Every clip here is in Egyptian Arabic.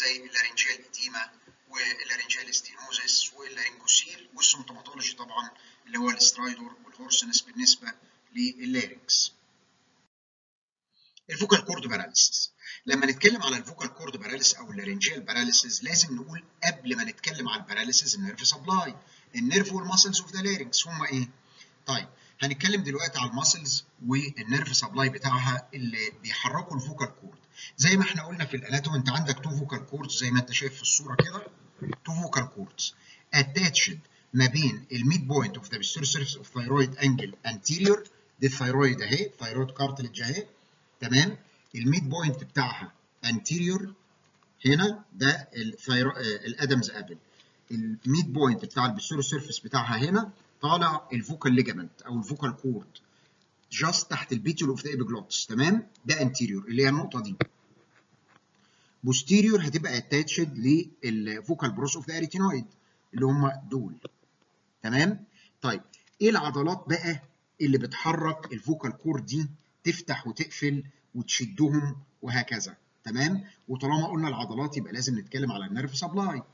زي اللارنجيال اديما واللارنجيال ستينوزس واللارنجوسيل والسيمتوماتولوجي طبعا اللي هو الاسترايدور والهورسنس بالنسبه لللارنكس. الفوكال كورد باراليسيس لما نتكلم على الفوكال كورد باراليسيس او اللارنجيال باراليسيس لازم نقول قبل ما نتكلم على الباراليسيس النيرف سبلاي النيرف والماسلز اوف ذا لارنكس هم ايه؟ طيب هنتكلم دلوقتي على الماسلز والنيرف سبلاي بتاعها اللي بيحركوا الفوكال كورد زي ما احنا قلنا في الاناتومي انت عندك تو فوكال كوردز زي ما انت شايف في الصوره كده تو فوكال كوردز اتاتشد ما بين الميد بوينت اوف ذا بيستور سيرفيس اوف ثايرويد انجل انتيريور دي الثايرويد اهي ثايرويد كارتلج اهي تمام الميد بوينت بتاعها انتيريور هنا ده الثايرو... الادمز ابل الميد بوينت بتاع البيستور سيرفيس بتاعها هنا طالع الفوكال ليجامنت او الفوكال كورد جاست تحت البيتيول اوف ذا ايبيجلوتس تمام ده انتيريور اللي هي النقطه دي بوستيريور هتبقى اتاتشد للفوكال بروس اوف ذا اريتينويد اللي هم دول تمام طيب ايه العضلات بقى اللي بتحرك الفوكال كورد دي تفتح وتقفل وتشدهم وهكذا تمام وطالما قلنا العضلات يبقى لازم نتكلم على النيرف سبلاي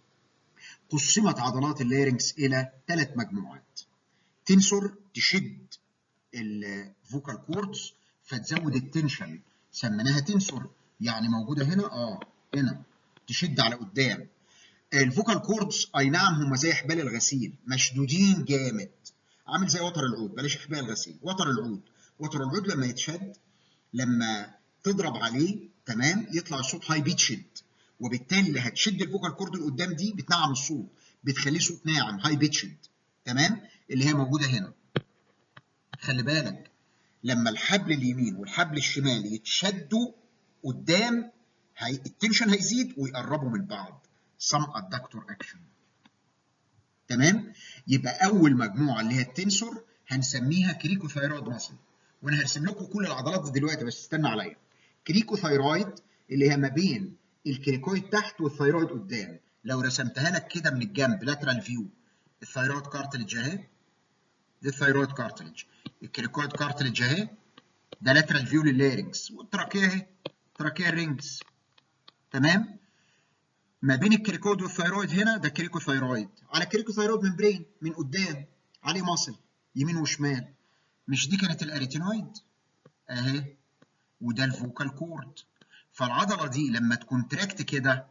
قسمت عضلات اللارنكس الى ثلاث مجموعات تنسور تشد الفوكال كوردز فتزود التنشن سميناها تنسور يعني موجوده هنا اه هنا تشد على قدام الفوكال كوردز اي نعم هم زي حبال الغسيل مشدودين جامد عامل زي وتر العود بلاش حبال الغسيل وتر العود وتر العود لما يتشد لما تضرب عليه تمام يطلع الصوت هاي بيتشد وبالتالي اللي هتشد الفوكال كورد اللي قدام دي بتنعم الصوت بتخليه صوت ناعم هاي بيتشد تمام اللي هي موجوده هنا خلي بالك لما الحبل اليمين والحبل الشمال يتشدوا قدام هي... التنشن هيزيد ويقربوا من بعض some adductor action تمام يبقى اول مجموعه اللي هي التنسور هنسميها كريكو ثايرويد ماسل وانا هرسم لكم كل العضلات دي دلوقتي بس استنى عليا كريكو ثايرويد اللي هي ما بين الكريكويد تحت والثايرويد قدام لو رسمتها لك كده من الجنب لاترال فيو الثايرويد كارتلج اهي دي الثايرويد كارتلج الكريكويد كارتلج اهي ده لاترال فيو لللارنكس والتراكيه اهي تراكيه رينجز تمام ما بين الكريكويد والثايرويد هنا ده كريكو ثايرويد على كريكو ثايرويد ممبرين من قدام عليه ماسل يمين وشمال مش دي كانت الاريتينويد اهي وده الفوكال كورد فالعضله دي لما تكون تراكت كده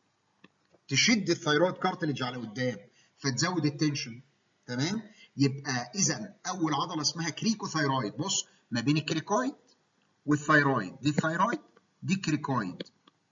تشد الثايرويد كارتلج على قدام فتزود التنشن تمام يبقى اذا اول عضله اسمها كريكو ثايرويد بص ما بين الكريكويد والثايرويد دي الثايرويد دي كريكويد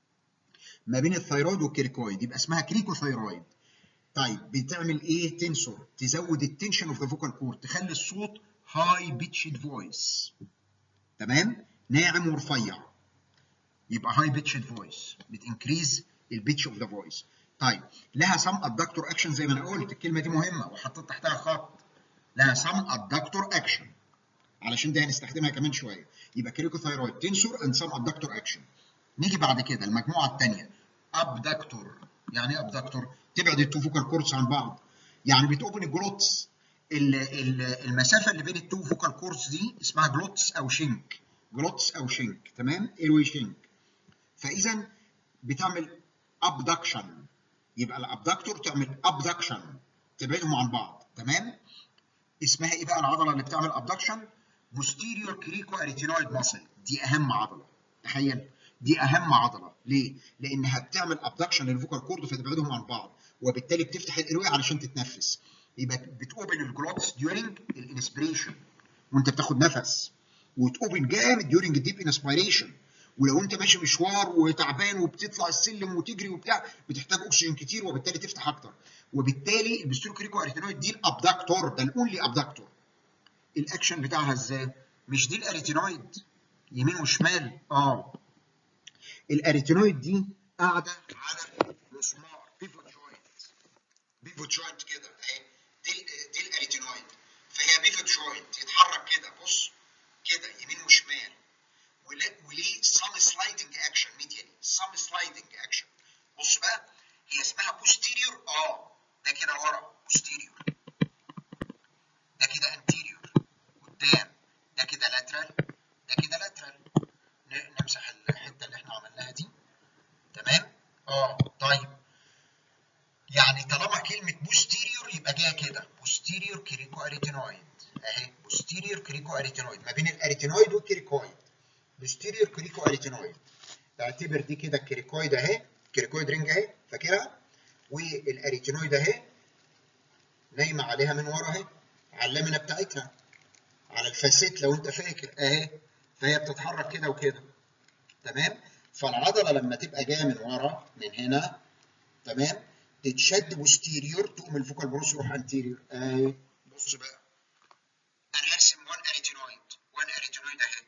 ما بين الثايرويد والكريكويد يبقى اسمها كريكو ثايرويد طيب بتعمل ايه تنسور تزود التنشن اوف ذا فوكال كورد تخلي الصوت هاي بيتشد فويس تمام ناعم ورفيع يبقى هاي بيتشد فويس بتنكريز البيتش اوف ذا فويس طيب لها سم ادكتور اكشن زي ما انا قلت الكلمه دي مهمه وحطيت تحتها خط لها سم ادكتور اكشن علشان دي هنستخدمها كمان شويه يبقى كريكو ثايرويد تنسور اند سم ادكتور اكشن نيجي بعد كده المجموعه الثانيه ابدكتور يعني ايه ابدكتور تبعد التو فوكال كورتس عن بعض يعني بتوبن الجلوتس المسافه اللي بين التو فوكال كورتس دي اسمها جلوتس او شنك جلوتس او شنك تمام ايروي شنك فاذا بتعمل ابدكشن يبقى الابدكتور تعمل ابدكشن تبعدهم عن بعض تمام اسمها ايه بقى العضله اللي بتعمل ابدكشن posterior crico arytenoid muscle دي اهم عضله تخيل دي اهم عضله ليه لانها بتعمل ابدكشن للفوكال كورد فتبعدهم عن بعض وبالتالي بتفتح الايروي علشان تتنفس يبقى بتوبن الجلوتس during الانسبريشن وانت بتاخد نفس وتوبن جامد during الديب انسبيريشن ولو انت ماشي مشوار وتعبان وبتطلع السلم وتجري وبتاع بتحتاج اكسجين كتير وبالتالي تفتح اكتر وبالتالي البستيرو كريكو اريتينويد دي الابدكتور ده الاونلي ابدكتور الاكشن بتاعها ازاي مش دي الاريتينويد يمين وشمال اه الاريتينويد دي قاعده على مسمار بيفوت جوينت بيفوت جوينت كده اهي دي دي الاريتينويد فهي بيفوت جوينت يتحرك كده بص كده يمين وشمال وليه سم سلايدنج اكشن ميديالي سم سلايدنج اكشن بص بقى هي اسمها بوستيريور اه ده كده ورا بوستيريور ده كده انتيريور قدام ده كده لاترال ده كده لاترال نمسح الحته اللي احنا عملناها دي تمام اه اريتينويد ما بين الاريتينويد والكريكويد بوستيريور كريكو اريتينويد اعتبر دي كده الكريكويد اهي كريكويد رينج اهي فاكرها والاريتينويد اهي نايمه عليها من ورا اهي على اللامنه بتاعتها على الفاسيت لو انت فاكر اهي فهي بتتحرك كده وكده تمام فالعضله لما تبقى جايه من ورا من هنا تمام تتشد بوستيريور تقوم الفوكال بروس يروح انتيريور اهي بص بقى انا هرسم 1 اريتينويد 1 اريتينويد اهي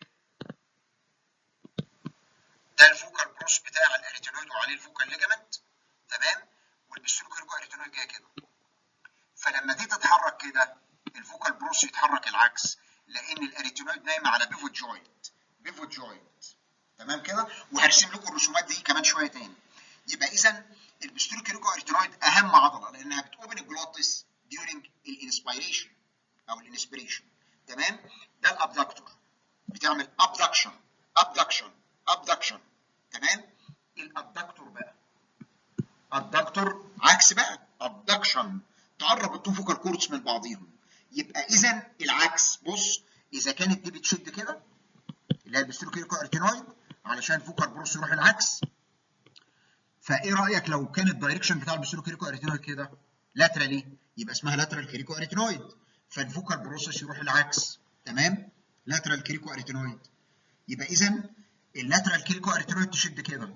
ده الفوكال بروس بتاع الاريتينويد وعليه الفوكال ليجامنت تمام والبستروكيركو اريتينويد جايه كده فلما دي تتحرك كده الفوكال بروس يتحرك العكس لان الاريتينويد نايمه على بيفوت جوينت بيفوت جوينت تمام كده وهرسم لكم الرسومات دي كمان شويه تاني يبقى اذا البستروكيركو اريتينويد اهم عضله لانها بتوبن الجلوتس during الانسبيريشن او الانسبيريشن تمام ده الابدكتور بتعمل ابدكشن ابدكشن ابدكشن تمام الابدكتور بقى الدكتور عكس بقى ابدكشن تقرب التو فوكال كورتس من بعضيهم يبقى اذا العكس بص اذا كانت دي بتشد كده اللي هي البستروكيركو اريتينويد علشان الفوكال بروس يروح العكس فايه رايك لو كان الدايركشن بتاع البستروكيركو اريتينويد كده لاترالي يبقى اسمها لاترال كيريكو اريتينويد فالفوكال بروسس يروح العكس تمام لاترال كيريكو اريتينويد يبقى اذا اللاترال كيريكو اريتينويد تشد كده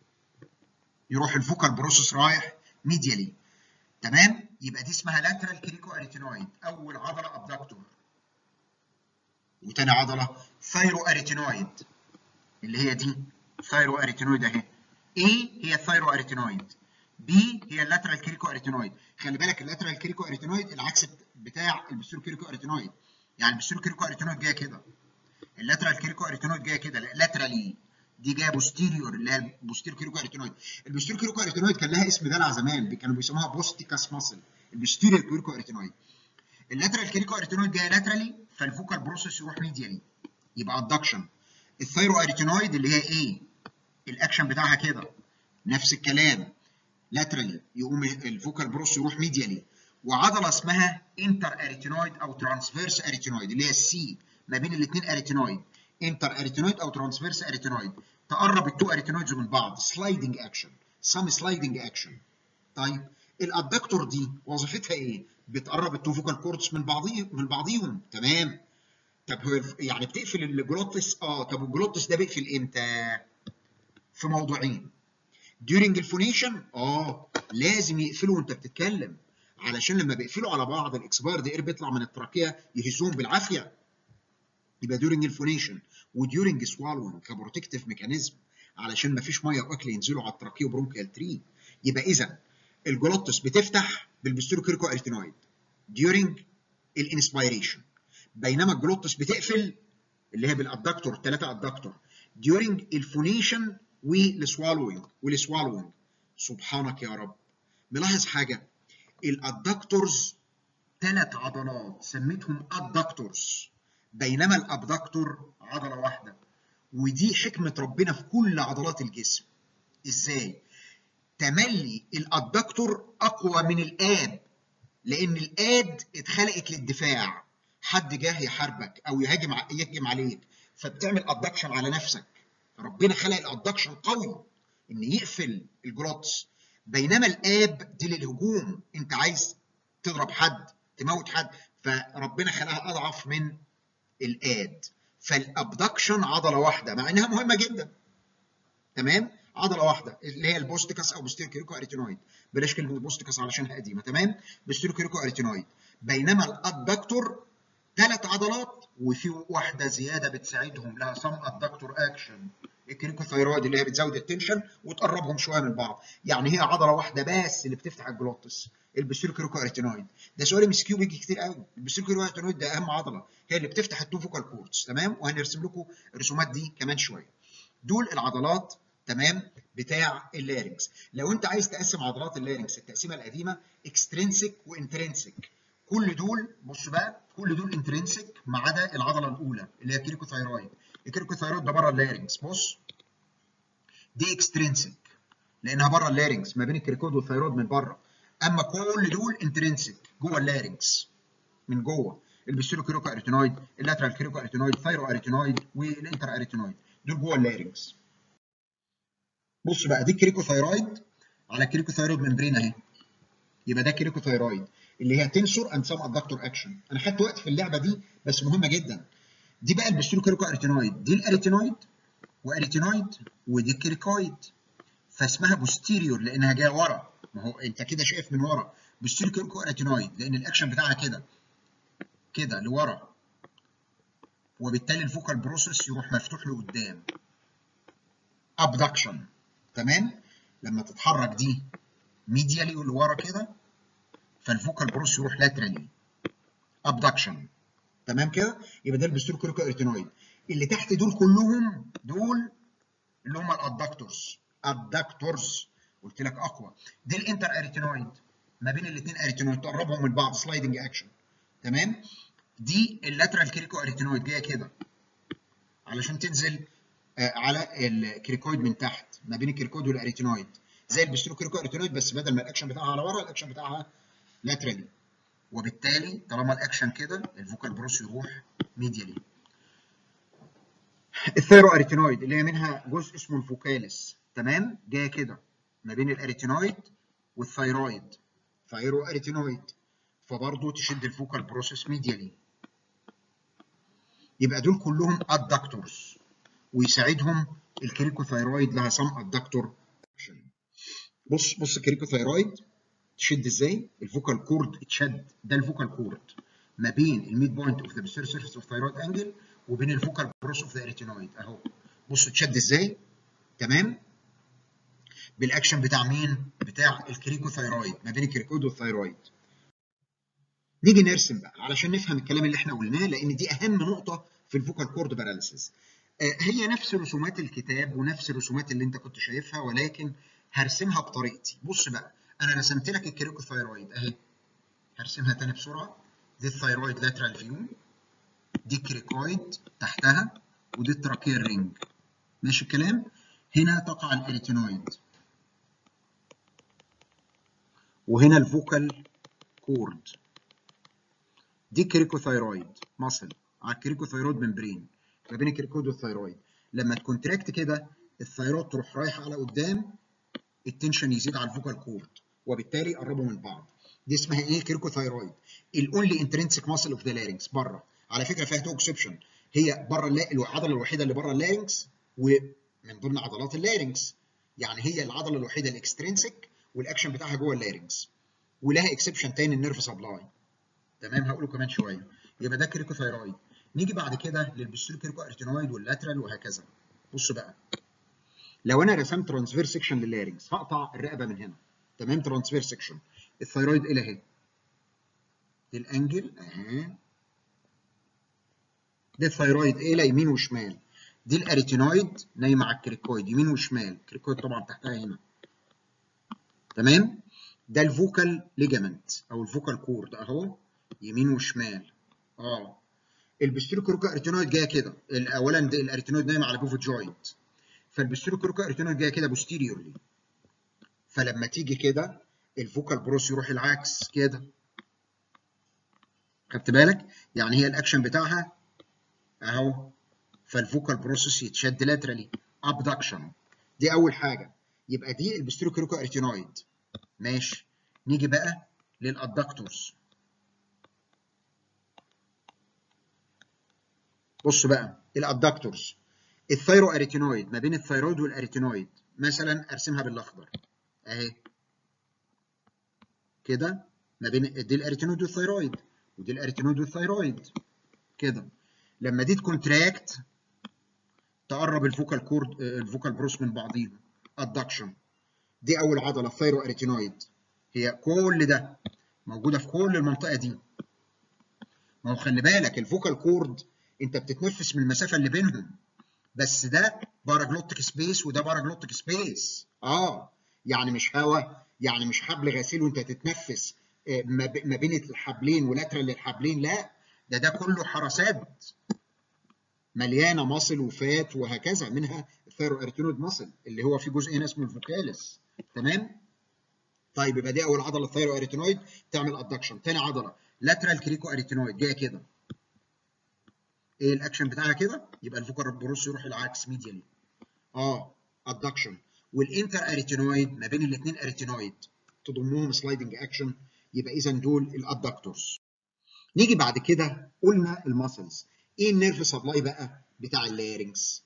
يروح الفوكال بروسس رايح ميديالي تمام يبقى دي اسمها لاترال كيريكو اريتينويد اول عضله ابدكتور وتاني عضله ثايرو اريتينويد اللي هي دي ثايرو اريتينويد اهي A هي الثايرو اريتينويد B هي اللاترال كيريكو اريتينويد خلي بالك اللاترال كيريكو اريتينويد العكس بتاع البستور كيريكو اريتينويد يعني البستور كيريكو اريتينويد جايه كده اللاترال كيريكو اريتينويد جايه كده لاترالي دي جايه بوستيريور اللي هي البوستيريور كيريكو اريتينويد البوستيريور كيريكو اريتينويد كان لها اسم دلع زمان كانوا بيسموها بوستيكاس ماسل البوستيريور كيريكو اريتينويد اللاترال كيريكو اريتينويد جايه لاترالي فالفوكال بروسيس يروح ميديالي يبقى ادكشن الثايرو اريتينويد اللي هي ايه الاكشن بتاعها كده نفس الكلام لاترالي يقوم الفوكال بروس يروح ميديالي وعضله اسمها انتر اريتينويد او ترانسفيرس اريتينويد اللي هي السي ما بين الاثنين اريتينويد انتر اريتينويد او ترانسفيرس اريتينويد تقرب التو اريتينويدز من بعض سلايدنج اكشن سم سلايدنج اكشن طيب الادكتور دي وظيفتها ايه بتقرب التو فوكال كوردز من بعضيهم من بعضيهم تمام طب هو يعني بتقفل الجلوتس اه طب الجلوتس ده بيقفل امتى في موضوعين during الفونيشن اه لازم يقفلوا وانت بتتكلم علشان لما بيقفلوا على بعض الاكسبايرد اير بيطلع من التراكيه يهزهم بالعافيه يبقى during الفونيشن وديورنج سوالوينج كبروتكتيف ميكانيزم علشان ما فيش ميه واكل ينزلوا على التراكيه وبرونكيال تري يبقى اذا الجلوتس بتفتح بالبستيروكيركو اريتينويد during الانسبيريشن بينما الجلوتس بتقفل اللي هي بالادكتور ثلاثه ادكتور during الفونيشن والسوالوينج والسوالوينج سبحانك يا رب ملاحظ حاجه الادكتورز ثلاث عضلات سميتهم ادكتورز بينما الابدكتور عضله واحده ودي حكمه ربنا في كل عضلات الجسم ازاي تملي الادكتور اقوى من الاب لان الاد اتخلقت للدفاع حد جاه يحاربك او يهاجم يهجم عليك فبتعمل ادكشن على نفسك ربنا خلق الادكشن قوي ان يقفل الجلوتس بينما الاب دي للهجوم انت عايز تضرب حد تموت حد فربنا خلقها اضعف من الاد فالابدكشن عضله واحده مع انها مهمه جدا تمام عضله واحده اللي هي البوستيكاس او بوستيركيريكو اريتينويد بلاش كلمه البوستيكاس علشانها قديمه تمام بوستيركيريكو اريتينويد بينما الادكتور ثلاث عضلات وفي واحده زياده بتساعدهم لها سم ادكتور اكشن الكريكوثايرويد اللي هي بتزود التنشن وتقربهم شويه من بعض يعني هي عضله واحده بس اللي بتفتح الجلوتس البستيركيريكو اريتينويد ده سؤال ام اس كيو بيجي كتير قوي البستيركيريكو اريتينويد ده اهم عضله هي اللي بتفتح التو فوكال كوردز تمام وهنرسم لكم الرسومات دي كمان شويه دول العضلات تمام بتاع اللارنكس لو انت عايز تقسم عضلات اللارنكس التقسيمه القديمه اكسترينسيك وانترينسيك كل دول بص بقى كل دول انترينسيك ما عدا العضله الاولى اللي هي الكريكوثايرويد الكريكوثايرويد ده بره اللارنكس بص دي اكسترينسيك لانها بره اللارنكس ما بين الكريكود والثايرويد من بره اما كل دول انترينسيك جوه اللارنكس من جوه البستيرو كريكو اريتينويد اللاترال كريكو اريتينويد ثايرو اريتينويد والانتر اريتينويد دول جوه اللارنكس بص بقى دي الكريكو ثايرويد على كريكو ثايرويد ممبرين اهي يبقى ده كريكو ثايرويد اللي هي تنسور اند سم ادكتور اكشن انا خدت وقت في اللعبه دي بس مهمه جدا دي بقى البستيرو كريكو اريتينويد دي الاريتينويد واريتينويد ودي الكريكويد فاسمها بوستيريور لانها جايه ورا ما هو انت كده شايف من ورا بوستيريور كريكو اريتينويد لان الاكشن بتاعها كده كده لورا وبالتالي الفوكال بروسيس يروح مفتوح لقدام ابدكشن تمام لما تتحرك دي ميديالي لورا كده فالفوكال بروس يروح لاترالي ابدكشن تمام كده يبقى ده البستور كوريكو اريتينويد اللي تحت دول كلهم دول اللي هم الادكتورز ادكتورز قلت لك اقوى دي الانتر اريتينويد ما بين الاثنين اريتينويد تقربهم من بعض سلايدنج اكشن تمام دي اللاترال كريكو اريتينويد جايه كده علشان تنزل آه على الكريكويد من تحت ما بين الكريكويد والاريتينويد زي البسترو كريكو اريتينويد بس بدل ما الاكشن بتاعها على ورا الاكشن بتاعها لاترالي وبالتالي طالما الاكشن كده الفوكال بروس يروح ميديالي الثيرو اريتينويد اللي هي منها جزء اسمه الفوكاليس تمام جايه كده ما بين الاريتينويد والثيرويد ثيرو اريتينويد فبرضه تشد الفوكال بروسيس ميديالي يبقى دول كلهم ادكتورز ويساعدهم الكريكوثايرويد لها سم ادكتور بص بص الكريكوثايرويد تشد ازاي الفوكال كورد اتشد ده الفوكال كورد ما بين الميد بوينت اوف ذا بيستيريو سيرفيس اوف ثايرويد انجل وبين الفوكال بروس اوف ذا اريتينويد اهو بص اتشد ازاي تمام بالاكشن بتاع مين بتاع الكريكوثايرويد ما بين الكريكويد والثايرويد نيجي نرسم بقى علشان نفهم الكلام اللي احنا قلناه لان دي اهم نقطه في الفوكال كورد باراليسيس هي نفس رسومات الكتاب ونفس الرسومات اللي انت كنت شايفها ولكن هرسمها بطريقتي بص بقى انا رسمت لك الكريكوثايرويد اهي هرسمها تاني بسرعه دي الثايرويد لاترال فيو دي الكريكويد تحتها ودي التراكير رينج ماشي الكلام هنا تقع الاريتينويد وهنا الفوكال كورد دي الكريكوثايرويد ماسل على الكريكوثايرويد ممبرين ما بين الكريكويد والثايرويد لما تكونتراكت كده الثايرويد تروح رايحه على قدام التنشن يزيد على الفوكال كورد وبالتالي يقربوا من بعض دي اسمها ايه كريكوثايرويد الاونلي انترنسيك ماسل اوف ذا لارynx بره على فكره فيها تو اكسبشن هي بره العضله الوحيده اللي بره اللارynx ومن ضمن عضلات اللارynx يعني هي العضله الوحيده الاكسترنسيك والاكشن بتاعها جوه اللارynx ولها اكسبشن تاني النيرف سبلاي تمام هقوله كمان شويه يبقى ده كريكوثايرويد نيجي بعد كده للبستيرو كريكو ارتينويد واللاترال وهكذا بص بقى لو انا رسمت ترانسفير سيكشن لللارنجز هقطع الرقبه من هنا تمام ترانسفير سيكشن الثايرويد الى اهي دي الانجل اهي دي الثايرويد الى يمين وشمال دي الاريتينويد نايمه على الكريكويد يمين وشمال الكريكويد طبعا تحتها هنا تمام ده الفوكال ليجامنت او الفوكال كورد اهو يمين وشمال اه البستيرو كروكا اريتينويد جايه كده اولا الاريتينويد نايم على بوفيت جوينت فالبستيرو كروكا اريتينويد جايه كده بوستيريورلي فلما تيجي كده الفوكال بروس يروح العكس كده خدت بالك يعني هي الاكشن بتاعها اهو فالفوكال بروسيس يتشد لاترالي ابدكشن دي اول حاجه يبقى دي البستيرو كروكا اريتينويد ماشي نيجي بقى للادكتورز بص بقى الادكتورز الثايرو اريتينويد ما بين الثايرويد والاريتينويد مثلا ارسمها بالاخضر اهي كده ما بين دي الاريتينويد والثايرويد ودي الاريتينويد والثايرويد كده لما دي تكونتراكت تقرب الفوكال كورد الفوكال بروس من بعضيهم ادكشن دي اول عضله الثايرو اريتينويد هي كل ده موجوده في كل المنطقه دي ما هو خلي بالك الفوكال كورد انت بتتنفس من المسافه اللي بينهم بس ده باراجلوتيك سبيس وده باراجلوتيك سبيس اه يعني مش هوا يعني مش حبل غسيل وانت تتنفس ما بين الحبلين ولاترال للحبلين لا ده ده كله حرسات مليانه مصل وفات وهكذا منها الثيرو اريتينويد مصل اللي هو في جزء هنا اسمه الفوكاليس تمام طيب يبقى دي اول عضله الثيرو اريتينويد تعمل ادكشن تاني عضله لاترال كريكو اريتينويد جايه كده ايه الاكشن بتاعها كده يبقى الفوكال بروس يروح العكس ميديالي اه ادكشن والانتر اريتينويد ما بين الاثنين اريتينويد تضمهم سلايدنج اكشن يبقى اذا دول الادكتورز نيجي بعد كده قلنا الماسلز ايه النيرف سبلاي بقى بتاع اللارنكس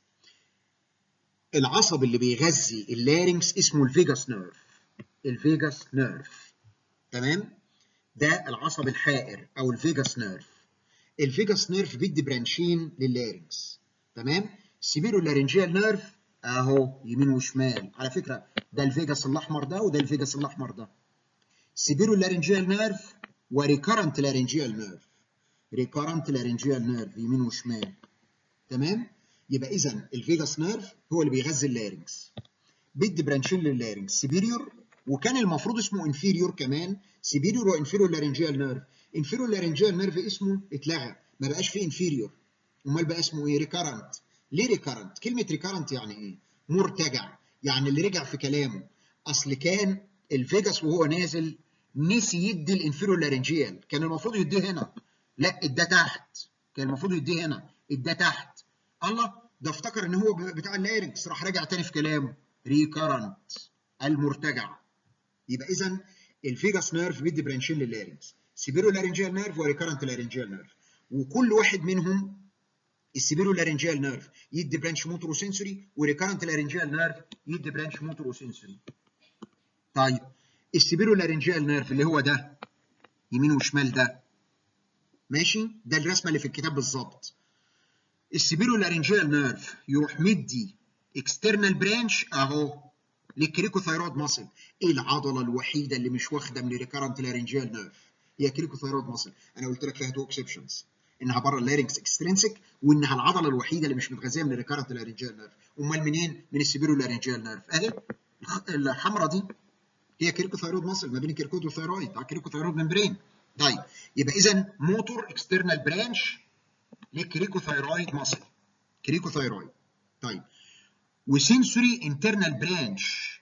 العصب اللي بيغذي اللارنكس اسمه الفيجاس نيرف الفيجاس نيرف تمام ده العصب الحائر او الفيجاس نيرف الفيجاس نيرف بيدي برانشين لللارنكس تمام السيبيرو لارنجيال نيرف اهو يمين وشمال على فكره ده الفيجاس الاحمر ده وده الفيجاس الاحمر ده سيبيرو لارنجيال نيرف وريكارنت لارنجيال نيرف ريكارنت لارنجيال نيرف يمين وشمال تمام يبقى اذا الفيجاس نيرف هو اللي بيغذي اللارنكس بيدي برانشين لللارنكس سيبيريور وكان المفروض اسمه انفيريور كمان سيبيريور وانفيريور لارنجيال نيرف انفيريور لارنجيال نيرف اسمه اتلغى ما بقاش فيه انفيريور امال بقى اسمه ايه ريكارنت ليه ريكارنت كلمه ريكارنت يعني ايه مرتجع يعني اللي رجع في كلامه اصل كان الفيجاس وهو نازل نسي يدي الانفيريور لارنجيال كان المفروض يديه هنا لا اداه تحت كان المفروض يديه هنا اداه تحت الله ده افتكر ان هو بتاع اللارنكس راح راجع تاني في كلامه ريكارنت المرتجع يبقى اذا الفيجاس نيرف بيدي برانشين لللارنكس سيبيرو لارنجيال نيرف وريكارنت لارنجيال نيرف وكل واحد منهم السيبيرو لارنجيال نيرف يدي برانش موتور وسنسوري وريكارنت لارنجيال نيرف يدي برانش موتور وسنسوري طيب السيبيرو لارنجيال نيرف اللي هو ده يمين وشمال ده ماشي ده الرسمه اللي في الكتاب بالظبط السيبيرو لارنجيال نيرف يروح مدي اكسترنال برانش اهو للكريكوثايرود ماسل ايه العضله الوحيده اللي مش واخده من الريكارنت لارنجيال نيرف هي كريكوثايرود ماسل انا قلت لك فيها تو اكسبشنز انها بره اللارنكس اكسترينسيك وانها العضله الوحيده اللي مش متغذيه من الريكارنت لارنجيال نيرف امال منين من السيبيرو لارنجيال نيرف اهي الحمراء دي هي كريكوثايرود ماسل ما بين الكريكود والثايرويد على الكريكوثايرود ممبرين طيب يبقى اذا موتور اكسترنال برانش للكريكوثايرويد ماسل كريكوثايرويد طيب وسنسوري انترنال برانش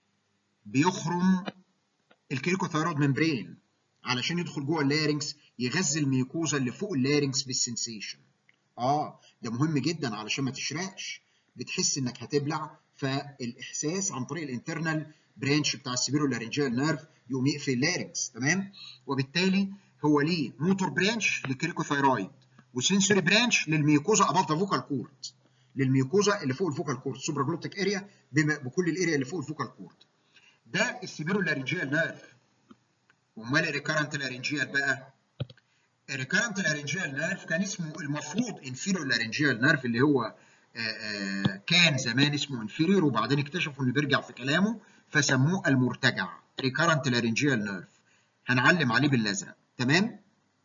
بيخرم الكريكوثايرويد ممبرين علشان يدخل جوه اللارنكس يغذي الميوكوزا اللي فوق اللارنكس بالسنسيشن اه ده مهم جدا علشان ما تشرقش بتحس انك هتبلع فالاحساس عن طريق الانترنال برانش بتاع السيبيرو لارنجيال نيرف يقوم يقفل اللارنكس تمام وبالتالي هو ليه موتور برانش للكريكوثايرويد وسنسوري برانش للميوكوزا اباف ذا فوكال كورد للميوكوزا اللي فوق الفوكال كورد سوبرا جلوتيك اريا بكل الاريا اللي فوق الفوكال كورد ده السيبيرو لارنجيال نيرف امال الريكارنت لارنجيال بقى الريكارنت لارنجيال نيرف كان اسمه المفروض انفيريور لارنجيال نيرف اللي هو آآ آآ كان زمان اسمه انفيريور وبعدين اكتشفوا انه بيرجع في كلامه فسموه المرتجع ريكارنت لارنجيال نيرف هنعلم عليه بالازرق تمام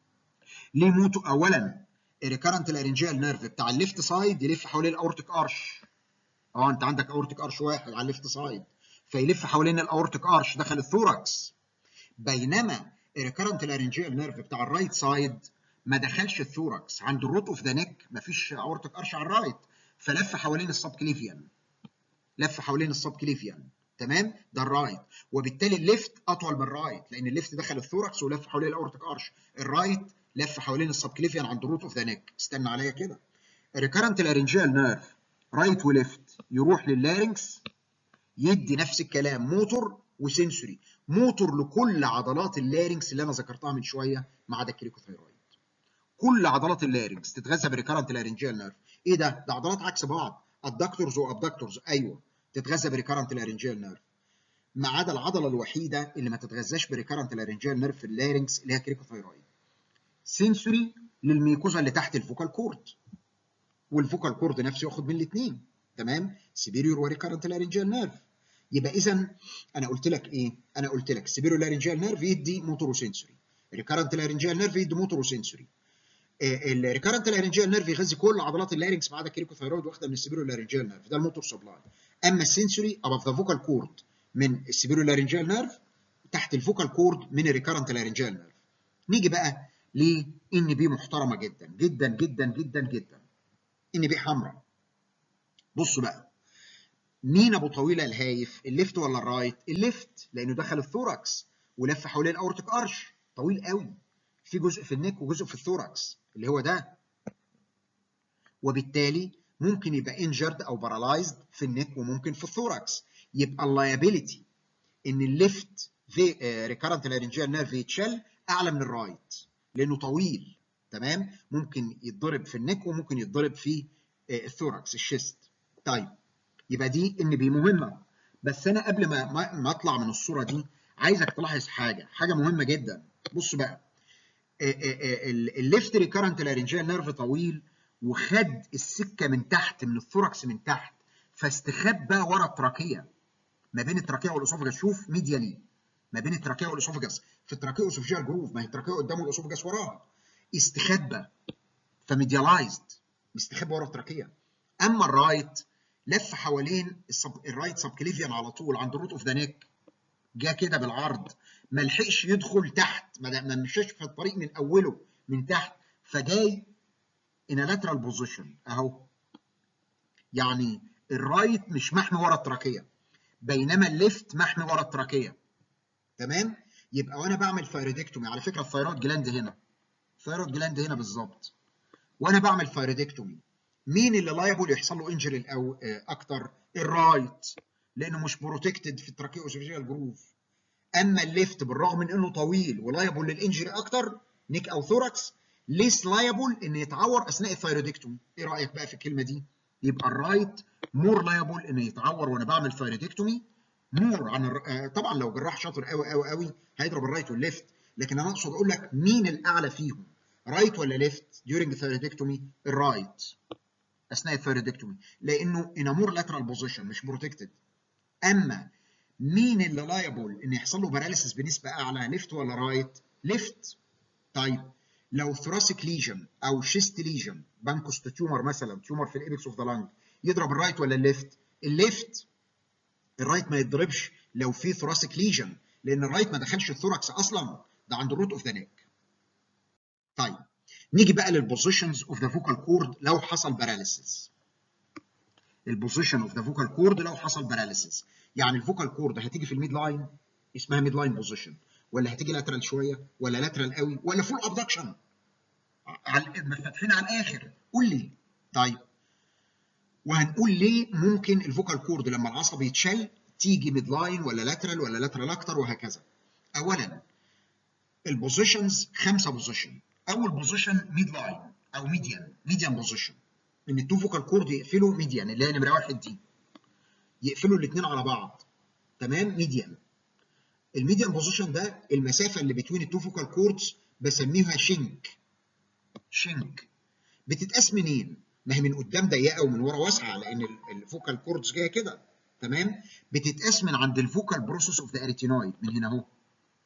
ليه موتو اولا الريكارنت لارنجيال نيرف بتاع الليفت سايد يلف حوالين الاورتيك ارش اه انت عندك اورتيك ارش واحد على الليفت سايد فيلف حوالين الاورتيك ارش داخل الثوركس بينما الريكارنت لارنجيال نيرف بتاع الرايت سايد ما دخلش الثوركس عند الروت اوف ذا نيك ما فيش اورتيك ارش على الرايت فلف حوالين السب كليفيان لف حوالين السب كليفيان تمام ده الرايت وبالتالي الليفت اطول من الرايت لان الليفت دخل الثوركس ولف حوالين الاورتيك ارش الرايت لف حوالين السب كليفيان عند الروت اوف ذا نيك استنى عليا كده الريكارنت لارنجيال نيرف رايت وليفت يروح لللارنكس يدي نفس الكلام موتور وسنسوري موتور لكل عضلات اللارنكس اللي انا ذكرتها من شويه ما عدا الكريكوثايرويد كل عضلات اللارنكس تتغذى بريكارنت لارنجيال نيرف ايه ده ده عضلات عكس بعض الدكتورز وابدكتورز ايوه تتغذى بريكارنت لارنجيال نيرف ما عدا العضله الوحيده اللي ما تتغذاش بريكارنت لارنجيال نيرف في اللارنكس اللي هي كريكوثايرويد سنسوري للميكوزا اللي تحت الفوكال كورد والفوكال كورد نفسه ياخد من الاثنين تمام سيبيريور وريكارنت لارنجيال نيرف يبقى اذا انا قلت لك ايه انا قلت لك سيبيريور لارنجيال نيرف يدي موتور سنسوري ريكارنت لارنجيال نيرف يدي موتور سنسوري الريكارنت لارنجيال نيرف يغذي كل عضلات اللارنكس ما عدا الكريكوثايرويد واخده من السيبيريور لارنجيال نيرف ده الموتور سبلاي اما السنسوري اباف ذا فوكال كورد من السيبيريور لارنجيال نيرف تحت الفوكال كورد من الريكارنت لارنجيال نيرف نيجي بقى ل ان بي محترمه جدا جدا جدا جدا جدا ان بي حمراء بصوا بقى مين ابو طويله الهايف الليفت ولا الرايت الليفت لانه دخل الثوركس ولف حوالين الاورتيك ارش طويل قوي في جزء في النك وجزء في الثوركس اللي هو ده وبالتالي ممكن يبقى انجرد او بارالايزد في النك وممكن في الثوركس يبقى اللايبيليتي ان الليفت في ريكارنت لارنجيال نيرف يتشل اعلى من الرايت لانه طويل تمام ممكن يتضرب في النك وممكن يتضرب في الثوركس الشيست طيب يبقى دي ان بي مهمه بس انا قبل ما ما اطلع من الصوره دي عايزك تلاحظ حاجه حاجه مهمه جدا بص بقى الليفت ريكارنت لارنجيال نيرف طويل وخد السكه من تحت من الثوركس من تحت فاستخبى ورا التراكيه ما بين التراكيه والاسوفجس شوف ميديالي ما بين التراكيه والاسوفجس في التراكيه اسوفجيال جروف ما هي التراكيه قدامه والاسوفجس وراها استخبى فميديالايزد مستخبى ورا التراكيه اما الرايت لف حوالين السب... الرايت سبكليفيان على طول عند الروت اوف ذا نيك جه كده بالعرض ما لحقش يدخل تحت ما مشاش في الطريق من اوله من تحت فجاي in a lateral position اهو يعني الرايت مش محمي ورا التراكيه بينما الليفت محمي ورا التراكيه تمام يبقى وانا بعمل ثايرودكتومي على فكره الثايرويد جلاند هنا الثايرويد جلاند هنا بالظبط وانا بعمل ثايرودكتومي مين اللي لايبل يحصل له انجري الاو اكتر الرايت لانه مش بروتكتد في التراكيو اسوفيجيال جروف اما الليفت بالرغم من انه طويل ولايبل للانجري اكتر نيك او ثوركس ليس لايبل ان يتعور اثناء الثايرودكتومي ايه رايك بقى في الكلمه دي يبقى الرايت مور لايبل ان يتعور وانا بعمل ثايرودكتومي مور عن الر... طبعا لو جراح شاطر قوي قوي قوي هيضرب الرايت والليفت لكن انا اقصد اقول لك مين الاعلى فيهم رايت ولا ليفت during الثايرودكتومي الرايت اثناء الثايرودكتومي لانه in a more lateral position مش بروتكتد اما مين اللي لايبل ان يحصل له باراليسيس بنسبه اعلى ليفت ولا رايت ليفت طيب لو ثوراسيك ليجن او شيست ليجن بانكوست تيومر مثلا تيومر في الابيكس اوف ذا لانج يضرب الرايت ولا الليفت الليفت الرايت ما يتضربش لو في ثوراسيك ليجن لان الرايت ما دخلش الثوركس اصلا ده عند الروت اوف ذا نيك طيب نيجي بقى للبوزيشنز اوف ذا فوكال كورد لو حصل باراليسيس البوزيشن اوف ذا فوكال كورد لو حصل باراليسيس يعني الفوكال كورد هتيجي في الميد لاين اسمها ميد لاين بوزيشن ولا هتيجي لاترال شويه ولا لاترال قوي ولا فول ابدكشن مفتحين على الاخر قول لي طيب وهنقول ليه ممكن الفوكال كورد لما العصب يتشل تيجي ميد لاين ولا لاترال ولا لاترال اكتر وهكذا اولا البوزيشنز خمسه بوزيشن اول بوزيشن ميد لاين او ميديان ميديان بوزيشن ان التو فوكال كورد يقفلوا ميديان اللي هي نمره واحد دي يقفلوا الاثنين على بعض تمام ميديان الميديان بوزيشن ده المسافه اللي بين التو فوكال كوردز بسميها شنك شنك بتتقاس منين؟ ما هي من قدام ضيقه ومن ورا واسعه لان الفوكال كوردز جايه كده تمام؟ بتتقاس من عند الفوكال بروسيس اوف ذا اريتينويد من هنا اهو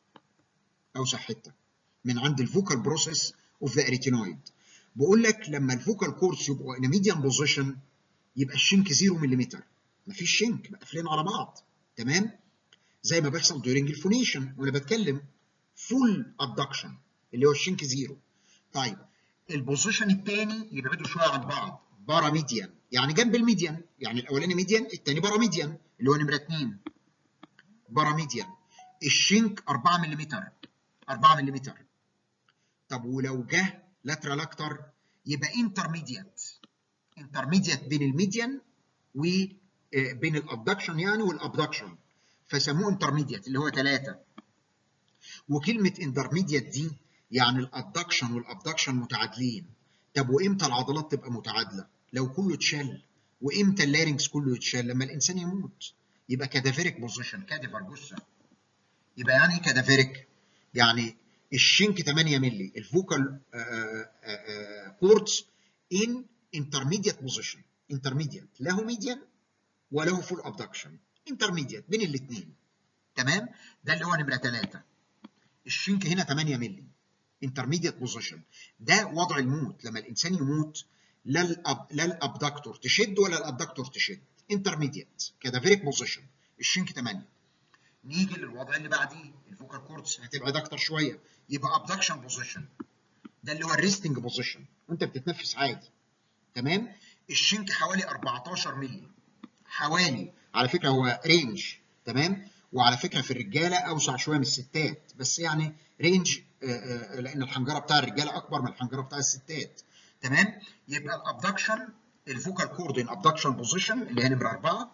اوسع حته من عند الفوكال بروسيس اوف ذا اريتينويد بقول لك لما الفوكال كوردز يبقوا ان ميديان بوزيشن يبقى الشنك 0 ملم مفيش شنك مقفلين على بعض تمام؟ زي ما بيحصل دورينج الفونيشن وانا بتكلم فول ابدكشن اللي هو الشنك زيرو طيب البوزيشن الثاني يبعدوا شويه عن بعض بارا ميديان يعني جنب الميديان يعني الاولاني ميديان الثاني بارا ميديان اللي هو نمره 2 بارا ميديان الشنك 4 ملم 4 ملم طب ولو جه لاترال اكتر يبقى انترميديات انترميديات بين الميديان وبين الابدكشن يعني والابدكشن فسموه انترميديات اللي هو 3 وكلمه انترميديات دي يعني الادكشن والابدكشن متعادلين طب وامتى العضلات تبقى متعادله لو كله اتشل وامتى اللارنكس كله يتشل لما الانسان يموت يبقى كادافيريك بوزيشن كاديفر جثه يبقى يعني ايه كادافيريك يعني الشنك 8 مللي الفوكال كوردز ان انترميديت بوزيشن انترميديت له ميديان وله فول ابدكشن انترميديت بين الاثنين تمام ده اللي هو نمره 3 الشنك هنا 8 مللي انترميديت بوزيشن ده وضع الموت لما الانسان يموت لا الأب لا الابدكتور تشد ولا الابدكتور تشد انترميديت كادافيريك بوزيشن الشنك 8 نيجي للوضع اللي بعديه الفوكال كوردز هتبعد اكتر شويه يبقى ابدكشن بوزيشن ده اللي هو الريستنج بوزيشن وانت بتتنفس عادي تمام الشنك حوالي 14 مللي حوالي على فكره هو رينج تمام وعلى فكره في الرجاله اوسع شويه من الستات بس يعني رينج لان الحنجره بتاع الرجاله اكبر من الحنجره بتاع الستات تمام يبقى الابدكشن الفوكال كورد ان ابدكشن بوزيشن اللي هي نمره 4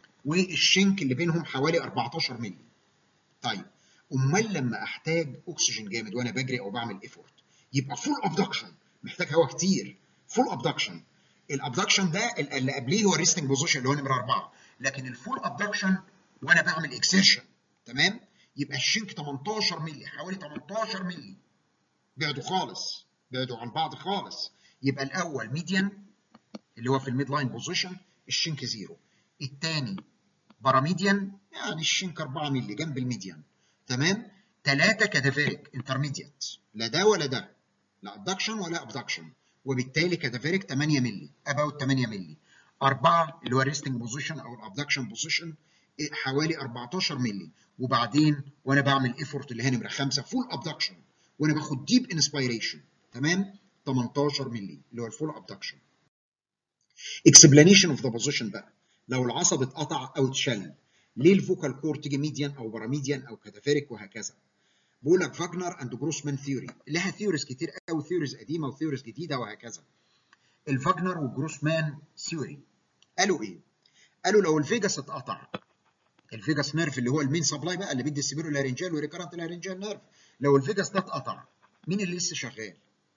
والشنك اللي بينهم حوالي 14 مللي طيب امال لما احتاج اكسجين جامد وانا بجري او بعمل ايفورت يبقى فول ابدكشن محتاج هواء كتير فول ابدكشن الابدكشن ده اللي قبليه هو الريستنج بوزيشن اللي هو نمره 4 لكن الفول ابدكشن وانا بعمل اكسيرشن تمام يبقى الشنك 18 مللي حوالي 18 مللي بعدوا خالص بعدوا عن بعض خالص يبقى الاول ميديان اللي هو في الميد لاين بوزيشن الشنك زيرو الثاني باراميديان يعني الشنك 4 مللي جنب الميديان تمام ثلاثه كادافيريك انترميديت لا ده ولا ده لا ابدكشن ولا ابدكشن وبالتالي كادافيريك 8 مللي اباوت 8 مللي أربعة اللي هو الريستنج بوزيشن أو الأبدكشن بوزيشن حوالي 14 مللي وبعدين وأنا بعمل ايفورت اللي هي نمرة 5 فول أبدكشن وأنا باخد ديب انسبيريشن تمام 18 مللي اللي هو الفول أبدكشن اكسبلانيشن اوف ذا بوزيشن بقى لو العصب اتقطع أو اتشل ليه الفوكال كور تيجي ميديان أو باراميديان أو كاتافيريك وهكذا بقول لك فاجنر اند جروسمان ثيوري لها ثيوريز كتير قوي ثيوريز قديمه وثيوريز جديده وهكذا الفاجنر والجروسمان ثيوري قالوا ايه؟ قالوا لو الفيجاس اتقطع الفيجاس نيرف اللي هو المين سبلاي بقى اللي بيدي السبيرو لارنجال وريكارنت لارنجال نيرف لو الفيجاس ده اتقطع مين اللي لسه شغال؟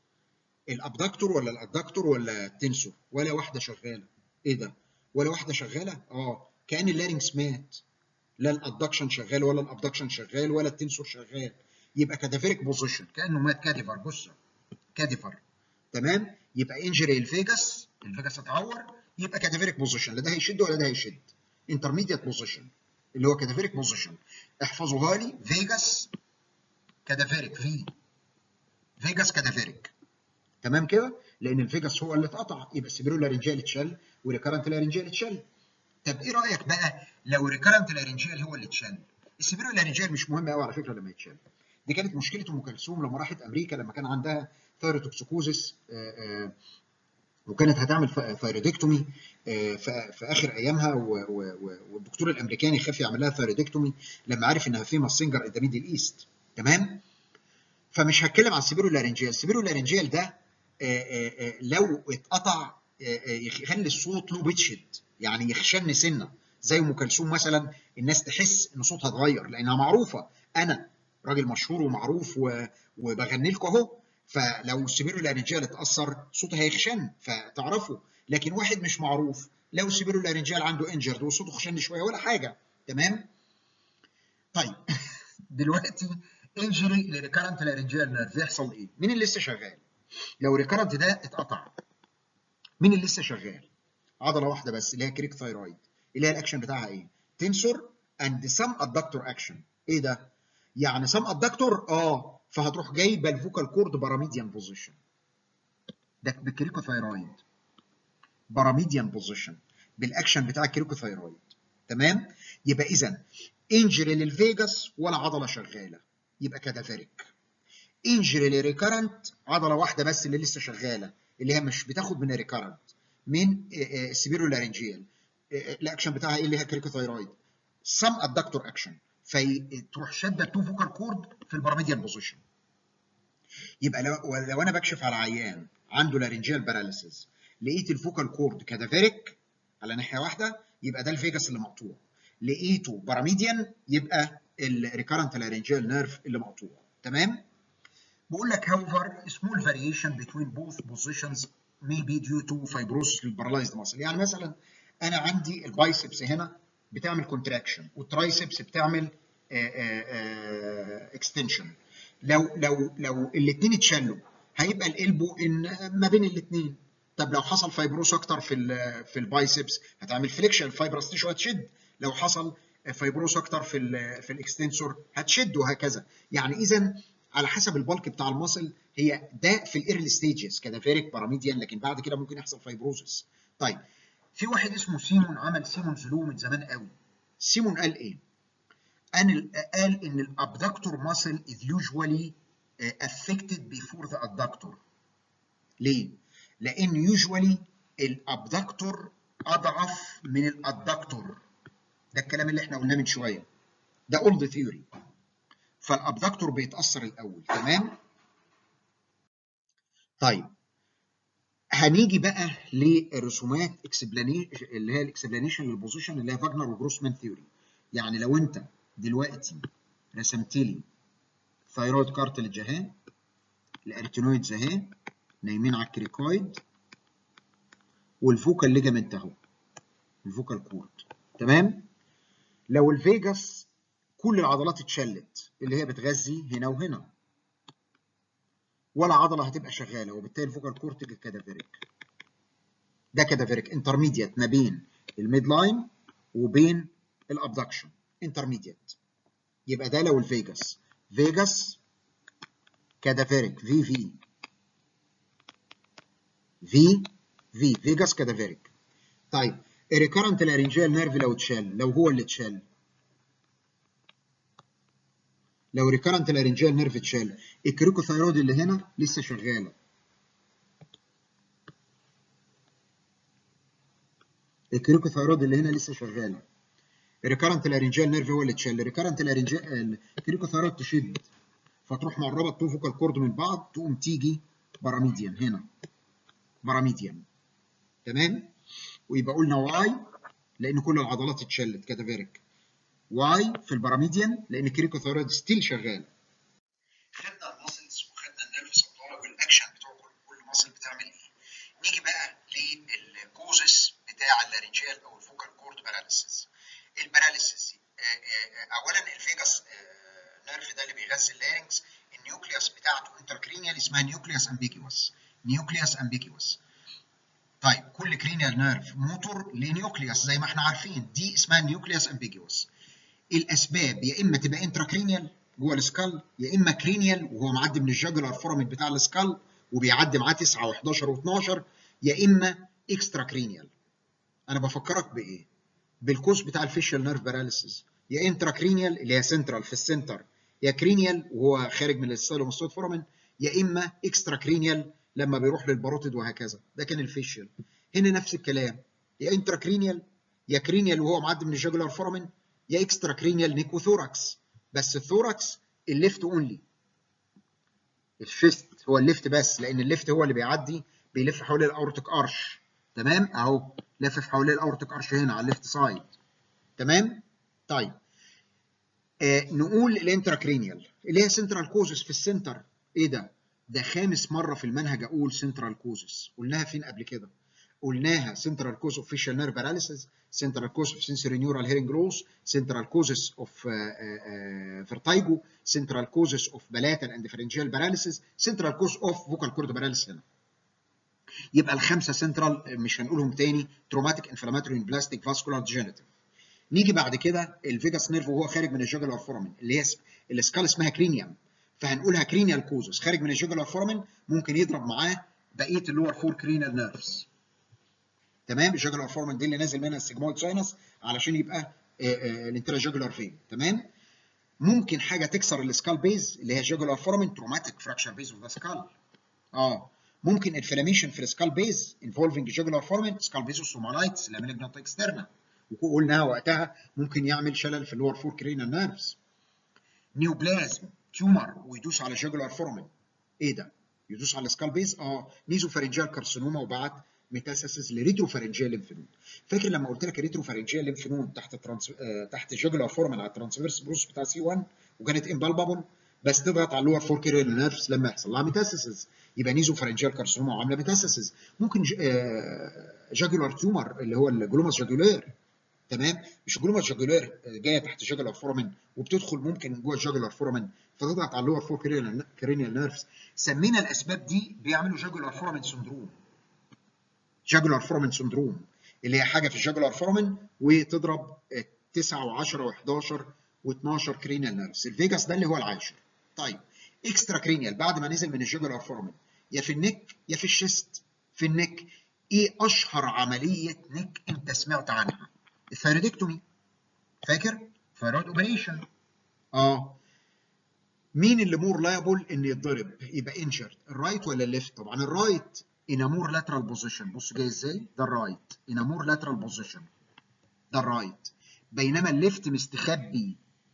الابدكتور ولا الادكتور ولا التنسور ولا واحده شغاله ايه ده؟ ولا واحده شغاله؟ اه كان اللارنكس مات لا الادكشن شغال ولا الابدكشن شغال ولا التنسور شغال يبقى كادافيريك بوزيشن كانه مات كاديفر بص كاديفر تمام يبقى انجري الفيجاس الفيجاس اتعور يبقى كادافيريك بوزيشن لا ده هيشد ولا ده هيشد انترميديت بوزيشن اللي هو كادافيريك بوزيشن احفظوها لي فيجاس كادافيريك في فيجاس كادافيريك تمام كده لان الفيجاس هو اللي اتقطع يبقى السبيرو لارنجال اتشل وريكارنت لارنجال اتشل طب ايه رايك بقى لو ريكارنت لارنجال هو اللي اتشل السبيرو لارنجال مش مهم قوي على فكره لما يتشل دي كانت مشكله ام كلثوم لما راحت امريكا لما كان عندها ثايروتوكسيكوزس وكانت هتعمل ثايرودكتومي في اخر ايامها والدكتور الامريكاني خاف يعمل لها ثايرودكتومي لما عرف انها في ماسنجر ان ذا ميدل ايست تمام فمش هتكلم عن السبيرو لارنجيال السبيرو لارنجيال ده لو اتقطع يخلي الصوت له بيتشد يعني يخشن سنه زي ام كلثوم مثلا الناس تحس ان صوتها اتغير لانها معروفه انا راجل مشهور ومعروف وبغني لكم اهو فلو السبيرو لارنجيال اتاثر صوته هيخشن فتعرفوا لكن واحد مش معروف لو السبيرو لارنجيال عنده انجرد وصوته خشن شويه ولا حاجه تمام طيب دلوقتي انجري لريكارنت لارنجيال نيرف يحصل ايه مين اللي لسه شغال لو ريكارنت ده اتقطع مين اللي لسه شغال عضله واحده بس اللي هي كريك ثايرويد اللي هي الاكشن بتاعها ايه تنسور اند سم ادكتور اكشن ايه ده يعني سم ادكتور اه فهتروح جايبه الفوكال كورد باراميديان بوزيشن ده بالكريكوثايرويد باراميديان بوزيشن بالاكشن بتاع الكريكوثايرويد تمام يبقى اذا انجري للفيجاس ولا عضله شغاله يبقى كادافيريك انجري لريكارنت عضله واحده بس اللي لسه شغاله اللي هي مش بتاخد من الريكارنت من السبيرو لارنجيال الاكشن بتاعها ايه اللي هي كريكوثايرويد سم ادكتور اكشن فتروح شاده تو فوكال كورد في الباراميديان بوزيشن يبقى لو, لو انا بكشف على عيان عنده لارنجيال باراليسيس لقيت الفوكال كورد كادافيريك على ناحيه واحده يبقى ده الفيجاس اللي مقطوع لقيته باراميديان يبقى الريكارنت لارنجيال نيرف اللي مقطوع تمام بقول لك however small variation between both positions may be due to fibrosis للبارلايزد muscle يعني مثلا انا عندي البايسبس هنا بتعمل كونتراكشن والترايسبس بتعمل اكستنشن لو لو لو الاثنين اتشلوا هيبقى الالبو ان ما بين الاثنين طب لو حصل فايبروس اكتر في ال في البايسبس هتعمل فليكشن الفايبرس تيشو هتشد لو حصل فايبروس اكتر في ال في الاكستنسور هتشد وهكذا يعني اذا على حسب البلك بتاع المصل هي ده في الايرلي ستيجز كادافيريك باراميديان لكن بعد كده ممكن يحصل فايبروزس طيب في واحد اسمه سيمون عمل سيمون سلو من زمان قوي سيمون قال ايه قال قال ان الابدكتور ماسل is usually affected before the adductor ليه لان usually الابدكتور اضعف من الادكتور ده الكلام اللي احنا قلناه من شويه ده اولد ثيوري فالابدكتور بيتاثر الاول تمام طيب هنيجي بقى للرسومات اكسبلانيشن اللي هي الاكسبلانيشن للبوزيشن اللي هي فاجنر وجروسمان ثيوري يعني لو انت دلوقتي رسمت لي ثايرويد كارتلج اهي الارتينويدز اهي نايمين على الكريكويد والفوكال ليجامنت اهو الفوكال كورد تمام لو الفيجاس كل العضلات اتشلت اللي هي بتغذي هنا وهنا ولا عضله هتبقى شغاله وبالتالي الفوكال كورتيك كادافيريك ده كادافيريك انترميديت ما بين الميد لاين وبين الابدكشن انترميديت يبقى ده لو الفيجاس فيجاس كادافيريك في في في في فيجاس كادافيريك طيب الريكارنت لارنجيال نيرف لو اتشال لو هو اللي اتشال لو ريكارنت لارنجيال نيرف اتشال الكريكوثايرود اللي هنا لسه شغاله الكريكوثايرود اللي هنا لسه شغاله الريكارنت لارنجيال نيرف هو اللي اتشال الريكارنت لارنجيال الكريكوثايرود تشد فتروح مقربه تو فوكال كورد من بعض تقوم تيجي باراميديان هنا باراميديان تمام ويبقى قلنا واي لان كل العضلات اتشلت كاتافيريك واي في الباراميديان لان الكريكوثايرويد ستيل شغال خدنا الماسلز وخدنا النيرف سبلاي والاكشن بتوع كل ماسل بتعمل ايه نيجي بقى للكوزس بتاع اللارنجيال او الفوكال كورد باراليسيس الباراليسيس اولا الفيجاس نيرف ده اللي بيغذي اللارنكس النيوكليوس بتاعته انتركرينيال اسمها نيوكليوس امبيجيوس نيوكليوس امبيجيوس طيب كل كرينيال نيرف موتور لنيوكليوس زي ما احنا عارفين دي اسمها نيوكليوس امبيجيوس الاسباب يا اما تبقى انتراكرينيال جوه السكال يا اما كرينيال وهو معدي من الجاجولار فورامين بتاع السكال وبيعدي معاه 9 و11 و12 يا اما اكسترا كرينيال انا بفكرك بايه بالكوز بتاع الفيشال نيرف باراليسيس يا انتراكرينيال اللي هي سنترال في السنتر يا كرينيال وهو خارج من السيلوموستويد فورامين يا اما اكسترا كرينيال لما بيروح للباروتيد وهكذا ده كان الفيشل هنا نفس الكلام يا انتراكرينيال يا كرينيال وهو معدي من الجاجولار فورامين يا اكسترا كرينيال نيكوثوراكس بس الثوراكس الليفت اونلي الشيست هو الليفت بس لان الليفت هو اللي بيعدي بيلف حوالين الاورتيك ارش تمام اهو لفف حوالين الاورتيك ارش هنا على الليفت سايد تمام طيب آه نقول الانتراكرينيال اللي هي سنترال كوزس في السنتر ايه ده ده خامس مره في المنهج اقول سنترال كوزس قلناها فين قبل كده قلناها سنترال كوز اوف فيشال نيرف باراليسيس سنترال كوز اوف سنسوري نيورال هيرنج لوس سنترال كوزس اوف فيرتايجو سنترال كوزس اوف بلاتال اند فرنجيال باراليسيس سنترال كوز اوف فوكال كورد باراليسيس هنا يبقى الخمسه سنترال مش هنقولهم تاني تروماتيك انفلاماتوري بلاستيك فاسكولار ديجنريتيف نيجي بعد كده الفيجاس نيرف وهو خارج من الجاجولار فورامين اللي هي السكال اسمها كرينيوم فهنقولها كرينيال كوزس خارج من الجاجولار فورامين ممكن يضرب معاه بقيه اللور فور كرينيال نيرفز تمام الجاجولار فورمن دي اللي نازل منها السيجمويد ساينس علشان يبقى الانتراجاجولار فين تمام ممكن حاجه تكسر السكال بيز اللي هي جاجولار فورمن تروماتيك فراكشر بيز اوف ذا سكال اه ممكن انفلاميشن في السكال بيز انفولفنج جاجولار فورمن سكال بيز اوستومالايتس لامينجنت اكسترنا وقلناها وقتها ممكن يعمل شلل في اللور فور كرينال نيرفز نيوبلازم تيومر ويدوس على جاجولار فورمن ايه ده يدوس على السكال بيز اه نيزو فارنجال كارسينوما وبعت ميتاسيسز لريتروفارنجيال ليمف نود فاكر لما قلت لك الريتروفارنجيال ليمف نود تحت ترانس... آه تحت جاجولار فورمن على الترانسفيرس بروس بتاع سي 1 وكانت امبالبابل بس تضغط على اللور فور كيريال نيرفز لما يحصل لها ميتاسيسز يبقى نيزو فارنجيال كارسينوما وعامله ميتاسيسز ممكن ج... آه جاجولار تيومر اللي هو الجلوماس جاجولار تمام مش الجلوماس جاجولار جايه تحت جاجولار فورمن وبتدخل ممكن جوه الجاجولار فورمن فتضغط على اللور فور كيريال نيرفز سمينا الاسباب دي بيعملوا جاجولار فورمن سندروم جاجولار فورمن سندروم اللي هي حاجه في الجاجولار فورمن وتضرب 9 و10 و11 و12 كرينيال نيرفز الفيجاس ده اللي هو العاشر طيب اكسترا كرينيال بعد ما نزل من الجاجولار فورمن يا في النك يا في الشيست في النك ايه اشهر عمليه نك انت سمعت عنها الثايرودكتومي فاكر ثايرويد اوبريشن اه مين اللي مور لايبل ان يتضرب يبقى انجرد الرايت ولا الليفت طبعا الرايت in a more lateral position بص جاي ازاي ده الرايت in a more lateral position ده الرايت بينما الليفت مستخبي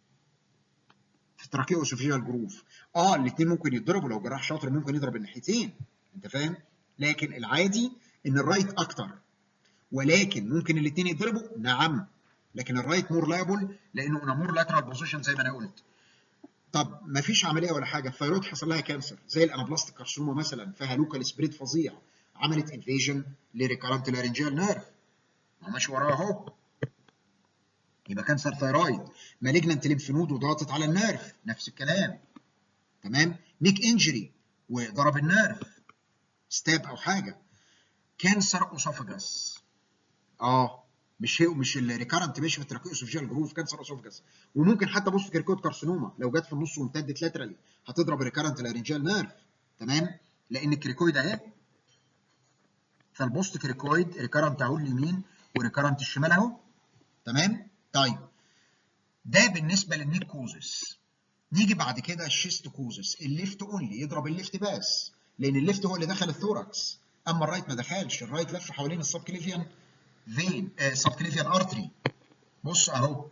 في تراكيوسوفيال جروف اه الاثنين ممكن يتضربوا لو جراح شاطر ممكن يضرب الناحيتين انت فاهم لكن العادي ان الرايت اكتر ولكن ممكن الاثنين يتضربوا نعم لكن الرايت مور لابل لانه انا مور لاترال بوزيشن زي ما انا قلت طب ما فيش عمليه ولا حاجه الثيرويد حصل لها كانسر زي الانابلاستيك كارسينوما مثلا فيها لوكال سبريد فظيع عملت انفيجن لريكارنت لارنجيال نيرف ما ماشي وراها اهو يبقى كانسر ثيرويد مالجننت ليمف نود وضغطت على النيرف نفس الكلام تمام نيك انجري وضرب النيرف ستاب او حاجه كانسر اسوفاجاس اه مش هي مش الريكارنت ماشي في التراكيوسوفيجيال جروف كانسر اسوفاجاس وممكن حتى بص كيركوت كارسينوما لو جت في النص وامتدت لاترالي هتضرب ريكارنت لارنجيال نيرف تمام لان الكريكويد اهي فالبوست كريكويد ريكارنت اهو اليمين وريكارنت الشمال اهو تمام طيب ده بالنسبه للنيك كوزس نيجي بعد كده الشيست كوزس الليفت اونلي يضرب الليفت بس لان الليفت هو اللي دخل الثوركس اما الرايت ما دخلش الرايت لف حوالين السب كليفيان فين آه سب كليفيان ارتري بص اهو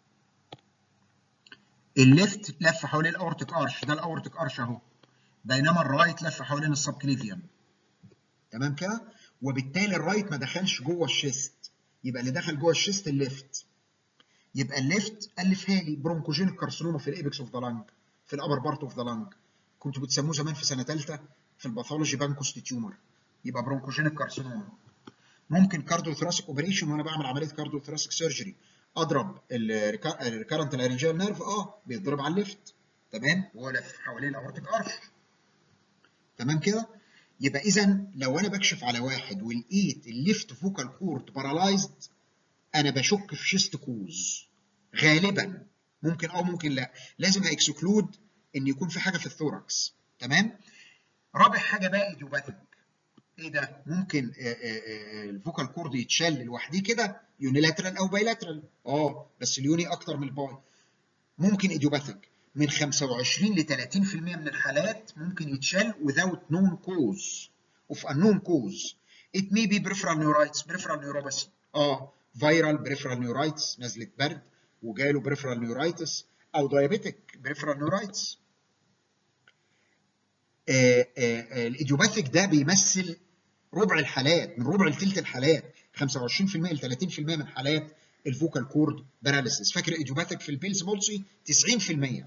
الليفت لف حوالين الاورتيك ارش ده الاورتيك ارش اهو بينما الرايت لف حوالين السب كليفيان تمام كده وبالتالي الرايت ما دخلش جوه الشيست يبقى اللي دخل جوه الشيست الليفت يبقى الليفت الفها لي برونكوجينيك كارسينوما في الايبكس اوف ذا لانج في الابر بارت اوف ذا لانج كنتوا بتسموه زمان في سنه ثالثه في الباثولوجي بانكوست تيومر يبقى برونكوجينيك كارسينوما ممكن كارديو ثراسيك اوبريشن وانا بعمل عمليه كارديو ثراسيك سيرجري اضرب الريكارنت لارنجيال نيرف اه بيتضرب على الليفت تمام وهو لف حوالين الاورتيك ارش تمام كده يبقى اذا لو انا بكشف على واحد ولقيت الليفت فوكال كورد بارالايزد انا بشك في شيست كوز غالبا ممكن او ممكن لا لازم اكسكلود ان يكون في حاجه في الثوركس تمام رابع حاجه بقى ايديوباثيك ايه ده ممكن الفوكال كورد يتشال لوحده كده يونيلاترال او بايلاترال اه بس اليوني اكتر من الباي ممكن ايديوباثيك من 25 ل 30% من الحالات ممكن يتشال without known cause of unknown cause it may be peripheral neuritis peripheral neuropathy اه فيرال بريفرال نيورايتس نزله برد وجاله بريفرال نيورايتس او دايابيتك بريفرال نيورايتس الايديوباثيك ده بيمثل ربع الحالات من ربع لثلث الحالات 25% ل 30% من حالات الفوكال كورد باراليسيس فاكر الايديوباثيك في البيلز بولسي 90%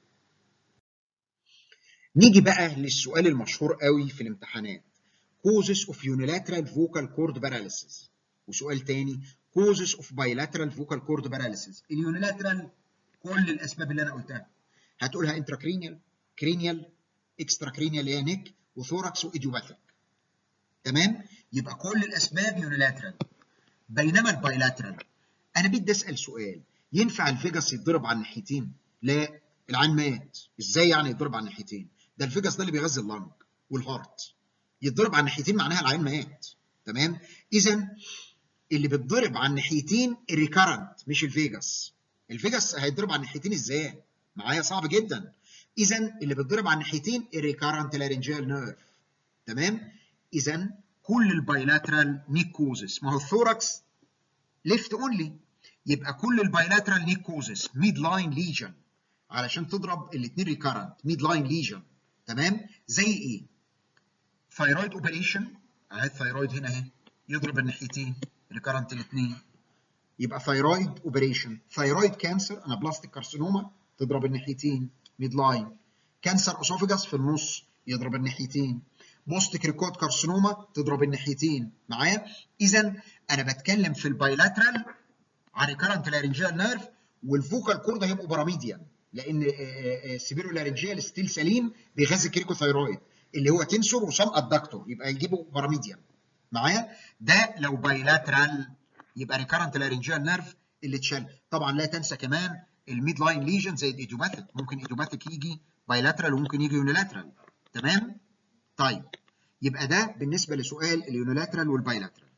نيجي بقى للسؤال المشهور قوي في الامتحانات causes of unilateral vocal cord paralysis وسؤال تاني causes of bilateral vocal cord paralysis اليونيلاترال كل الاسباب اللي انا قلتها هتقولها انتراكرينيال كرينيال اكسترا كرينيال هي نيك وثوركس وايديوباثيك تمام يبقى كل الاسباب يونيلاترال بينما البايلاترال انا بدي اسال سؤال ينفع الفيجاس يتضرب على الناحيتين لا العين مات ازاي يعني يتضرب على الناحيتين ده الفيجاس ده اللي بيغذي اللنج والهارت يتضرب على الناحيتين معناها العين مات تمام اذا اللي بيتضرب على الناحيتين الريكارنت مش الفيجاس الفيجاس هيتضرب على الناحيتين ازاي معايا صعب جدا اذا اللي بيتضرب على الناحيتين الريكارنت لارنجيال نيرف تمام اذا كل البايلاترال نيك كوزس ما هو الثوركس ليفت اونلي يبقى كل البايلاترال نيك كوزس ميد لاين ليجن علشان تضرب الاثنين ريكارنت ميد لاين ليجن تمام زي ايه ثايرويد اوبريشن اهي الثايرويد هنا اهي يضرب الناحيتين ريكارنت الاثنين يبقى ثايرويد اوبريشن ثايرويد كانسر انا بلاستيك كارسينوما تضرب الناحيتين ميد لاين كانسر اسوفيجاس في النص يضرب الناحيتين بوست كريكوت كارسينوما تضرب الناحيتين معايا اذا انا بتكلم في البايلاترال على ريكارنت لارنجيال نيرف والفوكال كورد هيبقوا باراميديان لان السبيرو لارنجيال ستيل سليم بيغذي الكريكوثايرويد اللي هو تنسور وسام ادكتور يبقى يجيبوا باراميديان معايا ده لو بايلاترال يبقى ريكارنت لارنجيال نيرف اللي اتشال طبعا لا تنسى كمان الميد لاين ليجن زي الايديوباثيك ممكن ايديوباثيك يجي بايلاترال وممكن يجي يونيلاترال تمام طيب يبقى ده بالنسبه لسؤال اليونيلاترال والبايلاترال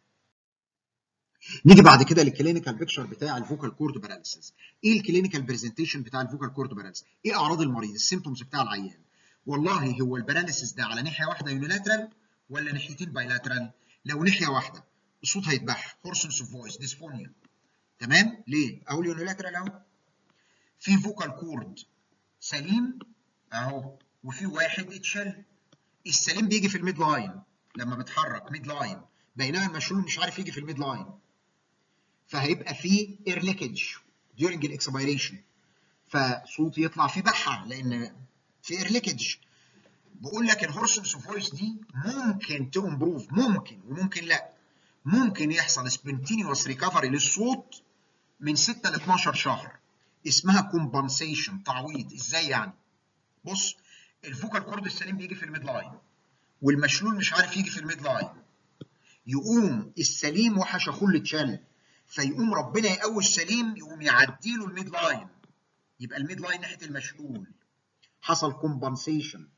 نيجي بعد كده للكلينيكال بيكتشر بتاع الفوكال كورد باراليسيس ايه الكلينيكال برزنتيشن بتاع الفوكال كورد باراليسيس ايه اعراض المريض السيمتومز بتاع العيان والله هو الباراليسيس ده على ناحيه واحده يونيلاترال ولا ناحيتين بايلاترال لو ناحيه واحده الصوت هيتبح هورسنس اوف فويس ديسفونيا تمام ليه اقول يونيلاترال اهو في فوكال كورد سليم اهو وفي واحد اتشل السليم بيجي في الميد لاين لما بتحرك ميد لاين بينما المشلول مش عارف يجي في الميد لاين فهيبقى فيه اير ليكج during الاكسبيريشن فصوتي يطلع فيه بحه لان في اير ليكج بقول لك الهورسنس فويس دي ممكن تمبروف ممكن وممكن لا ممكن يحصل سبنتينيوس ريكفري للصوت من 6 ل 12 شهر اسمها كومبنسيشن تعويض ازاي يعني بص الفوكال كورد السليم بيجي في الميد لاين والمشلول مش عارف يجي في الميد لاين يقوم السليم وحش اخوه اللي اتشل فيقوم ربنا يقوي السليم يقوم يعدي له الميد لاين يبقى الميد لاين ناحيه المشلول حصل كومبنسيشن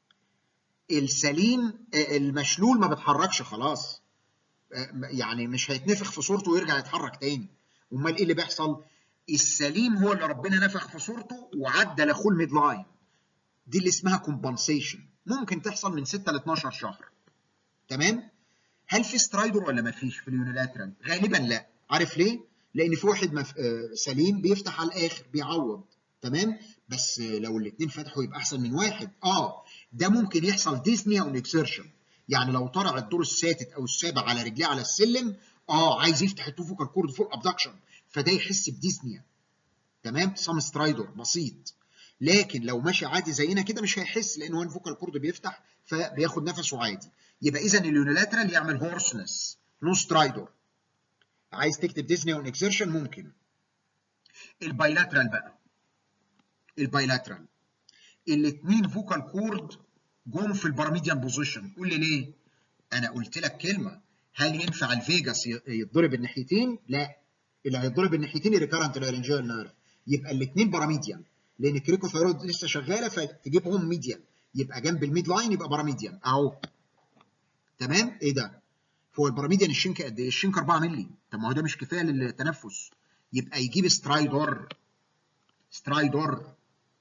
السليم المشلول ما بيتحركش خلاص يعني مش هيتنفخ في صورته ويرجع يتحرك تاني امال ايه اللي بيحصل السليم هو اللي ربنا نفخ في صورته وعدى لاخوه الميد لاين دي اللي اسمها كومبنسيشن ممكن تحصل من 6 ل 12 شهر تمام هل في سترايدر ولا ما فيش في اليونيلاترال غالبا لا عارف ليه لان في واحد مف... سليم بيفتح على الاخر بيعوض تمام بس لو الاثنين فتحوا يبقى احسن من واحد اه ده ممكن يحصل ديزني او اكسيرشن يعني لو طلع الدور السادس او السابع على رجليه على السلم اه عايز يفتح التوفوكال كورد فوق ابدكشن فده يحس بديزنيا تمام سام سترايدر بسيط لكن لو ماشي عادي زينا كده مش هيحس لان هو الفوكال كورد بيفتح فبياخد نفسه عادي يبقى اذا اليونيلاترال يعمل هورسنس نو سترايدر عايز تكتب ديزني او اكسيرشن ممكن البايلاترال بقى البايلاترال الاثنين فوكال كورد جم في الباراميديان بوزيشن قول لي ليه انا قلت لك كلمه هل ينفع الفيجاس يتضرب الناحيتين لا اللي هيتضرب الناحيتين الريكارنت لارنجيال نيرف يبقى الاثنين باراميديان لان الكريكوثايرويد لسه شغاله فتجيبهم ميديان يبقى جنب الميد لاين يبقى باراميديان اهو تمام ايه ده هو الباراميديان الشنك قد ايه الشنك 4 مللي طب ما هو ده مش كفايه للتنفس يبقى يجيب سترايدور سترايدور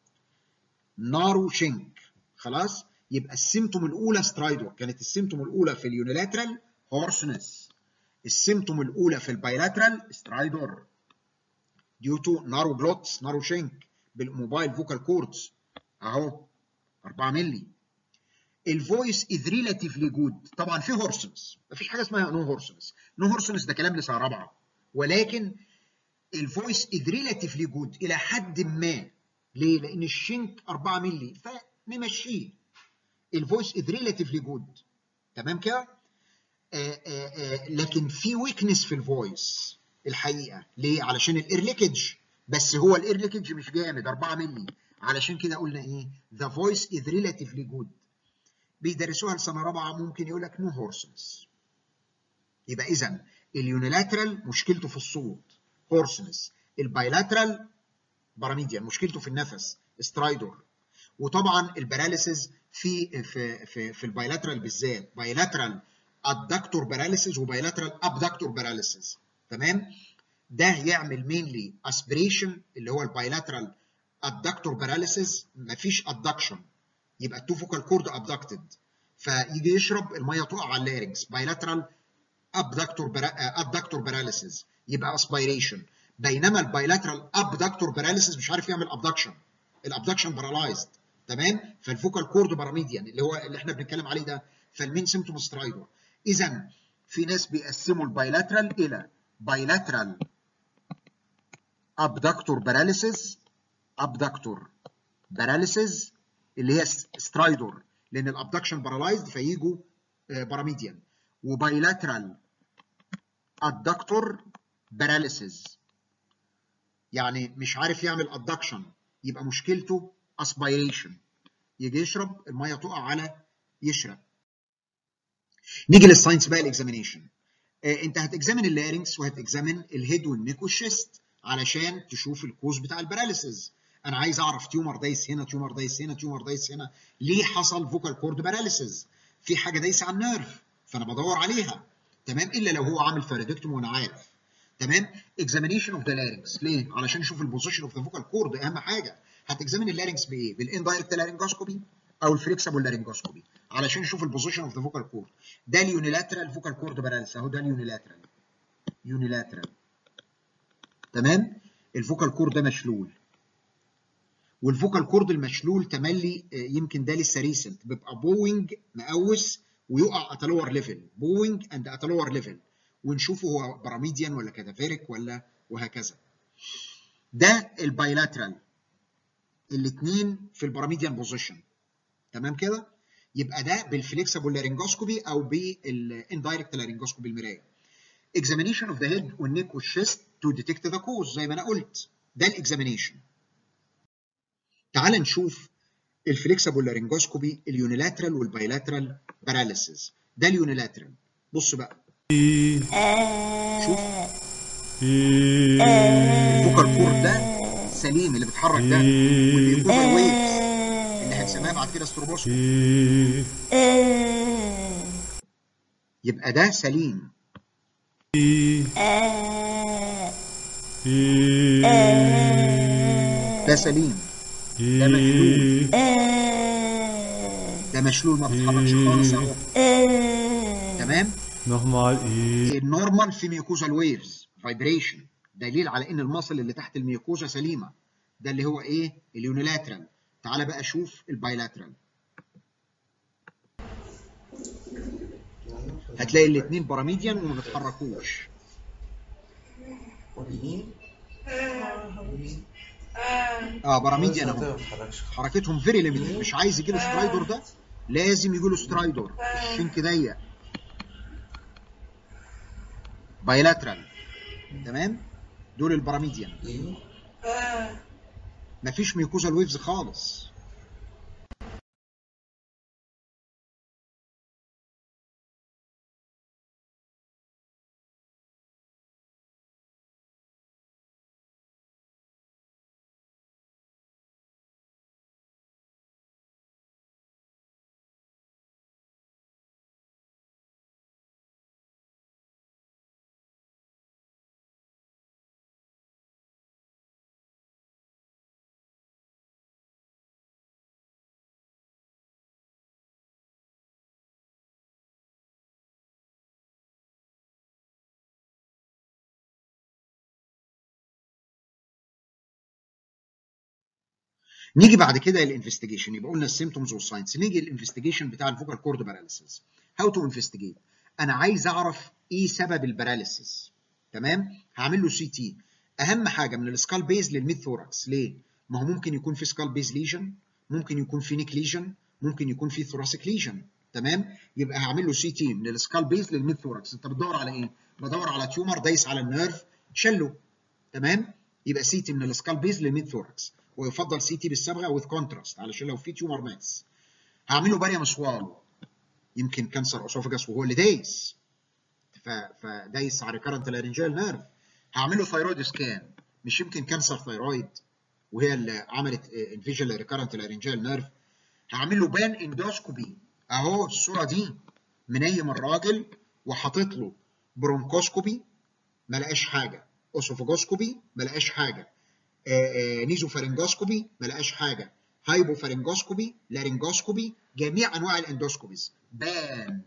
نارو شنك خلاص يبقى السيمتوم الاولى سترايدور كانت السيمتوم الاولى في اليونيلاترال هورسنس السيمتوم الاولى في البايلاترال سترايدور ديو تو نارو جلوتس نارو شنك بالموبايل فوكال كوردز اهو 4 مللي الفويس از ريلاتيفلي جود طبعا في هورسنس مفيش حاجه اسمها نو هورسنس نو هورسنس ده كلام لسنه رابعه ولكن الفويس از ريلاتيفلي جود الى حد ما ليه؟ لان الشنك 4 مللي فنمشيه الفويس از ريلاتيفلي جود تمام كده؟ لكن في ويكنس في الفويس الحقيقه ليه؟ علشان الاير ليكج بس هو الاير ليكج مش جامد 4 مللي علشان كده قلنا ايه؟ ذا فويس از ريلاتيفلي جود بيدرسوها لسنه رابعه ممكن يقول لك نو هورسنس يبقى اذا اليونيلاترال مشكلته في الصوت هورسنس البايلاترال باراميديان مشكلته في النفس سترايدور وطبعا الباراليسيز في في في, في البايلاترال بالذات بايلاترال ادكتور باراليسيز وبايلاترال ابدكتور باراليسيز تمام ده يعمل مينلي اسبريشن اللي هو البايلاترال ادكتور باراليسيز مفيش ادكشن يبقى التو فوكال كورد ابدكتد فيجي يشرب الميه تقع على اللارنكس بايلاترال ابدكتور ابدكتور باراليسيز يبقى اسبيريشن بينما البايلاترال ابدكتور باراليسيز مش عارف يعمل ابدكشن الابدكشن بارالايزد تمام فالفوكال كورد باراميديان اللي هو اللي احنا بنتكلم عليه ده فالمين سيمتوم سترايدر اذا في ناس بيقسموا البايلاترال الى بايلاترال ابدكتور باراليسيز ابدكتور باراليسيز اللي هي سترايدور لان الابدكشن بارالايزد فييجوا باراميديان وبايلاترال ادكتور باراليسيز يعني مش عارف يعمل ادكشن يبقى مشكلته اسبيريشن يجي يشرب الميه تقع على يشرب نيجي للساينس بقى الاكزامينيشن آه انت هتكزامن اللارنكس وهتكزامن الهيد والنيك والشيست علشان تشوف الكوز بتاع الباراليسيز انا عايز اعرف تيومر دايس هنا تيومر دايس هنا تيومر دايس هنا ليه حصل فوكال كورد باراليسيز في حاجه دايسه على النيرف فانا بدور عليها تمام الا لو هو عامل فاريدكتوم وانا عارف تمام اكزامينيشن اوف ذا لارنكس ليه علشان اشوف البوزيشن اوف ذا فوكال كورد اهم حاجه هتكزامن اللارنكس بايه بالاندايركت لارنجوسكوبي او الفليكسبل لارنجوسكوبي علشان اشوف البوزيشن اوف ذا فوكال كورد ده اليونيلاترال فوكال كورد باراليسيس اهو ده اليونيلاترال يونيلاترال تمام الفوكال كورد ده مشلول والفوكال كورد المشلول تملي يمكن ده لسه ريسنت بيبقى بوينج مقوس ويقع ات لور ليفل بوينج اند ات لور ليفل ونشوفه هو باراميديان ولا كاتافيريك ولا وهكذا ده البايلاترال الاثنين في الباراميديان بوزيشن تمام كده يبقى ده بالفليكسبل لارنجوسكوبي او بالاندايركت لارنجوسكوبي المرايه examination of the head والنيك والشيست to detect the cause زي ما انا قلت ده الاكزامينيشن تعال نشوف الفليكسبل لارنجوسكوبي اليونيلاترال والبايلاترال باراليسيس ده اليونيلاترال بص بقى شوف الفوكال كورد ده سليم اللي بيتحرك ده والميوكوزال ويفز اللي هنسميها بعد كده ستروبوسكوبي يبقى ده سليم ده سليم ده مشلول ده مشلول ما بيتحركش خالص اهو تمام Nochmal E. النورمال في ميوكوزال ويفز فايبريشن دليل على ان المصل اللي تحت الميوكوزا سليمه ده اللي هو ايه اليونيلاترال تعال بقى شوف البايلاترال هتلاقي الاثنين باراميديان وما بيتحركوش اه باراميديان اهو حركتهم فيري ليميتد مش عايز يجي له سترايدور ده لازم يجي له سترايدور الشنك ضيق بايلاترال تمام دول الباراميديان مفيش ميوكوزال ويفز خالص نيجي بعد كده للانفستيجيشن يبقى قلنا السيمتومز والساينس نيجي للانفستيجيشن بتاع الفوكال كورد باراليسيس هاو تو انفستيجيت انا عايز اعرف ايه سبب الباراليسيس تمام هعمل له سي تي اهم حاجه من السكال بيز للميد ثوركس ليه ما هو ممكن يكون في سكال بيز ليجن ممكن يكون في نيك ليجن ممكن يكون في ثوراسيك ليجن تمام يبقى هعمل له سي تي من السكال بيز للميد ثوركس انت بتدور على ايه بدور على تيومر دايس على النيرف شله تمام يبقى سي تي من السكال بيز للميد ثوركس ويفضل سي تي بالصبغه وذ كونتراست علشان لو في تيومر ماس هعمل له باريا مسوال يمكن كانسر اسوفجاس وهو اللي دايس فدايس على ريكارنت لارنجال نيرف هعمل له ثايرويد سكان مش يمكن كانسر ثايرويد وهي اللي عملت انفيجن ريكارنت لارنجال نيرف هعمل له بان اندوسكوبي اهو الصوره دي منيم الراجل وحاطط له برونكوسكوبي ما لقاش حاجه اسوفجوسكوبي ما لقاش حاجه نيزوفارنجوسكوبي ما لقاش حاجه هايبوفارنجوسكوبي لارنجوسكوبي جميع انواع الاندوسكوبيز بان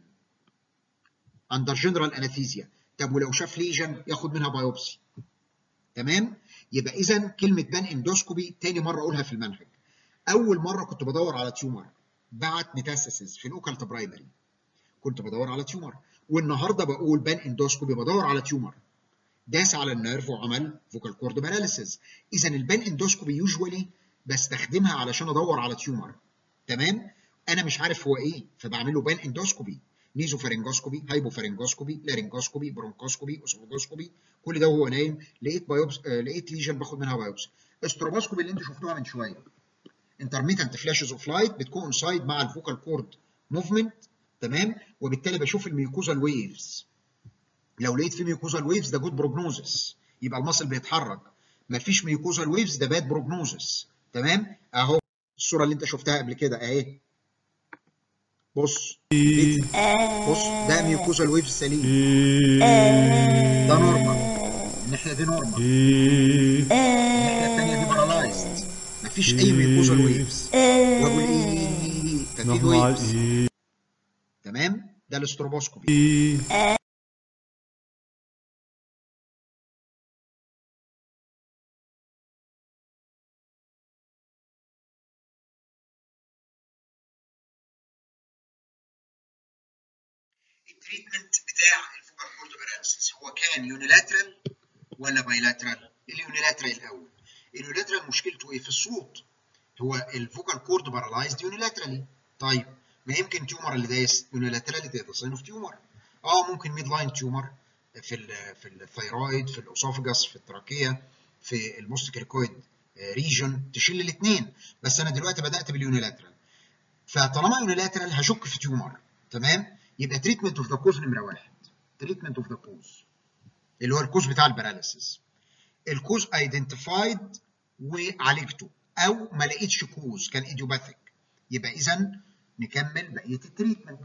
اندر جنرال انستيزيا طب ولو شاف ليجن ياخد منها بايوبسي تمام يبقى اذا كلمه بان اندوسكوبي تاني مره اقولها في المنهج اول مره كنت بدور على تيومر بعت ميتاسيسز في الاوكالت برايمري كنت بدور على تيومر والنهارده بقول بان اندوسكوبي بدور على تيومر داس على النيرف وعمل فوكال كورد باراليسيس اذا البان اندوسكوبي يوجوالي بستخدمها علشان ادور على تيومر تمام انا مش عارف هو ايه فبعمل له بان اندوسكوبي نيزوفارنجوسكوبي هايبوفارنجوسكوبي لارنجوسكوبي برونكوسكوبي اسوفوجوسكوبي كل ده وهو نايم لقيت بايوبس آه لقيت ليجن باخد منها بايوبسي استروبوسكوبي اللي انتوا شفتوها من شويه انترميتنت فلاشز اوف لايت بتكون سايد مع الفوكال كورد موفمنت تمام وبالتالي بشوف الميوكوزال ويفز لو لقيت في ميوكوزال ويفز ده جود بروجنوزس يبقى المصل بيتحرك مفيش ميوكوزال ويفز ده باد بروجنوزس تمام اهو الصوره اللي انت شفتها قبل كده اهي بص بص ده ميوكوزال ويفز سليم ده نورمال الناحيه دي نورمال الناحيه الثانيه دي بارالايزد مفيش اي ميوكوزال ويفز واقول ايه ففي ويفز تمام ده الاستروبوسكوبي التريتمنت بتاع الفوكال كورد باراليسيس هو كان يونيلاترال ولا بايلاترال؟ اليونيلاترال الاول اليونيلاترال مشكلته ايه في الصوت هو الفوكال كورد بارالايزد يونيلاترالي طيب ما يمكن تيومر اللي دايس يونيلاتراليتي ده ساين اوف تيومر اه ممكن ميد لاين تيومر في ال في الثيرويد في الاسوفجاس في التراكيه في الموستكريكويد ريجن تشيل الاثنين بس انا دلوقتي بدات باليونيلاترال فطالما يونيلاترال هشك في تيومر تمام يبقى تريتمنت اوف ذا كوز نمره واحد تريتمنت اوف ذا كوز اللي هو الكوز بتاع الباراليسيس الكوز ايدنتيفايد وعالجته او ما لقيتش كوز كان ايديوباثيك يبقى اذا نكمل بقيه التريتمنت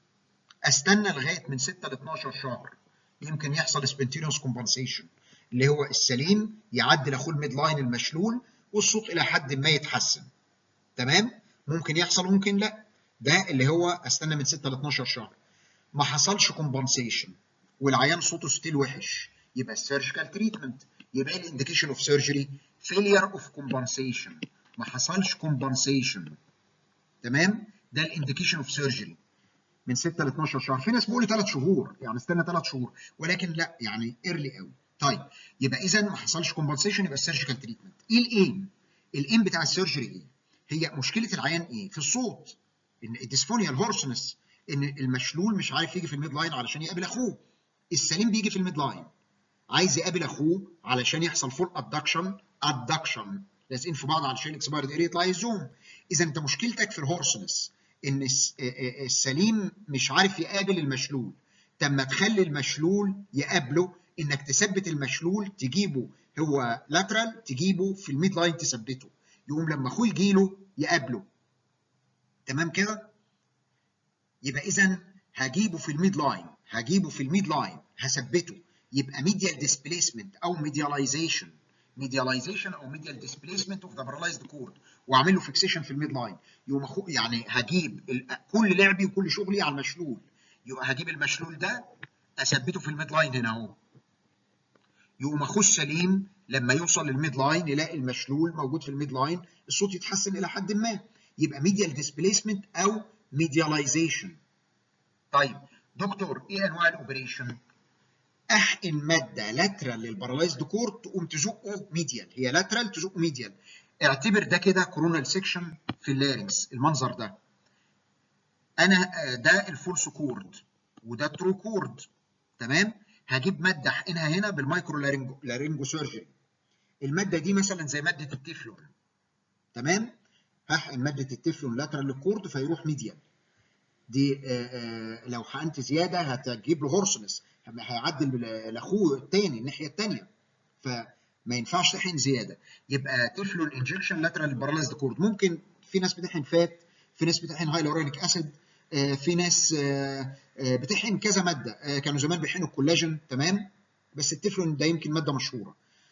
استنى لغايه من 6 ل 12 شهر يمكن يحصل سبنتينوس كومبنسيشن اللي هو السليم يعدل اخوه الميد لاين المشلول والصوت الى حد ما يتحسن تمام ممكن يحصل وممكن لا ده اللي هو استنى من 6 ل 12 شهر ما حصلش كومبنسيشن والعيان صوته ستيل وحش يبقى السيرجيكال تريتمنت يبقى الانديكيشن اوف سيرجري فيلير اوف كومبنسيشن ما حصلش كومبنسيشن تمام ده الانديكيشن اوف سيرجري من 6 ل 12 شهر في ناس بيقولوا 3 شهور يعني استنى 3 شهور ولكن لا يعني ايرلي قوي طيب يبقى اذا ما حصلش كومبنسيشن يبقى السيرجيكال تريتمنت ايه الايم الايم بتاع السيرجري ايه هي مشكله العيان ايه في الصوت ان الديسفونيا الهورسنس ان المشلول مش عارف يجي في الميد لاين علشان يقابل اخوه السليم بيجي في الميد لاين عايز يقابل اخوه علشان يحصل فول ادكشن ادكشن لازقين في بعض علشان الاكسبايرد اريا يطلع يزوم اذا انت مشكلتك في الهورسنس ان السليم مش عارف يقابل المشلول طب ما تخلي المشلول يقابله انك تثبت المشلول تجيبه هو لاترال تجيبه في الميد لاين تثبته يقوم لما اخوه يجي له يقابله تمام كده يبقى اذا هجيبه في الميد لاين هجيبه في الميد لاين هثبته يبقى ميديال ديسبيسمنت او ميدياليزيشن ميدياليزيشن او ميديال ديسبيسمنت اوف ذا بارالايزد كورد واعمل له فيكسيشن في الميد لاين يقوم أخو يعني هجيب كل لعبي وكل شغلي على المشلول يبقى هجيب المشلول ده اثبته في الميد لاين هنا اهو يقوم اخوه السليم لما يوصل للميد لاين يلاقي المشلول موجود في الميد لاين الصوت يتحسن الى حد ما يبقى ميديال ديسبيسمنت او ميدياليزيشن طيب دكتور ايه انواع الاوبريشن احقن ماده لاترال للبارالايزد كورد تقوم تزقه ميديال هي لاترال تزقه ميديال اعتبر ده كده كورونال سيكشن في اللارنكس المنظر ده انا ده الفولس كورد وده الترو كورد تمام هجيب ماده احقنها هنا بالمايكرو لارينجو, لارينجو سيرجري الماده دي مثلا زي ماده التeflon تمام هحقن ماده التeflon لاترال للكورد فيروح ميديال دي آآ آآ لو حقنت زياده هتجيب له هورسنس هيعدل لاخوه الثاني الناحيه الثانيه فما ينفعش تحقن زياده يبقى تفلون انجكشن لاترال باراليزد كورد ممكن في ناس بتحقن فات في ناس بتحقن هايلورونيك اسيد في ناس بتحقن كذا ماده كانوا زمان بيحقنوا الكولاجين تمام بس التفلون ده يمكن ماده مشهوره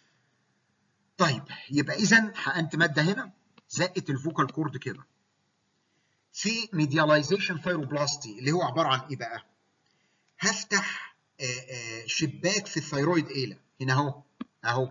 طيب يبقى اذا حقنت ماده هنا زقت الفوكال كورد كده في ميدياليزيشن ثايروبلاستي اللي هو عباره عن ايه بقى هفتح شباك في الثيرويد ايلا هنا اهو اهو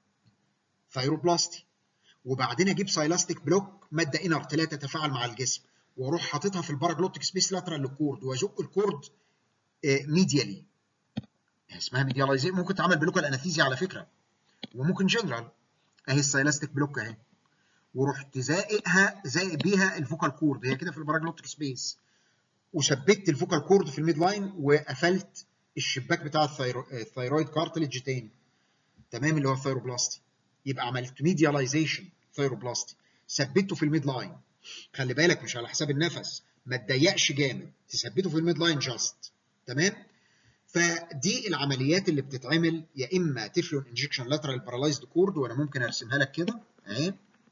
ثايروبلاستي وبعدين اجيب سايلاستيك بلوك ماده انرت لا تتفاعل مع الجسم واروح حاططها في الباراجلوتيك سبيس لاترال للكورد وازق الكورد ميديالي اسمها ميدياليزيشن ممكن تعمل بلوكال انستيزيا على فكره وممكن جنرال اهي السايلاستيك بلوك اهي ورحت زائقها زائق بيها الفوكال كورد هي كده في الباراجلوتيك سبيس وثبت الفوكال كورد في الميد لاين وقفلت الشباك بتاع الثيرويد كارتلج تاني تمام اللي هو الثيروبلاستي يبقى عملت ميدياليزيشن ثيروبلاستي ثبته في الميد لاين خلي بالك مش على حساب النفس ما تضيقش جامد تثبته في الميد لاين جاست تمام فدي العمليات اللي بتتعمل يا اما تفلون انجكشن لاترال بارالايزد كورد وانا ممكن ارسمها لك كده اهي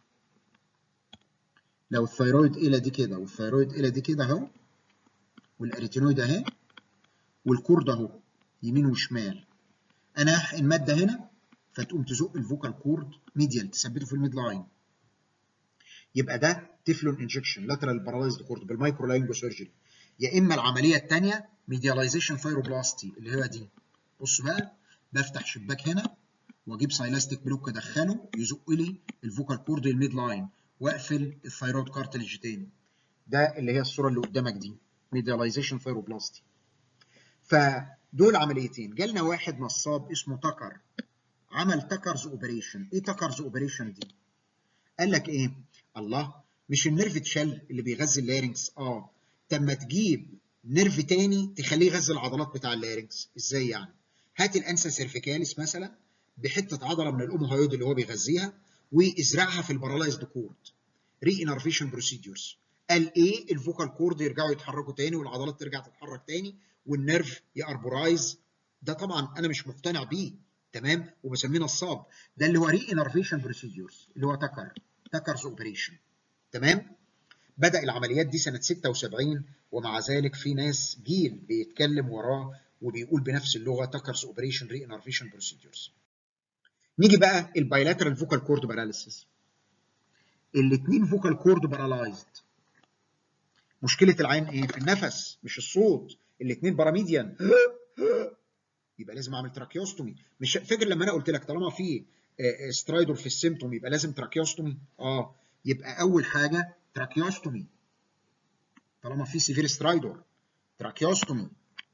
لو الثيرويد إلى دي كده والثيرويد إلى دي كده اهو والاريتينويد اهي والكورد اهو يمين وشمال انا هحقن ماده هنا فتقوم تزق الفوكال كورد ميديال تثبته في الميد لاين يبقى ده تفلون انجكشن لاترال بارالايزد كورد بالمايكرو لانجو سيرجري يا اما العمليه الثانيه ميدياليزيشن ثايروبلاستي اللي هي دي بص بقى بفتح شباك هنا واجيب سايلاستيك بلوك ادخله يزق لي الفوكال كورد الميد لاين واقفل الثيرويد كارتلج تاني ده اللي هي الصوره اللي قدامك دي ميدياليزيشن ثيروبلاستي فدول عمليتين جالنا واحد نصاب اسمه تكر عمل تكرز اوبريشن ايه تكرز اوبريشن دي قال لك ايه الله مش النيرف تشل اللي بيغذي اللارنكس اه طب ما تجيب نيرف تاني تخليه يغذي العضلات بتاع اللارنكس ازاي يعني هات الانسا سيرفيكاليس مثلا بحته عضله من الاوموهايود اللي هو بيغذيها وازرعها في البارالايزد كورد ري انرفيشن بروسيدورز قال ايه الفوكال كورد يرجعوا يتحركوا تاني والعضلات ترجع تتحرك تاني والنيرف ياربورايز ده طبعا انا مش مقتنع بيه تمام وبسميه نصاب ده اللي هو ري انرفيشن بروسيدورز اللي هو تكر تكرز اوبريشن تمام بدا العمليات دي سنه 76 ومع ذلك في ناس جيل بيتكلم وراه وبيقول بنفس اللغه تكرز اوبريشن ري انرفيشن بروسيدورز نيجي بقى البايلاترال فوكال كورد باراليسيس الاثنين فوكال كورد بارالايزد مشكله العين ايه في النفس مش الصوت الاثنين باراميديان يبقى لازم اعمل تراكيوستومي مش فاكر لما انا قلت لك طالما في سترايدور في السيمتوم يبقى لازم تراكيوستومي اه يبقى اول حاجه تراكيوستومي طالما في سيفير سترايدور تراكيوستومي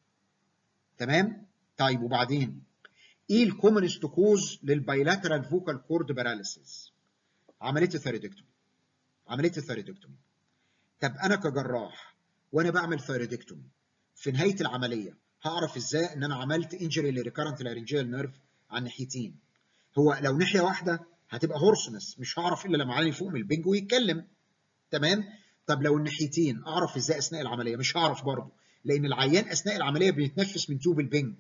تمام طيب وبعدين ايه الكومنست كوز للبايلاترال فوكال كورد باراليسيس عمليه الثيرودكتومي عمليه الثيرودكتومي طب انا كجراح وانا بعمل ثيرودكتومي في نهايه العمليه هعرف ازاي ان انا عملت انجري لريكارنت لارنجيال نيرف على الناحيتين هو لو ناحيه واحده هتبقى هورسنس مش هعرف الا لما عيني فوق من البنج ويتكلم تمام طب لو الناحيتين اعرف ازاي اثناء العمليه مش هعرف برضه لان العيان اثناء العمليه بيتنفس من توب البنج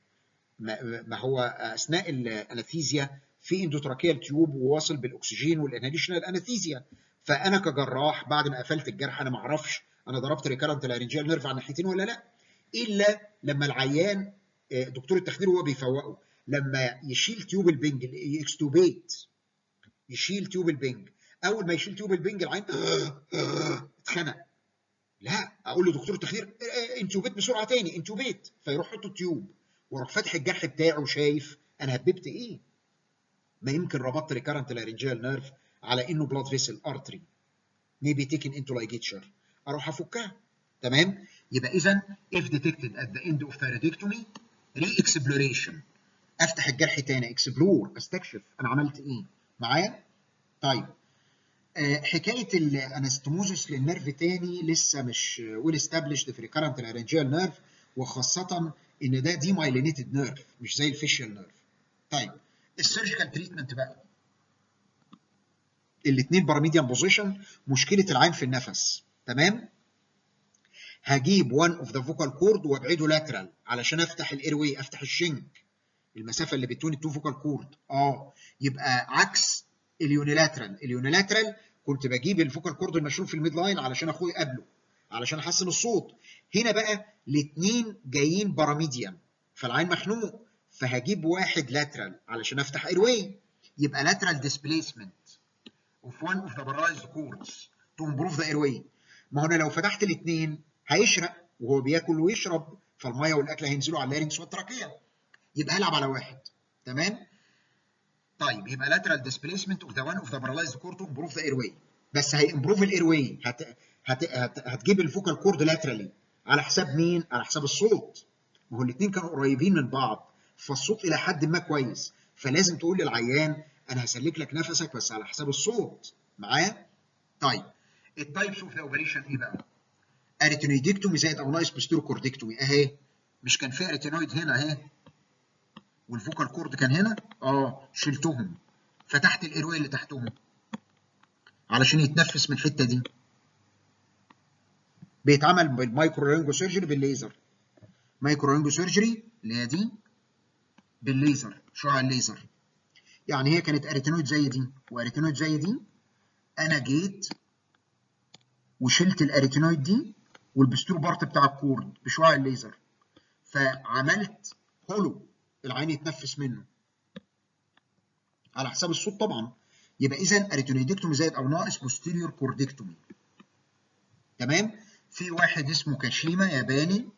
ما هو اثناء الانستيزيا في اندوتراكيال تيوب وواصل بالاكسجين والانهاليشنال انستيزيا فانا كجراح بعد ما قفلت الجرح انا ما اعرفش انا ضربت ريكارنت لارنجيال نيرف على الناحيتين ولا لا الا لما العيان دكتور التخدير وهو بيفوقه لما يشيل تيوب البنج يكستوبيت يشيل تيوب البنج اول ما يشيل تيوب البنج العين اتخنق لا اقول له دكتور التخدير انتوبيت بسرعه تاني انتوبيت فيروح يحط التيوب واروح فاتح الجرح بتاعه شايف انا هببت ايه ما يمكن ربطت ريكارنت لارنجيال نيرف على انه بلاد فيسل ارتري maybe taken into ligature اروح افكها تمام يبقى اذا if detected at the end of thyroidectomy re-exploration افتح الجرح تاني اكسبلور استكشف انا عملت ايه معايا طيب آه حكايه الانستموزس للنيرف تاني لسه مش ويل استابليشد في ريكارنت لارنجيال نيرف وخاصه ان ده دي مايلينيتد نيرف مش زي الفيشيال نيرف طيب السيرجيكال تريتمنت بقى الاثنين باراميديان بوزيشن مشكله العين في النفس تمام هجيب وان اوف ذا فوكال كورد وابعده لاترال علشان افتح الايروي افتح الشنك المسافه اللي بين التو فوكال كورد اه يبقى عكس اليونيلاترال اليونيلاترال كنت بجيب الفوكال كورد المشروب في الميد لاين علشان اخوي قبله علشان احسن الصوت هنا بقى الاثنين جايين باراميديان فالعين مخنوق فهجيب واحد لاترال علشان افتح ايروي يبقى لاترال ديسبيسمنت اوف وان اوف ذا بارايزد كوردز تو امبروف ذا ايروي ما هو انا لو فتحت الاثنين هيشرق وهو بياكل ويشرب فالميه والاكل هينزلوا على اللارنكس والتراكيه يبقى هلعب على واحد تمام طيب يبقى lateral displacement of the one of the paralyzed cord to improve the airway بس هيمبروف الايروي هت... هت... هت... هتجيب الفوكال كورد لاترالي على حساب مين؟ على حساب الصوت ما هو الاثنين كانوا قريبين من بعض فالصوت الى حد ما كويس فلازم تقول للعيان انا هسلك لك نفسك بس على حساب الصوت معايا؟ طيب التايبس اوف ذا اوبريشن ايه بقى؟ اريتينويدكتومي زائد او ناقص بستيروكوردكتومي اهي مش كان في اريتينويد هنا اهي والفوكال كورد كان هنا اه شلتهم فتحت الايروي اللي تحتهم علشان يتنفس من الحته دي بيتعمل بالمايكرو رينجو سيرجري بالليزر مايكرو رينجو سيرجري اللي هي دي بالليزر شعاع الليزر يعني هي كانت اريتينويد زي دي واريتينويد زي دي انا جيت وشلت الاريتينويد دي والبستور بارت بتاع الكورد بشعاع الليزر فعملت هولو العين يتنفس منه على حساب الصوت طبعا يبقى اذا اريتونيدكتومي زائد او ناقص بوستيريور كوردكتومي تمام في واحد اسمه كاشيما ياباني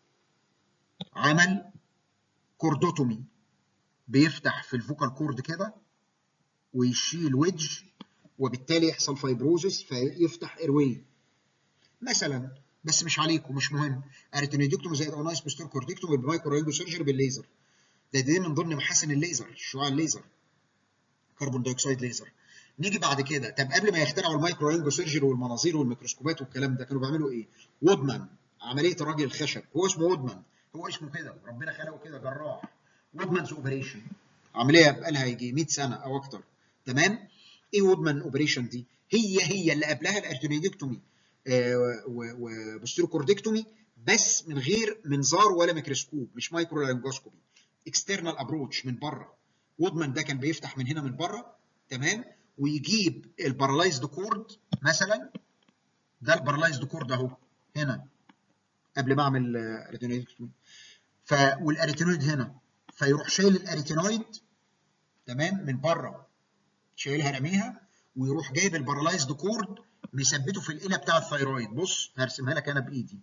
عمل كوردوتومي بيفتح في الفوكال كورد كده ويشيل ويدج وبالتالي يحصل فايبروزس فيفتح ايروي مثلا بس مش عليكم مش مهم اريتينويدكتومي زائد اونايس بوستير كوردكتومي بالمايكرو رينجو سيرجري بالليزر ده دي من ضمن محاسن الليزر شعاع الليزر كربون دايوكسيد ليزر نيجي بعد كده طب قبل ما يخترعوا المايكرو رينجو سيرجري والمناظير والميكروسكوبات والكلام ده كانوا بيعملوا ايه؟ وودمان عمليه الراجل الخشب هو اسمه وودمان هو اسمه كده ربنا خلقه كده جراح وودمانز اوبريشن عمليه بقى لها يجي 100 سنه او اكتر تمام؟ ايه وودمان اوبريشن دي؟ هي هي اللي قبلها الارتينيدكتومي آه وبوستيروكوردكتومي بس من غير منظار ولا ميكروسكوب مش مايكرو لانجوسكوبي اكسترنال ابروتش من بره وودمان ده كان بيفتح من هنا من بره تمام ويجيب البارالايزد كورد مثلا ده البارالايزد كورد اهو هنا قبل ما اعمل اريتينويد ف والاريتينويد هنا فيروح شايل الاريتينويد تمام من بره شايلها راميها ويروح جايب البارالايزد كورد مثبته في القلة بتاع الثايرويد بص هرسمها لك انا بايدي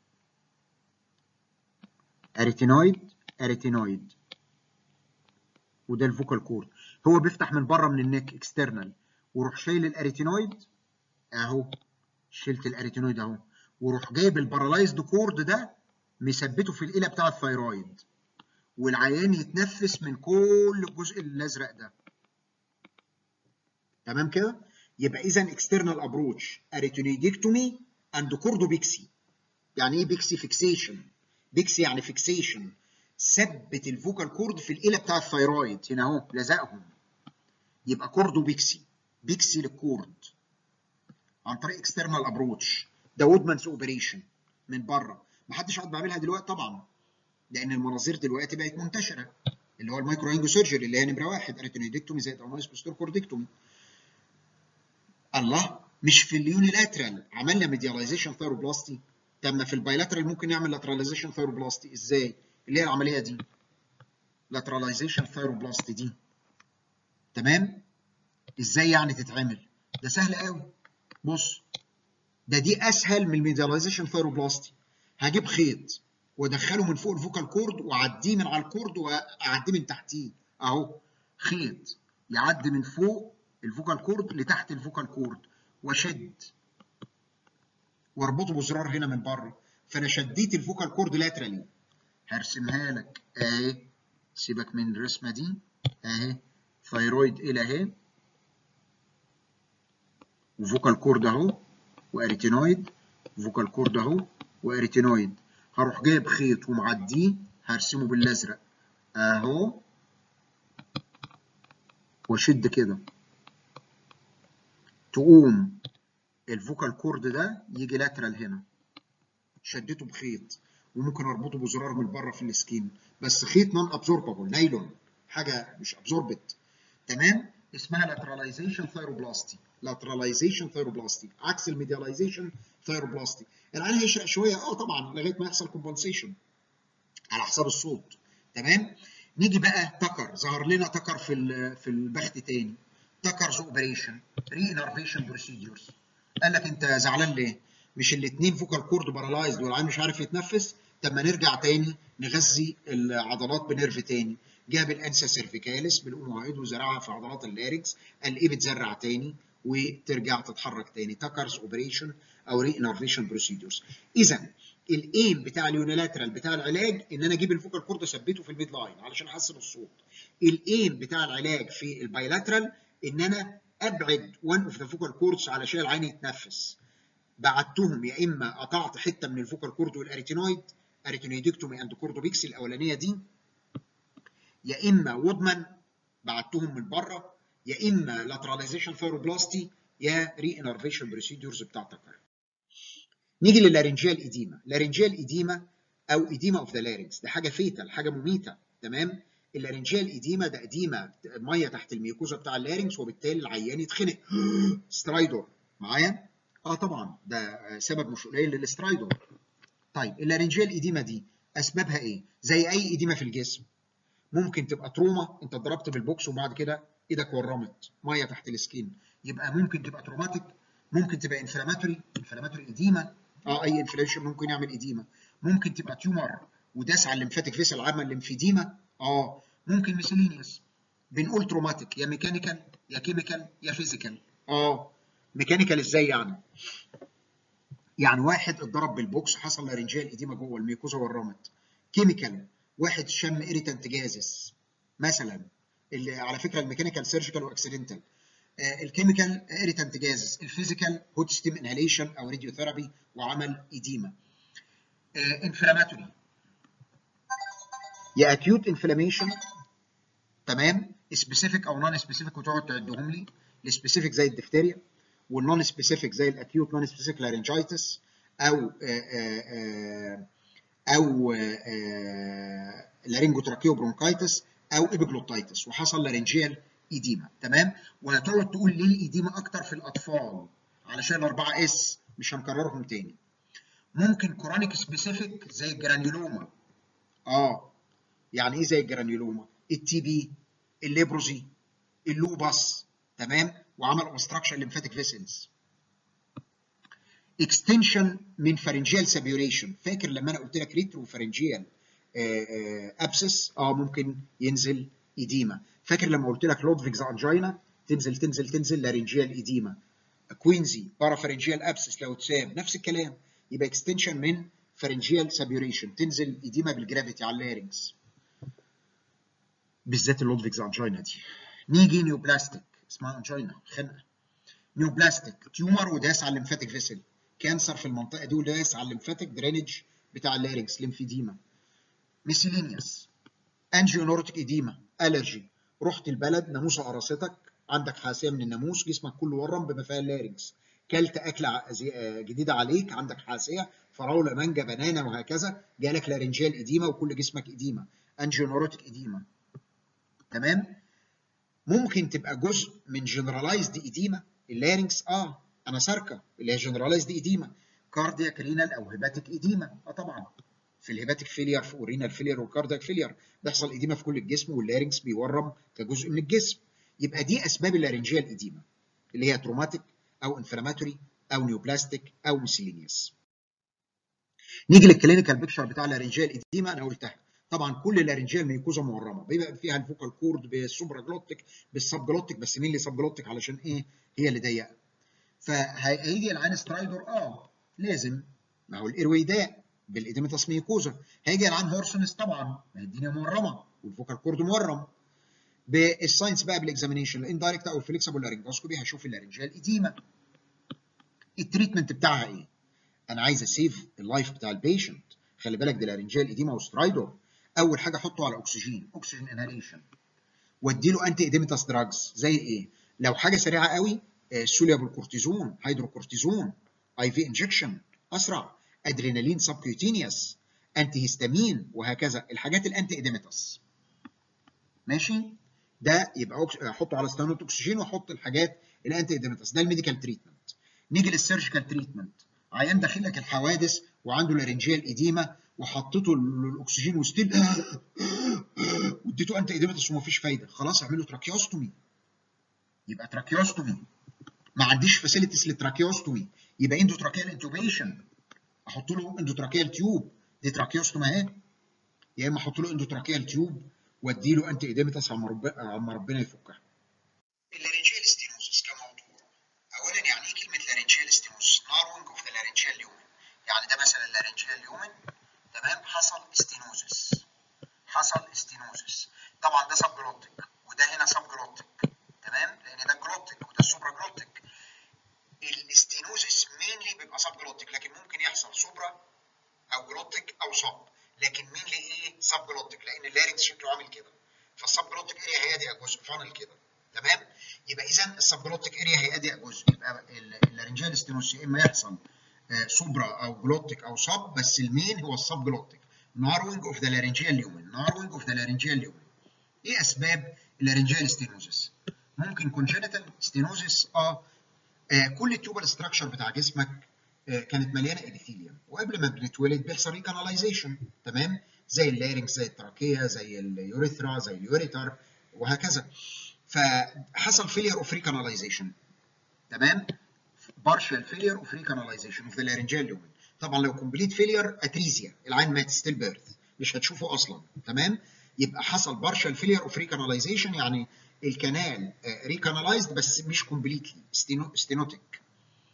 اريتينويد اريتينويد وده الفوكال كورد هو بيفتح من بره من النك اكسترنال وروح شايل الاريتينويد اهو شلت الاريتينويد اهو وروح جايب البارالايزد كورد ده مثبته في القلة بتاع الثايرويد والعيان يتنفس من كل الجزء الازرق ده تمام كده يبقى اذا اكسترنال ابروتش اريتينويدكتومي اند كوردوبيكسي يعني ايه بيكسي فيكسيشن بيكسي يعني فيكسيشن ثبت الفوكال كورد في القلة بتاع الثايرويد هنا اهو لزقهم يبقى كوردو بيكسي بيكسي للكورد عن طريق اكسترنال ابروتش ده وودمانز اوبريشن من بره ما حدش قاعد بيعملها دلوقتي طبعا لان المناظير دلوقتي بقت منتشره اللي هو المايكرو انجو سيرجري اللي هي نمره واحد اريتينويدكتومي زائد اونايس بوستور كوردكتومي الله مش في اليونيلاترال عملنا ميدياليزيشن ثيروبلاستي طب ما في البايلاترال ممكن نعمل لاتراليزيشن ثيروبلاستي ازاي؟ اللي هي العمليه دي لاتراليزيشن ثيروبلاستي دي تمام؟ ازاي يعني تتعمل؟ ده سهل قوي بص ده دي اسهل من الميدياليزيشن ثيروبلاستي هجيب خيط وادخله من فوق الفوكال كورد واعديه من على الكورد واعديه من تحتيه اهو خيط يعدي من فوق الفوكال كورد لتحت الفوكال كورد واشد واربطه بزرار هنا من بره فانا شديت الفوكال كورد لاترالي هرسمها لك اهي سيبك من الرسمه دي اهي ثايرويد الى اهي وفوكال كورد اهو واريتينويد فوكال كورد اهو واريتينويد هروح جايب خيط ومعديه هرسمه بالازرق اهو واشد كده تقوم الفوكال كورد ده يجي لاترال هنا شدته بخيط وممكن اربطه بزرار من بره في السكين بس خيط نون ابزوربابل نايلون حاجه مش ابزوربت تمام اسمها لاتراليزيشن ثيروبلاستي لاتراليزيشن ثيروبلاستي عكس الميدياليزيشن ثيروبلاستي العين هيشرق شويه اه طبعا لغايه ما يحصل كومبنسيشن على حساب الصوت تمام نيجي بقى تكر ظهر لنا تكر في في البخت تاني تكرز اوبريشن ري انرفيشن بروسيدورز قال لك انت زعلان ليه؟ مش الاثنين فوكال كورد بارالايزد والعين مش عارف يتنفس طب ما نرجع تاني نغذي العضلات بنيرف تاني جاب الانسا سيرفيكاليس بالقمعيد وزرعها في عضلات اللاركس قال ايه بتزرع تاني وترجع تتحرك تاني تكرز اوبريشن او ري انرفيشن بروسيدورز اذا الايم بتاع اليونيلاترال بتاع العلاج ان انا اجيب الفوكال كورد اثبته في الميد لاين علشان احسن الصوت الايم بتاع العلاج في البايلاترال ان انا ابعد وان اوف ذا فوكال كوردز علشان العين يتنفس بعدتهم يا اما قطعت حته من الفوكال كورد والاريتينويد اريتينويدكتومي اند كوردوبيكسي الاولانيه دي يا اما وودمان بعدتهم من بره يا اما لاتراليزيشن ثيروبلاستي يا ري انرفيشن بروسيدورز بتاع تكر نيجي للارنجيال ايديما لارنجيال ايديما او ايديما اوف ذا لارنجز ده حاجه فيتال حاجه مميته تمام اللارنجيال ايديما ده اديمه ميه تحت الميوكوزا بتاع اللارنكس وبالتالي العيان يتخنق سترايدور معايا اه طبعا ده سبب مش قليل للسترايدور طيب اللارنجيال ايديما دي اسبابها ايه زي اي ايديما في الجسم ممكن تبقى تروما انت اتضربت بالبوكس وبعد كده ايدك ورمت ميه تحت السكين يبقى ممكن تبقى تروماتيك ممكن تبقى انفلاماتوري انفلاماتوري ايديما اه اي انفلاميشن ممكن يعمل ايديما ممكن تبقى تيومر وداس على الليمفاتيك فيسل عمل ليمفيديما اه ممكن ميسيلينيوس بنقول تروماتيك يا ميكانيكال يا كيميكال يا فيزيكال اه ميكانيكال ازاي يعني يعني واحد اتضرب بالبوكس حصل لارنجيال ايديما جوه الميكوزا ورمت كيميكال واحد شم ايريتانت جازس مثلا اللي على فكره الميكانيكال سيرجيكال واكسيدنتال الكيميكال ايريتانت جازس الفيزيكال هوت ستيم انهاليشن او راديو ثيرابي وعمل ايديما انفلاماتوري يا اكيوت انفلاميشن تمام سبيسيفيك او نون سبيسيفيك وتقعد تعدهم لي السبيسيفيك زي الدفتيريا والنون سبيسيفيك زي الاكيوت نون سبيسيفيك لارنجايتس او آآ آآ او لارينجوتراكيو برونكايتس او ايبيجلوتايتس وحصل لارنجيال ايديما تمام وهتقعد تقول ليه الايديما اكتر في الاطفال علشان الاربعه اس مش هنكررهم تاني ممكن كورونيك سبيسيفيك زي الجرانيولوما اه يعني ايه زي الجرانيولوما التي بي الليبروزي اللوباس تمام وعمل اوبستراكشن ليمفاتيك فيسلز اكستنشن من فارنجيال سابيوريشن فاكر لما انا قلت لك ريترو فارنجيال ابسس اه ممكن ينزل ايديما فاكر لما قلت لك لودفيجز انجينا تنزل تنزل تنزل لارنجيال ايديما كوينزي بارافارنجيال ابسس لو اتساب نفس الكلام يبقى اكستنشن من فارنجيال سابيوريشن تنزل ايديما بالجرافيتي على اللارنجز بالذات اللودفيجز انجينا دي نيجي نيوبلاستيك اسمها انجينا خنقه نيوبلاستيك تيومر وداس على الليمفاتيك فيسل كانسر في المنطقه دي وداس على الليمفاتيك درينج بتاع اللارنكس ليمفيديما ميسيلينيوس انجيونورتيك ايديما الرجي رحت البلد ناموسه قرصتك عندك حساسيه من الناموس جسمك كله ورم بما فيها اللارنكس كلت اكله جديده عليك عندك حساسيه فراوله مانجا بنانا وهكذا جالك لارنجيال ايديما وكل جسمك ايديما انجيونورتيك ايديما تمام ممكن تبقى جزء من جنرالايزد ايديما اللارنكس اه انا ساركه اللي هي جنرالايزد ايديما كاردياك رينال او هيباتيك ايديما اه طبعا في الهيباتيك فيلير في ورينال فيلير والكاردياك فيلير بيحصل ايديما في كل الجسم واللارنكس بيورم كجزء من الجسم يبقى دي اسباب اللارنجيال ايديما اللي هي تروماتيك او انفلاماتوري او نيوبلاستيك او ميسيلينيوس نيجي للكلينيكال بيكشر بتاع اللارنجيال ايديما انا قلتها طبعا كل اللارنجيال ميكوزا مورمه بيبقى فيها الفوكال كورد بالسوبرا جلوتيك بالسب جلوتيك بس مين اللي سب جلوتيك علشان ايه هي اللي ضيقه فهيجي العين سترايدر اه لازم ما هو الايروي ده بالاديمتاس ميكوزا هيجي العين هورسونس طبعا ما هي الدنيا مورمه والفوكال كورد مورم بالساينس بقى بالاكزامينيشن الاندايركت او الفليكسبل لارنجوسكوبي هشوف اللارنجيال ايديما التريتمنت بتاعها ايه؟ انا عايز اسيف اللايف بتاع البيشنت خلي بالك دي لارنجيال ايديما وسترايدر اول حاجه احطه على اكسجين اكسجين انهاليشن وادي له انتي اديمتاس دراجز زي ايه؟ لو حاجه سريعه قوي سوليابل كورتيزون هيدروكورتيزون اي في انجكشن اسرع ادرينالين سبكيوتينيوس انتي هيستامين وهكذا الحاجات الانتي اديمتاس ماشي ده يبقى احطه على ستانوت اكسجين واحط الحاجات الانتي اديمتاس ده الميديكال تريتمنت نيجي للسيرجيكال تريتمنت عيان داخل لك الحوادث وعنده لارنجيال ايديما وحطيته الاكسجين وستيل واديته انتي اديمتاس ومفيش فايده خلاص اعمل له تراكيوستومي يبقى تراكيوستومي ما عنديش فاسيلتيز للتراكيوستومي يبقى اندوتراكيال انتوبيشن احط له اندوتراكيال تيوب دي تراكيوستومي اهي يا اما احط له اندوتراكيال تيوب وادي له انتي اديمتاس عما ربنا عما ربنا يفكها اللارنجيال ستينوزس كموضوع اولا يعني ايه كلمه لارنجيال ستينوزس نارونج اوف ذا لارنجيال يومن يعني ده مثلا اللارنجيال يومن تمام حصل ستينوزس حصل ستينوزس طبعا ده سب جلوتيك وده هنا سب جلوتيك تمام لان ده جلوتيك وده سوبرا جلوتيك الاستينوزس مينلي بيبقى سب جلوتيك لكن ممكن يحصل سوبرا او جلوتيك او سب لكن مينلي ايه سب جلوتيك لان اللارنكس شكله عامل كده فالسب جلوتيك اريا هيضيق جزء فانل كده تمام يبقى اذا السب جلوتيك اريا هيضيق جزء يبقى اللارنجيال ستينوس يا اما يحصل سوبرا او جلوتيك او سب بس المين هو السب جلوتيك ناروينج اوف ذا لارنجيال ليومن ناروينج اوف ذا لارنجيال ليومن ايه اسباب اللارنجيال ستينوزس ممكن كونجنتال ستينوزس اه آه كل التيوبال ستراكشر بتاع جسمك آه كانت مليانه ابيثيليوم وقبل ما بنتولد بيحصل ريكاناليزيشن تمام زي اللارنكس زي التراكيه زي اليوريثرا زي اليوريتر وهكذا فحصل فيلير اوف ريكاناليزيشن تمام بارشال فيلير اوف ريكاناليزيشن اوف ذا لارنجيال لومن طبعا لو كومبليت فيلير اتريزيا العين مات ستيل بيرث مش هتشوفه اصلا تمام يبقى حصل بارشال فيلير اوف ريكاناليزيشن يعني الكنال ريكانالايزد بس مش كومبليتلي ستينوتيك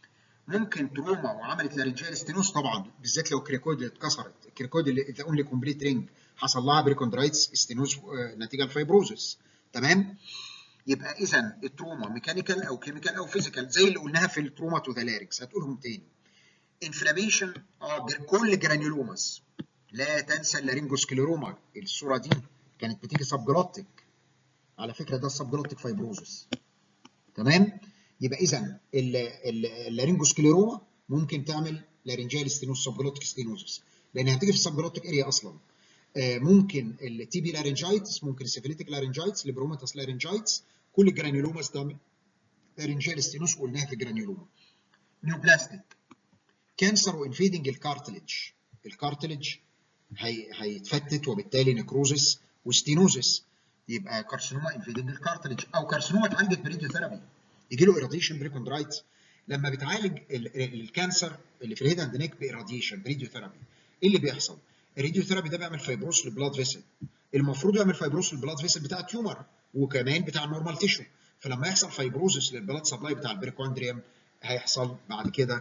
ممكن تروما وعملت لارنجيال ستينوز طبعا بالذات لو الكريكود اللي اتكسرت الكريكود اللي ذا اونلي كومبليت رينج حصل لها بريكوندرايتس ستينوز نتيجه الفايبروزس تمام يبقى اذا التروما ميكانيكال او كيميكال او فيزيكال زي اللي قلناها في التروما تو ذا لاريكس هتقولهم تاني انفلاميشن اه كل جرانيولوماس لا تنسى اللارينجوسكليروما الصوره دي كانت بتيجي سبجلوتيك على فكره ده السبجلوتيك فايبروزس تمام يبقى اذا اللارينجوسكليروما ممكن تعمل لارنجال ستينوز سبجلوتيك ستينوزس لان هتيجي في السبجلوتيك اريا اصلا ممكن التي بي لارنجايتس ممكن السيفيليتيك لارنجايتس البروماتاس لارنجايتس كل الجرانيولوماس تعمل لارنجال ستينوز قلناها في الجرانيولوما نيوبلاستيك كانسر وانفيدنج الكارتلج الكارتلج هي هيتفتت وبالتالي نكروزس وستينوزس يبقى كارسينوما انفيدنج الكارتلج او كارسينوما اتعالجت بريديوثيرابي يجي له ايراديشن بريكوندرايتس لما بتعالج الكانسر اللي في الهيد اند نيك بإيراديشن بريديوثيرابي ايه اللي بيحصل؟ الراديوثيرابي ده بيعمل فايبروس للبلاد فيسل المفروض يعمل فايبروس للبلاد فيسل بتاع التيومر وكمان بتاع النورمال تيشو فلما يحصل فايبروزس للبلاد سبلاي بتاع البريكوندريوم هيحصل بعد كده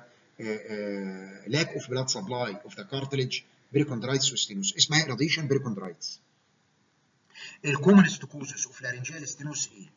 لاك اوف بلاد سبلاي اوف ذا كارتلج بريكوندرايتس وستينوس اسمها ايراديشن بريكوندرايتس الكومن ستوكوزس اوف لارنجيال ستينوس ايه؟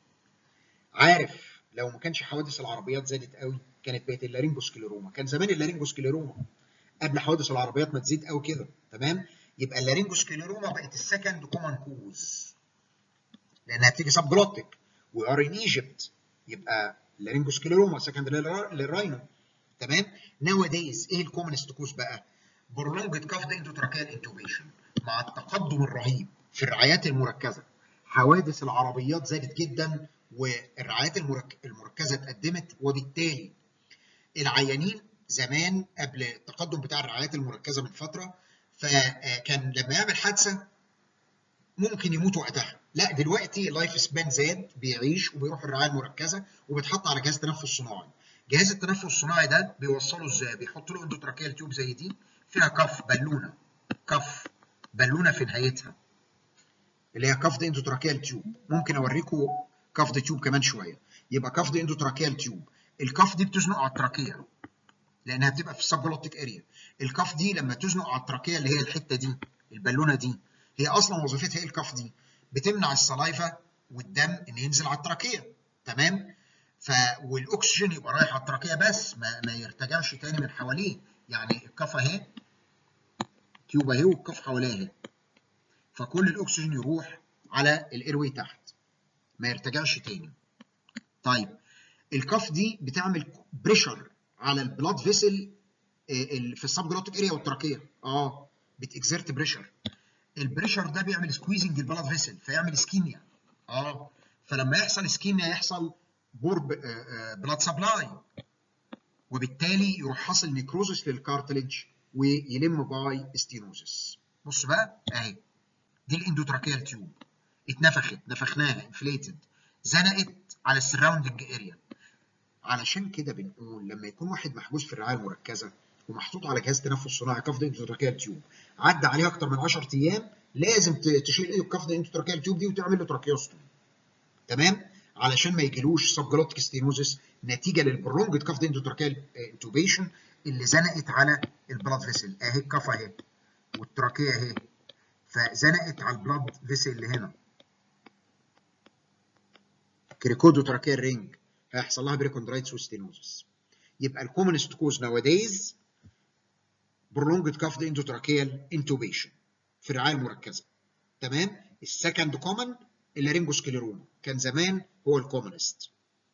عارف لو ما كانش حوادث العربيات زادت قوي كانت بقت اللارينجوسكليروما كان زمان اللارينجوسكليروما قبل حوادث العربيات ما تزيد قوي كده تمام يبقى اللارينجوسكليروما بقت السكند كومن كوز لانها بتيجي سب جلوتيك وي ار ان ايجيبت يبقى اللارينجوسكليروما سكند للراينو تمام ناو دايز ايه الكومنست كوز بقى برولونجد كافد انتوتراكيال انتوبيشن مع التقدم الرهيب في الرعايات المركزه حوادث العربيات زادت جدا والرعايات المرك... المركزه اتقدمت وبالتالي العيانين زمان قبل التقدم بتاع الرعايات المركزه من فتره فكان لما يعمل حادثه ممكن يموت وقتها لا دلوقتي اللايف سبان زاد بيعيش وبيروح الرعايه المركزه وبيتحط على جهاز تنفس صناعي جهاز التنفس الصناعي ده بيوصله ازاي بيحط له اندوتراكيال تيوب زي دي فيها كف بالونه كف بالونه في نهايتها اللي هي كف اندوتراكيال تيوب ممكن اوريكم كف تيوب كمان شويه يبقى كف اندوتراكيال تيوب الكف دي بتزنق على التراكيه لانها بتبقى في السبجلوتيك اريا الكف دي لما تزنق على التراكيه اللي هي الحته دي البالونه دي هي اصلا وظيفتها ايه الكف دي بتمنع السلايفا والدم ان ينزل على التراكيه تمام ف والاكسجين يبقى رايح على التراكيه بس ما, ما يرتجعش تاني من حواليه يعني الكف اهي تيوب اهي والكف حواليها اهي فكل الاكسجين يروح على الايروي تحت ما يرتجعش تاني طيب الكف دي بتعمل بريشر على البلاد فيسل في السبجلوتيك اريا والتراكيه اه بتكزرت بريشر البريشر ده بيعمل سكويزنج البلاد فيسل فيعمل اسكيميا اه فلما يحصل اسكيميا يحصل بور بلاد سبلاي وبالتالي يروح حاصل نيكروزس للكارتلج ويلم باي ستينوزس بص بقى اهي دي الاندوتراكيال تيوب اتنفخت نفخناها انفليتد زنقت على السراوندنج اريا علشان كده بنقول لما يكون واحد محجوز في الرعايه المركزه ومحطوط على جهاز تنفس صناعي كفض انتوتراكيال تيوب عدى عليه اكتر من 10 ايام لازم تشيل ايده الكفض انتوتراكيال تيوب دي وتعمل له تراكيوستومي تمام علشان ما يجيلوش سبجلوتيك ستينوزس نتيجه للبرونجد كفض انتوتراكيال انتوبيشن اللي زنقت على البلاد فيسل اهي الكف اهي والتراكيه اهي فزنقت على البلاد فيسل اللي هنا كريكودو تراكيال رينج هيحصل لها بريكوندرايتس وستينوزس يبقى الكومنست كوز نواديز برولونجد كافد اندوتراكيال انتوبيشن في الرعايه المركزه تمام السكند كومن اللارينجوسكليروما كان زمان هو الكومنست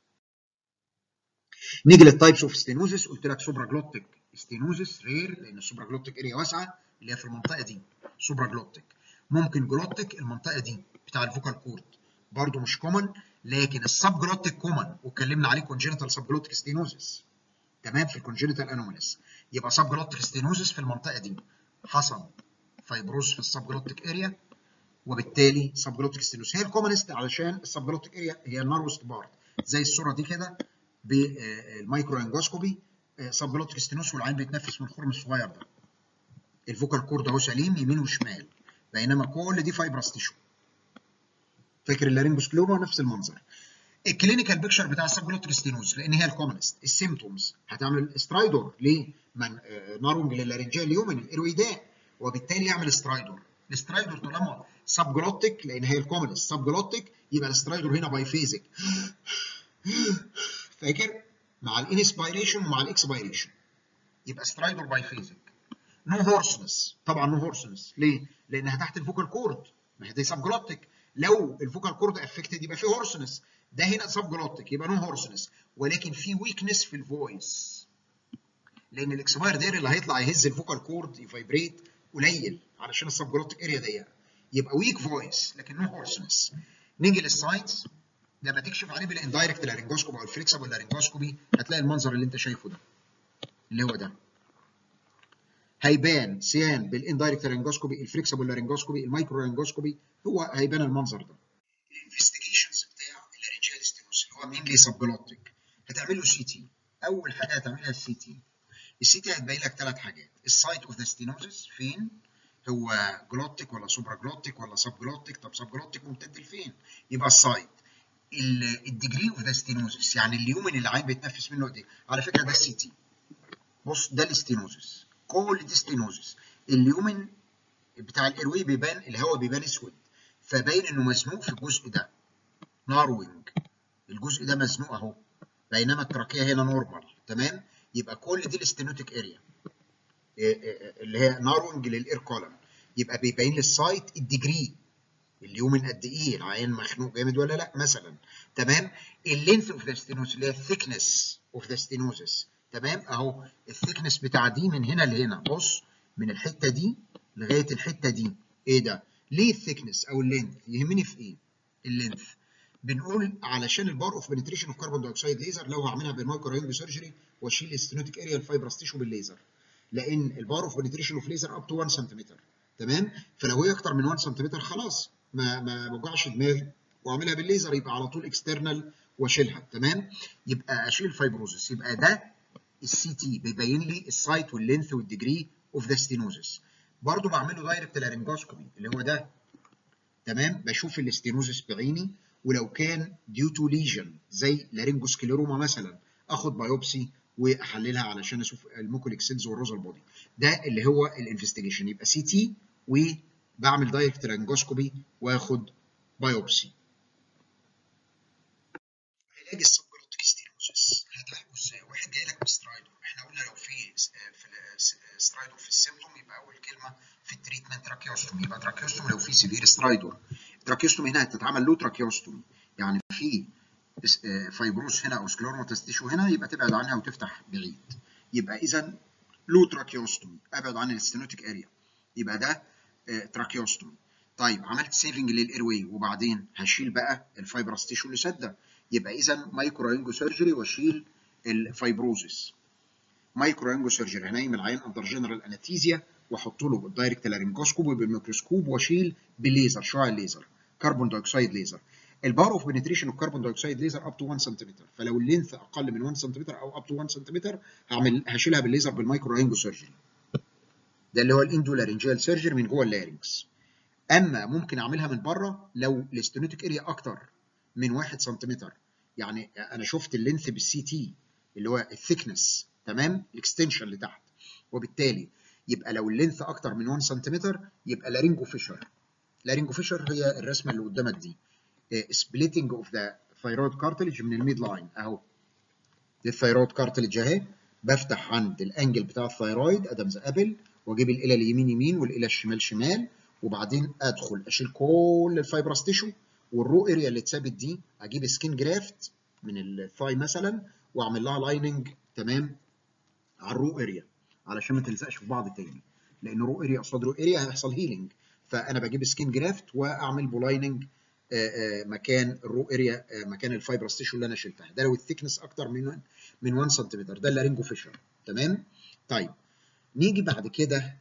نيجي للتايبس اوف ستينوزس قلت لك سوبرا جلوتيك ستينوزس رير لان السوبرا جلوتيك اريا واسعه اللي هي في المنطقه دي سوبرا جلوتيك ممكن جلوتيك المنطقه دي بتاع الفوكال كورد برضه مش كومن لكن السب جلوتيك كومن واتكلمنا عليه كونجنتال سب جلوتيك ستينوزس تمام في الكونجنتال انوماليز يبقى سب جلوتيك ستينوزس في المنطقه دي حصل فايبروز في السب جلوتيك اريا وبالتالي سب جلوتيك ستينوزس هي الكومنست علشان السب جلوتيك اريا هي الناروست بارت زي الصوره دي كده بالمايكرو انجوسكوبي سب جلوتيك ستينوزس والعين بيتنفس من الخرم الصغير ده الفوكال كورد اهو سليم يمين وشمال بينما كل دي فايبرس تيشو فاكر اللارينجوسكلوما نفس المنظر الكلينيكال بيكشر بتاع السبجلوتيك ستينوز لان هي الكومنست السيمتومز هتعمل سترايدور ليه؟ من نارونج للارنجال اليومن الايرويداء وبالتالي يعمل سترايدور السترايدور طالما سبجلوتيك لان هي الكومنست سبجلوتيك يبقى السترايدور هنا باي فيزيك فاكر؟ مع الانسبيريشن ومع الاكسبيريشن يبقى سترايدور باي فيزيك نو هورسنس طبعا نو هورسنس ليه؟ لانها تحت الفوكال كورد ما هي دي سبجلوتيك لو الفوكال كورد افكتد يبقى في هورسنس ده هنا سبجلوتيك يبقى نو هورسنس ولكن في ويكنس في الفويس لان الاكسباير داير اللي هيطلع يهز الفوكال كورد يفايبريت قليل علشان السبجلوتيك اريا ضيقه يبقى ويك فويس لكن نو هورسنس نيجي للساينس لما تكشف عليه بالاندايركت لارنجوسكوبي او الفليكسبل لارنجوسكوبي هتلاقي المنظر اللي انت شايفه ده اللي هو ده هيبان سيان بالاندايركت لارنجوسكوبي الفليكسبل لارنجوسكوبي المايكرو لارنجوسكوبي هو هيبان المنظر ده الانفستيجيشنز بتاع اللارنجيال ستينوس اللي هو مينلي سبجلوتيك هتعمل له سي تي اول حاجه هتعملها السي تي السي تي هتبين لك ثلاث حاجات السايت اوف ذا ستينوزس فين هو جلوتيك ولا سوبرا جلوتيك ولا سب جلوتيك طب سب جلوتيك ممتد لفين يبقى السايت الديجري اوف ذا ستينوزس يعني اليومن اللي العين بيتنفس منه قد ايه على فكره ده السي تي بص ده الستينوزس كل دي ستينوزس اليومن بتاع الايروي بيبان الهواء بيبان اسود فباين انه مزنوق في الجزء ده ناروينج الجزء ده مزنوق اهو بينما التراكيه هنا نورمال تمام يبقى كل دي الاستينوتيك اريا اللي هي ناروينج للاير كولم يبقى بيبين لي السايت الديجري اليومن قد ايه العيان مخنوق جامد ولا لا مثلا تمام اللينث اوف ذا ستينوز اللي هي الثيكنس اوف ذا ستينوزس تمام اهو الثيكنس بتاع دي من هنا لهنا بص من الحته دي لغايه الحته دي ايه ده ليه الثيكنس او اللينث يهمني في ايه اللينث بنقول علشان البار اوف بنتريشن اوف كربون دايوكسيد ليزر لو هعملها بالمايكرو رينج سيرجري واشيل الستينوتيك اريا الفايبرس تيشو بالليزر لان البار اوف بنتريشن اوف ليزر اب تو 1 سنتيمتر تمام فلو هي اكتر من 1 سنتيمتر خلاص ما ما بوجعش دماغي واعملها بالليزر يبقى على طول اكسترنال واشيلها تمام يبقى اشيل فايبروزس يبقى ده السي تي بيبين لي السايت واللينث والديجري اوف ذا ستينوزس برضه بعمله دايركت لارنجوسكوبي اللي هو ده تمام بشوف الاستينوزس بعيني ولو كان ديو تو ليجن زي لارنجوسكليروما مثلا اخد بايوبسي واحللها علشان اشوف الموكوليك سيلز والروزال بودي ده اللي هو الانفستيجيشن يبقى سي تي وبعمل دايركت لارنجوسكوبي واخد بايوبسي علاج السبجلوتيك ستينوزس هتعالجه ازاي واحد جاي لك بسترايدو احنا قلنا لو في في سترايدو في السيمتوم يبقى اول كلمه في التريتمنت تراكيوستومي يبقى تراكيوستومي لو في سيفير سترايدور تراكيوستومي هنا هتتعمل له تراكيوستومي يعني في فايبروس هنا او سكليروماتس تيشو هنا يبقى تبعد عنها وتفتح بعيد يبقى اذا لو تراكيوستومي ابعد عن الستينوتيك اريا يبقى ده تراكيوستومي طيب عملت سيفنج للايروي وبعدين هشيل بقى الفايبرس تيشو اللي سده يبقى اذا مايكرو انجو سيرجري واشيل الفايبروزس مايكرو انجو سيرجري هنايم العيان اندر جنرال انستيزيا واحط له الدايركت لارنجوسكوب وبالميكروسكوب واشيل بالليزر شعاع الليزر كربون دايوكسيد ليزر البار اوف بنتريشن اوف كربون دايوكسيد ليزر اب تو 1 سنتيمتر فلو اللينث اقل من 1 سنتيمتر او اب تو 1 سنتيمتر هعمل هشيلها بالليزر بالمايكرو انجو سيرجري ده اللي هو الاندو لارنجيال سيرجري من جوه اللارنكس اما ممكن اعملها من بره لو الاستينوتيك اريا اكتر من 1 سنتيمتر يعني انا شفت اللينث بالسي تي اللي هو الثيكنس تمام الاكستنشن لتحت وبالتالي يبقى لو اللينث اكتر من 1 سنتيمتر يبقى لارينجو فيشر لارينجو فيشر هي الرسمه اللي قدامك دي سبليتنج اوف ذا ثايرويد كارتلج من الميد لاين اهو دي الثايرويد كارتلج اهي بفتح عند الانجل بتاع الثايرويد ادمز ابل واجيب الالى اليمين يمين والالى الشمال شمال وبعدين ادخل اشيل كل الفايبرس تيشو والرو اريا اللي اتثبت دي اجيب سكين جرافت من الثاي مثلا واعمل لها لايننج تمام على الرو اريا علشان ما تلزقش في بعض تاني لان رو اريا قصاد رو اريا هيحصل هيلينج فانا بجيب سكين جرافت واعمل بولايننج مكان الرو اريا مكان الفايبرس تيشو اللي انا شلتها ده لو الثيكنس اكتر من من 1 سنتيمتر ده اللارينجو فيشر تمام طيب نيجي بعد كده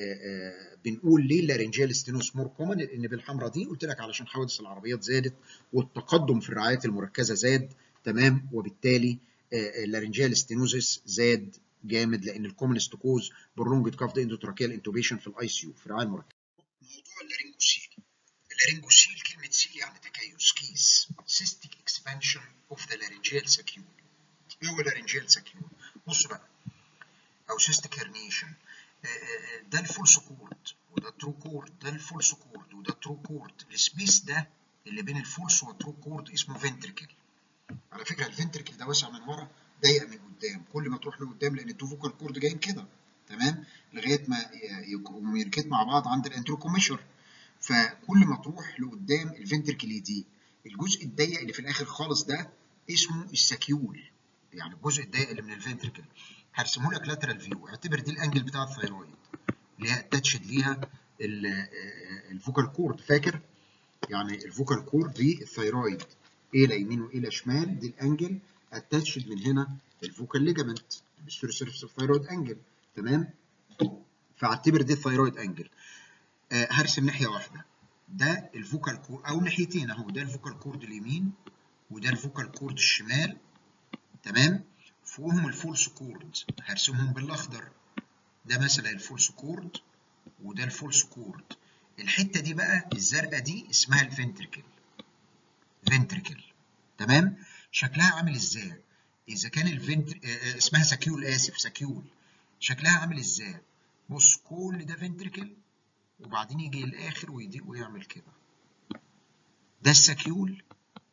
بنقول ليه اللارنجيال ستينوس مور كومن لان بالحمراء دي قلت لك علشان حوادث العربيات زادت والتقدم في الرعايات المركزه زاد تمام وبالتالي اللارنجيال ستينوزس زاد جامد لان الكومنست كوز برونجد كافد اندوتراكيال انتوبيشن في الاي سي يو في الرعايه المركزه. موضوع اللارنجوسيل لارينجوسيل كلمه سيل يعني تكيس كيس cystic expansion of the laryngeal saccule ايه هو laryngeal saccule بص بقى او cystic herniation ده الفولس كورد وده الترو كورد ده الفولس كورد وده الترو كورد السبيس ده اللي بين الفولس والترو كورد اسمه فنتريكل على فكره الفنتريكل ده واسع من ورا ضيق من قدام كل ما تروح لقدام لان التو فوكال كورد جايين كده تمام لغايه ما يركت مع بعض عند الانتروكوميشر فكل ما تروح لقدام الفنتركل يضيق الجزء الضيق اللي في الاخر خالص ده اسمه السكيول يعني الجزء الضيق اللي من الفنتركل هرسمه لك لاترال فيو اعتبر دي الانجل بتاع الثايرويد اللي هي اتاتشد ليها الفوكال كورد فاكر يعني الفوكال كورد دي الثايرويد الى يمين والى شمال دي الانجل اتاتشد من هنا الفوكال ليجامنت البستوري سيرفيس اوف ثايرويد انجل تمام فاعتبر دي الثايرويد انجل آه هرسم ناحيه واحده ده الفوكال كورد او ناحيتين اهو ده الفوكال كورد اليمين وده الفوكال كورد الشمال تمام فوقهم الفولس كورد هرسمهم بالاخضر ده مثلا الفولس كورد وده الفولس كورد الحته دي بقى الزرقاء دي اسمها الفنتريكل فنتريكل تمام شكلها عامل ازاي اذا كان الفنتر آه اسمها ساكيول اسف ساكيول شكلها عامل ازاي بص كل ده فنتريكل وبعدين يجي الاخر ويضيق ويعمل كده ده الساكيول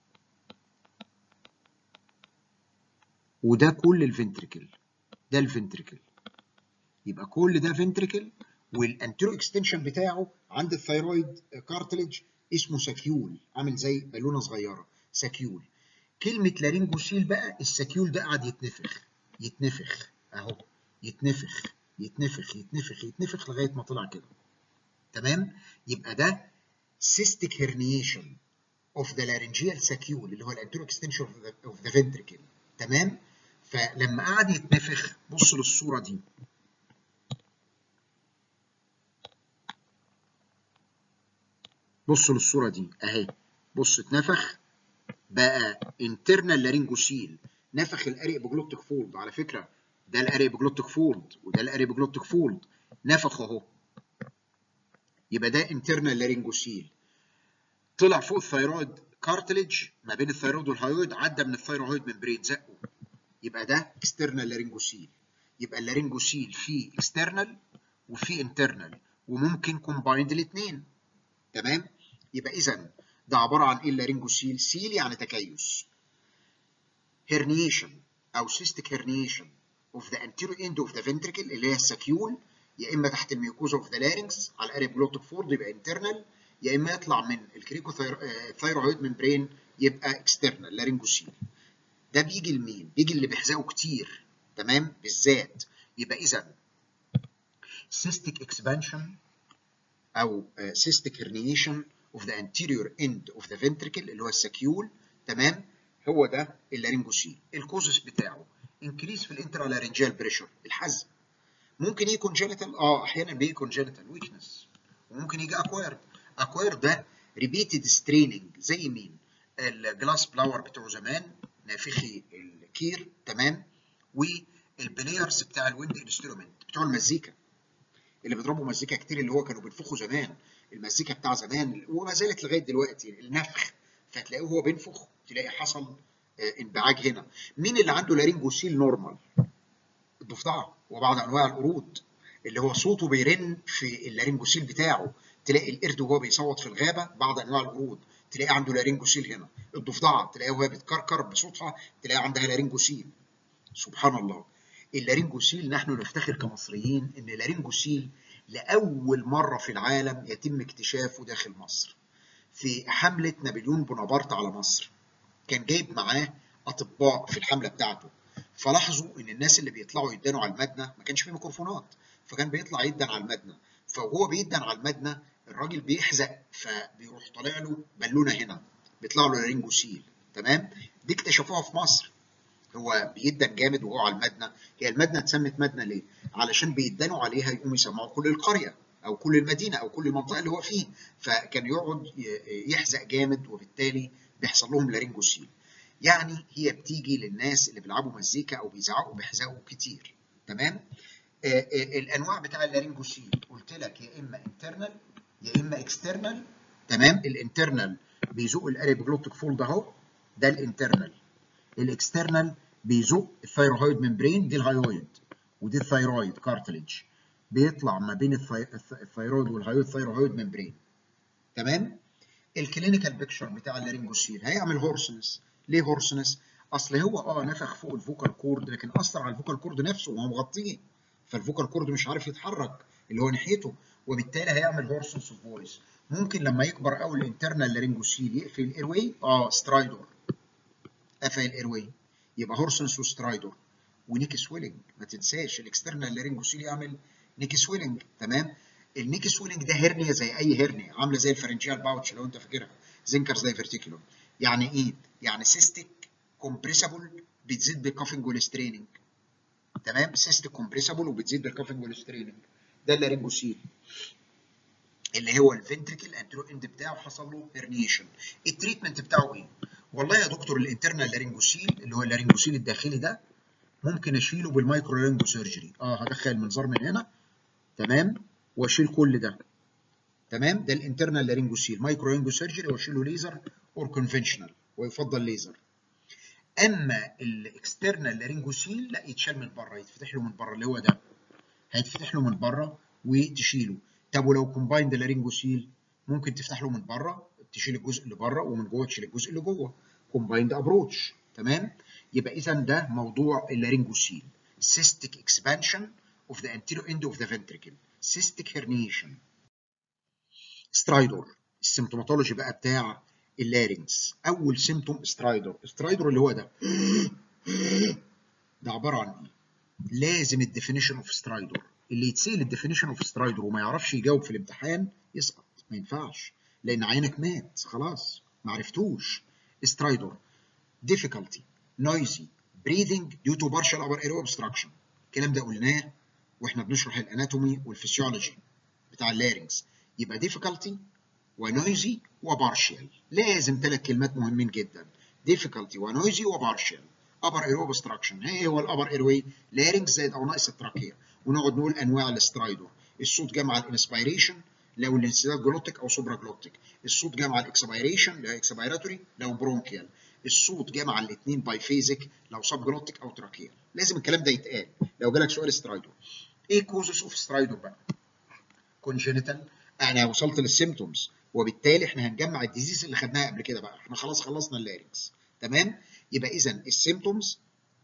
وده كل الفنتريكل ده الفنتريكل يبقى كل ده فنتريكل والانتيرو اكستنشن بتاعه عند الثايرويد كارتلج اسمه ساكيول عامل زي بالونه صغيره ساكيول كلمه لارينجوسيل بقى الساكيول ده قاعد يتنفخ يتنفخ اهو يتنفخ يتنفخ يتنفخ يتنفخ لغايه ما طلع كده تمام يبقى ده cystic herniation of the laryngeal saccule اللي هو الانتيرو اكستنشن of the ventricle تمام فلما قعد يتنفخ بص للصوره دي بص للصوره دي اهي بص اتنفخ بقى internal laryngosil نفخ الاري بجلوتيك فولد على فكره ده الاري بجلوتيك فولد وده الاري بجلوتيك فولد نفخ اهو يبقى ده internal laryngosil طلع فوق الثيرويد كارتلج ما بين الثيرويد والهايويد عدى من الثيرويد ممبرين زقه يبقى ده external laryngosil يبقى اللارينجوسيل فيه external وفيه internal وممكن combined الاثنين تمام يبقى اذا ده عباره عن ايه اللارينجوسيل سيل يعني تكيس herniation او cystic herniation of the anterior end of the ventricle اللي هي السكيول يا اما تحت الميوكوزا اوف ذا لارynx على الاريبلوتيك فورد يبقى internal يا اما يطلع من الكريكو ثايرويد ممبرين يبقى اكسترنال لارينجوسيل ده بيجي لمين؟ بيجي اللي بيحزقوا كتير تمام بالذات يبقى اذا cystic expansion او cystic herniation of the anterior end of the ventricle اللي هو السكيول تمام هو ده اللارينجوسيل الكوزس بتاعه انكريس في الانترالارنجال بريشر الحزق ممكن يجي كونجنتال اه احيانا بيجي كونجنتال ويكنس وممكن يجي اكوايرد اكوايرد ده ريبيتد ستريننج زي مين الجلاس بلاور بتوع زمان نافخي الكير تمام والبلايرز بتاع الويند انسترومنت بتوع المزيكا اللي بيضربوا مزيكا كتير اللي هو كانوا بينفخوا زمان المزيكا بتاع زمان وما زالت لغايه دلوقتي النفخ فتلاقيه هو بينفخ تلاقي حصل انبعاج هنا مين اللي عنده لارينجوسيل نورمال الضفدعه وبعض انواع القرود اللي هو صوته بيرن في اللارينجوسيل بتاعه تلاقي القرد وهو بيصوت في الغابه بعض انواع القرود تلاقي عنده لارينجوسيل هنا الضفدعه تلاقيها وهي بتكركر بصوتها تلاقي عندها لارينجوسيل سبحان الله اللارينجوسيل نحن نفتخر كمصريين ان اللارينجوسيل لاول مره في العالم يتم اكتشافه داخل مصر في حمله نابليون بونابرت على مصر كان جايب معاه اطباء في الحمله بتاعته فلاحظوا ان الناس اللي بيطلعوا يدانوا على المدنه ما كانش فيه ميكروفونات فكان بيطلع يدن على المدنه فهو بيدن على المدنه الراجل بيحزق فبيروح طالع له بالونه هنا بيطلع له لارينجوسيل تمام دي اكتشفوها في مصر هو بيدن جامد وهو على المدنه هي المدنه اتسمت مدنه ليه؟ علشان بيدنوا عليها يقوموا يسمعوا كل القريه او كل المدينه او كل المنطقه اللي هو فيه فكان يقعد يحزق جامد وبالتالي بيحصل لهم لارينجوسيل يعني هي بتيجي للناس اللي بيلعبوا مزيكا او بيزعقوا بيحزقوا كتير تمام آآ آآ الانواع بتاع اللارينجوسيل قلت لك يا اما انترنال يا اما اكسترنال تمام الانترنال بيزق الاريبجلوتيك فولد اهو ده الانترنال الاكسترنال بيزق الثيروهيد ممبرين دي الهايويد ودي الثيرويد كارتليج بيطلع ما بين الثيرويد والهايويد ثيروهيد ممبرين تمام الكلينيكال بيكتشر بتاع اللارينجوسيل هيعمل هورسنس ليه هورسنس اصل هو اه نفخ فوق الفوكال كورد لكن اثر على الفوكال كورد نفسه وهو مغطيه فالفوكال كورد مش عارف يتحرك اللي هو ناحيته وبالتالي هيعمل هورسنس اوف فويس ممكن لما يكبر قوي الانترنال لارينجوسيل يقفل الايرواي اه سترايدور قفل الايرواي يبقى هورسنس وسترايدور ونيك سويلنج ما تنساش الاكسترنال لارينجوسيل يعمل نيك سويلنج تمام النيك سويلنج ده هرنيا زي اي هرنيا عامله زي الفرنجيال باوتش لو انت فاكرها زنكرز دايفرتيكولوم يعني ايه يعني سيستيك كومبريسبل بتزيد بالكافنج والستريننج تمام سيستيك كومبريسبل وبتزيد بالكافنج والستريننج ده اللارينجوسيل اللي هو الفنتريكل انترو اند بتاعه حصل له هرنيشن التريتمنت بتاعه ايه والله يا دكتور الانترنال لارينجوسيل اللي هو اللارينجوسيل الداخلي ده ممكن اشيله بالمايكرو لارينجو سيرجري اه هدخل المنظار من هنا تمام واشيل كل ده تمام ده الانترنال لارينجوسيل مايكرو لارينجو سيرجري واشيله ليزر اور كونفنشنال ويفضل ليزر اما الاكسترنال لارينجوسيل لا يتشال من بره يتفتح له من بره اللي هو ده هيتفتح له من بره وتشيله طب ولو كومبايند لارينجوسيل ممكن تفتح له من بره تشيل الجزء اللي بره ومن جوه تشيل الجزء اللي جوه كومبايند ابروتش تمام يبقى اذا ده موضوع اللارينجوسيل cystic expansion of the anterior end of the ventricle cystic herniation سترايدور السيمتوماتولوجي بقى بتاع اللارينكس اول سيمتوم سترايدور سترايدور اللي هو ده ده عباره عن ايه لازم الديفينيشن اوف سترايدور اللي يتسال الديفينيشن اوف سترايدور وما يعرفش يجاوب في الامتحان يسقط ما ينفعش لان عينك مات خلاص ما عرفتوش سترايدور difficulty noisy breathing due to partial upper airway obstruction الكلام ده قلناه واحنا بنشرح الاناتومي والفسيولوجي بتاع اللارينكس يبقى difficulty ونويزي وبارشال لازم ثلاث كلمات مهمين جدا difficulty ونويزي وبارشال upper airway obstruction ايه هو الابر ايرواي لارينكس زائد او ناقص التراكيه ونقعد نقول انواع الاسترايدور الصوت جاي مع الانسبيريشن لو الانسداد جلوتيك او سوبرا جلوتيك الصوت جاي مع الاكسبيريشن لو اكسبيراتوري لو برونكيال الصوت جاي مع الاثنين بايفيزيك لو سب جلوتيك او تراكيال لازم الكلام ده يتقال لو جالك سؤال سترايدور ايه كوزس اوف سترايدور بقى كونجينيتال انا وصلت للسيمتومز وبالتالي احنا هنجمع الديزيز اللي خدناها قبل كده بقى احنا خلاص خلصنا اللارينكس تمام يبقى اذا السيمتومز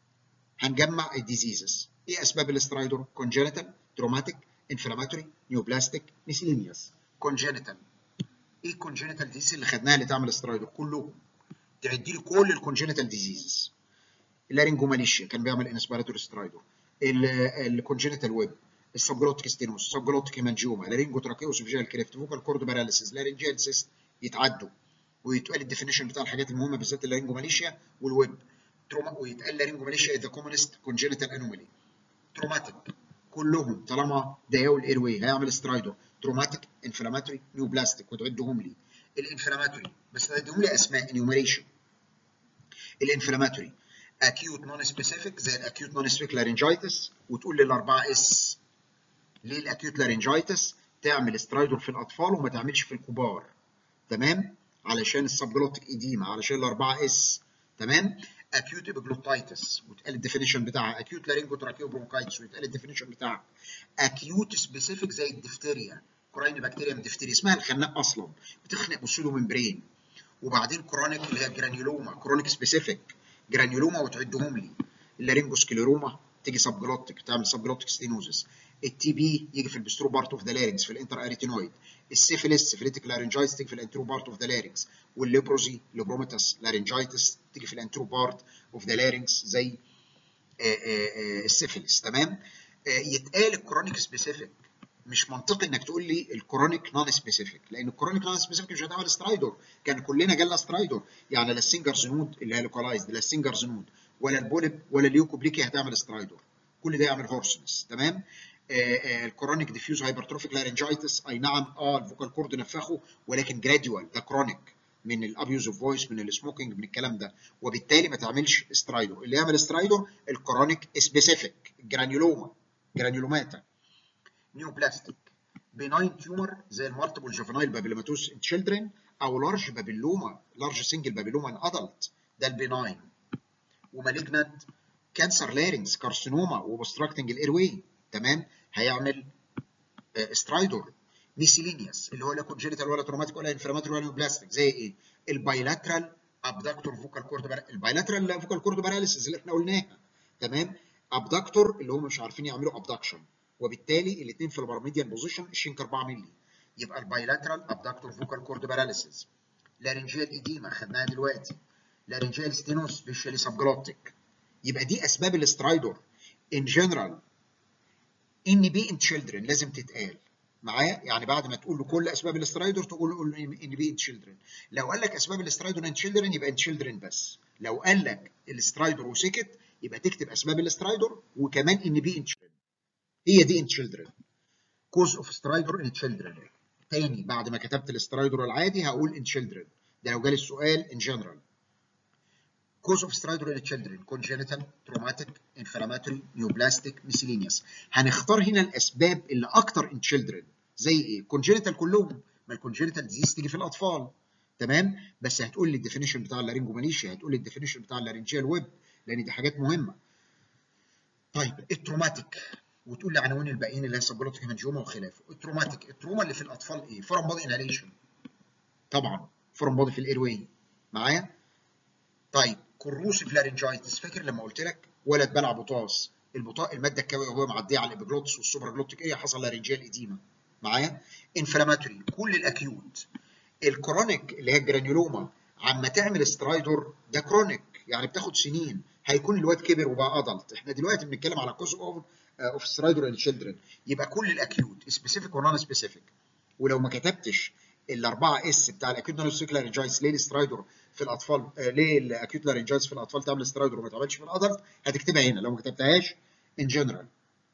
هنجمع الديزيزز ايه اسباب الاسترايدور كونجينيتال تروماتيك انفلاماتوري نيوبلاستيك ميسيلينيوس كونجينيتال ايه الكونجينيتال ديزيز اللي خدناها اللي تعمل استرايدور كلهم تعدي لي كل الكونجينيتال ديزيزز اللارينجوماليشيا كان بيعمل انسبيراتوري سترايدور الكونجينيتال ويب السبجلوتيك ستينوس سبجلوتيك هيمانجيوما لارينجو تراكيوس فيجيال كريفت فوكال كورد باراليسيس لارينجيال سيست يتعدوا ويتقال الديفينيشن بتاع الحاجات المهمه بالذات اللارينجوماليشيا والويب تروما ويتقال لارينجوماليشيا ذا كومونست كونجينيتال انومالي تروماتيك كلهم طالما ضيقوا الاير واي هيعمل سترايدو تروماتيك انفلاماتوري نيوبلاستيك وتعدهم لي الانفلاماتوري بس تعدهم لي اسماء انيوميريشن الانفلاماتوري اكيوت نون سبيسيفيك زي الاكيوت نون سبيسيفيك لارنجايتس وتقول لي الاربعه اس ليه الاكيوت لارنجايتس تعمل سترايدور في الاطفال وما تعملش في الكبار تمام علشان السبجلوتيك ايديما علشان الاربعه اس تمام اكيوت ابيجلوتايتس وتقال الديفينيشن بتاعها اكيوت لارينجو تراكيو برونكايتس ويتقال الديفينيشن بتاعها اكيوت سبيسيفيك زي الدفتيريا كوراين بكتيريا دفتيريا اسمها الخناق اصلا بتخنق بسودو ممبرين وبعدين كرونيك اللي هي جرانيولوما كرونيك سبيسيفيك جرانيولوما وتعدهم لي اللارينجوسكليروما تيجي سبجلوتيك تعمل سبجلوتيك ستينوزس التي بي يجي في البسترو بارت اوف ذا لارينكس في الانتر اريتينويد السيفيليس سيفيليتيك لارنجايتس تيجي في الانترو بارت اوف ذا لارينكس والليبروزي ليبروميتاس لارنجايتس تيجي في الانترو بارت اوف ذا لارينكس زي السيفيليس تمام يتقال الكرونيك سبيسيفيك مش منطقي انك تقول لي الكرونيك نون سبيسيفيك لان الكرونيك نون سبيسيفيك مش هتعمل سترايدور كان كلنا جالنا سترايدور يعني لا السنجرز نود اللي هي لوكالايزد لا السنجرز نود ولا البوليب ولا اليوكوبليكي هتعمل سترايدور كل ده يعمل هورسنس تمام الكرونيك ديفيوز هايبرتروفيك لارنجايتس اي نعم اه الفوكال كورد نفخه ولكن جراديوال ده كرونيك من الابيوز اوف فويس من السموكينج من الكلام ده وبالتالي ما تعملش سترايدور اللي يعمل سترايدور الكرونيك سبيسيفيك جرانيولوما جرانيولوماتا نيوبلاستيك بناين تيومر زي المالتيبل جوفينايل بابيلوماتوس ان تشيلدرن او لارج بابيلوما لارج سنجل بابيلوما ان ادلت ده البناين ومالجنت كانسر لارينكس كارسينوما وبستراكتنج الاير واي تمام هيعمل سترايدور ميسيلينيوس اللي هو لا كونجينيتال ولا تروماتيك ولا انفلاماتوري ولا بلاستيك زي ايه؟ البايلاترال ابدكتور فوكال كورد البايلاترال فوكال كورد باراليسيس اللي احنا قلناها تمام ابدكتور اللي هم مش عارفين يعملوا ابدكشن وبالتالي الاثنين في البارميديان بوزيشن الشنك 4 مللي يبقى البايلاترال ابدكتور فوكال كورد باراليسيس لارنجيال ايديما خدناها دلوقتي لارنجيال ستينوس سبيشالي سبجلوتيك يبقى دي اسباب الاسترايدور ان جنرال ان بي ان تشيلدرن لازم تتقال معايا يعني بعد ما تقول له كل اسباب الاسترايدور تقول له ان بي ان تشيلدرن لو قال لك اسباب الاسترايدور ان تشيلدرن يبقى ان تشيلدرن بس لو قال لك الاسترايدور وسكت يبقى تكتب اسباب الاسترايدور وكمان ان بي ان تشيلدرن هي دي ان تشيلدرن كوز اوف سترايدور ان تشيلدرن تاني بعد ما كتبت الاسترايدور العادي هقول ان تشيلدرن ده لو جالي السؤال ان جنرال cause of stridor in children congenital traumatic inflammatory neoplastic miscellaneous هنختار هنا الاسباب اللي اكتر in children زي ايه congenital كلهم ما الكونجنتال ديزيز تيجي في الاطفال تمام بس هتقول لي الديفينيشن بتاع اللارينجومانيشيا هتقول لي الديفينيشن بتاع اللارينجيال ويب لان دي حاجات مهمه طيب التروماتيك وتقول لي عناوين الباقيين اللي هي سبلوتيك هانجيوما وخلافه التروماتيك التروما اللي في الاطفال ايه فورم بودي انهاليشن طبعا فورم بودي في الاير واي معايا طيب كروسيف لارنجايتس فاكر لما قلت لك ولد بلع بطاس البطاء الماده الكاويه وهو معديه على الابيجلوتس والسوبر جلوتيك ايه حصل لارنجيال ايديما معايا انفلاماتوري كل الاكيوت الكرونيك اللي هي الجرانيولوما عما تعمل سترايدور ده كرونيك يعني بتاخد سنين هيكون الواد كبر وبقى ادلت احنا دلوقتي بنتكلم على كوز اوف اوف سترايدور ان تشيلدرن يبقى كل الاكيوت سبيسيفيك ونون سبيسيفيك ولو ما كتبتش الاربعه اس بتاع الاكيوت نانوسيك لارنجايتس ليه السترايدور في الاطفال آه ليه الاكيوت لارنجايتس في الاطفال تعمل سترايدور وما تعملش في الادلت هتكتبها هنا لو ما كتبتهاش ان جنرال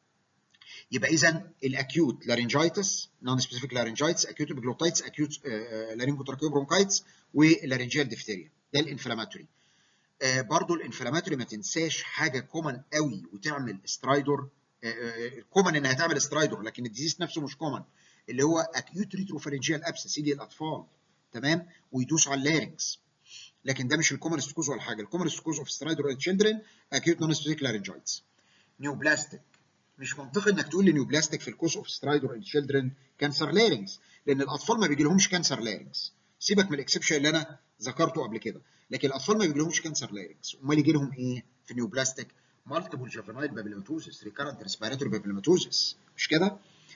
يبقى اذا الاكيوت لارنجايتس نون سبيسيفيك لارنجايتس اكيوت ابيجلوتايتس اكيوت لارنجوتراكيو برونكايتس واللارنجيال ديفتيريا ده الانفلاماتوري آه برضو الانفلاماتوري ما تنساش حاجه كومن قوي وتعمل سترايدور كومن انها تعمل سترايدور لكن الديزيز نفسه مش كومن اللي هو اكيوت ريتروفارنجيال ابسس يجي الاطفال تمام ويدوس على اللارنكس لكن ده مش الكومنست كوز ولا حاجه الكومنست كوز اوف سترايدور تشيلدرن اكيوت نون سبيسيفيك لارنجايتس نيوبلاستيك مش منطقي انك تقول لي نيوبلاستيك في الكوز اوف سترايدور ان تشيلدرن كانسر لارنكس لان الاطفال ما بيجي لهمش كانسر لارنكس سيبك من الاكسبشن اللي انا ذكرته قبل كده لكن الاطفال ما بيجي لهمش كانسر لارنكس امال يجي لهم ايه في نيوبلاستيك مالتيبل جوفينايل بابيلوماتوزس ريكارنت ريسبيراتوري بابيلوماتوزس مش كده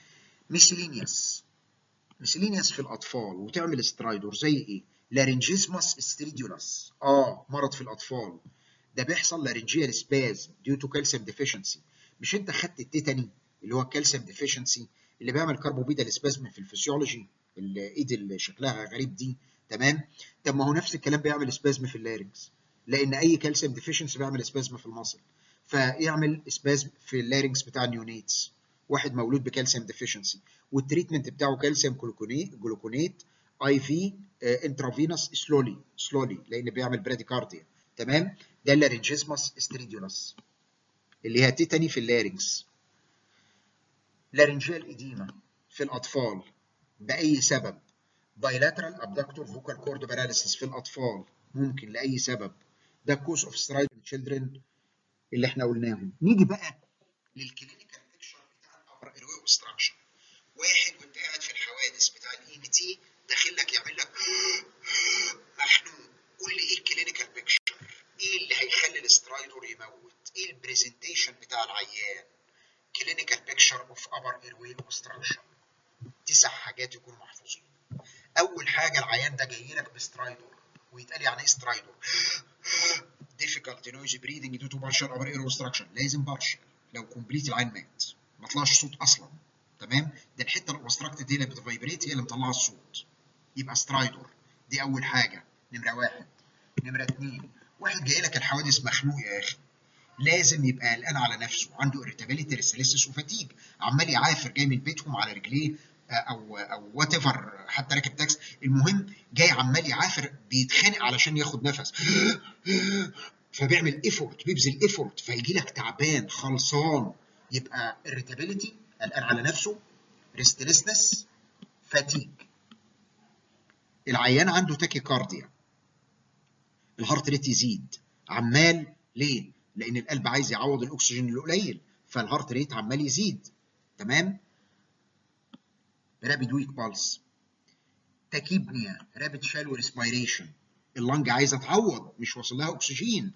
ميسيلينيوس ميسيلينيوس في الاطفال وتعمل سترايدور زي ايه لارنجيزماس ستريديولاس اه مرض في الاطفال ده بيحصل لارنجيال سباز ديو تو كالسيوم ديفيشنسي مش انت خدت التيتاني اللي هو الكالسيوم ديفيشنسي اللي بيعمل كاربوبيدال سبازم في الفسيولوجي الايد اللي شكلها غريب دي تمام طب ما هو نفس الكلام بيعمل سبازم في اللارنكس لان اي كالسيوم ديفيشنسي بيعمل سبازم في المصل فيعمل سبازم في اللارنكس بتاع النيونيتس واحد مولود بكالسيوم ديفيشنسي والتريتمنت بتاعه كالسيوم جلوكونيت اي في انترافينوس سلولي سلولي لان بيعمل براديكارديا تمام ده اللارنجيزماس ستريديولاس اللي هي تيتاني في اللارنكس لارنجيال ايديما في الاطفال باي سبب بايلاترال ابدكتور فوكال كورد باراليسيس في الاطفال ممكن لاي سبب ده كوز اوف سترايد تشيلدرن اللي احنا قلناهم نيجي بقى للكلينيكال بيكشر بتاع الابر ايروي اوبستراكشن واحد وانت قاعد في الحوادث بتاع الاي ام تي داخل لك يعمل لك مخنوق قول لي ايه الكلينيكال بيكشر ايه اللي هيخلي الاسترايدور يموت ايه البرزنتيشن بتاع العيان كلينيكال بيكشر اوف ابر ايروي اوبستراكشن تسع حاجات يكونوا محفوظين اول حاجه العيان ده جاي لك بسترايدور ويتقال يعني ايه سترايدور difficult noisy breathing due to partial upper air obstruction لازم partial لو كومبليت العين مات ما طلعش صوت اصلا تمام ده الحته الاوبستراكتد دي اللي بتفايبريت هي اللي مطلعه الصوت يبقى سترايدور دي اول حاجه نمره واحد نمره اثنين واحد جاي لك الحوادث مخنوق يا اخي لازم يبقى قلقان على نفسه عنده ارتابيليتي ريسلسس وفاتيج عمال يعافر جاي من بيتهم على رجليه او او وات ايفر حتى راكب تاكس المهم جاي عمال يعافر بيتخانق علشان ياخد نفس فبيعمل ايفورت بيبذل ايفورت فيجي لك تعبان خلصان يبقى irritability قلقان على نفسه ريستلسنس فاتيج العيان عنده تاكيكارديا الهارت ريت يزيد عمال ليه؟ لان القلب عايز يعوض الاكسجين القليل فالهارت ريت عمال يزيد تمام؟ رابيد ويك بالس تاكيبنيا رابيد شالو ريسبيريشن اللنج عايزه تعوض مش واصل لها اكسجين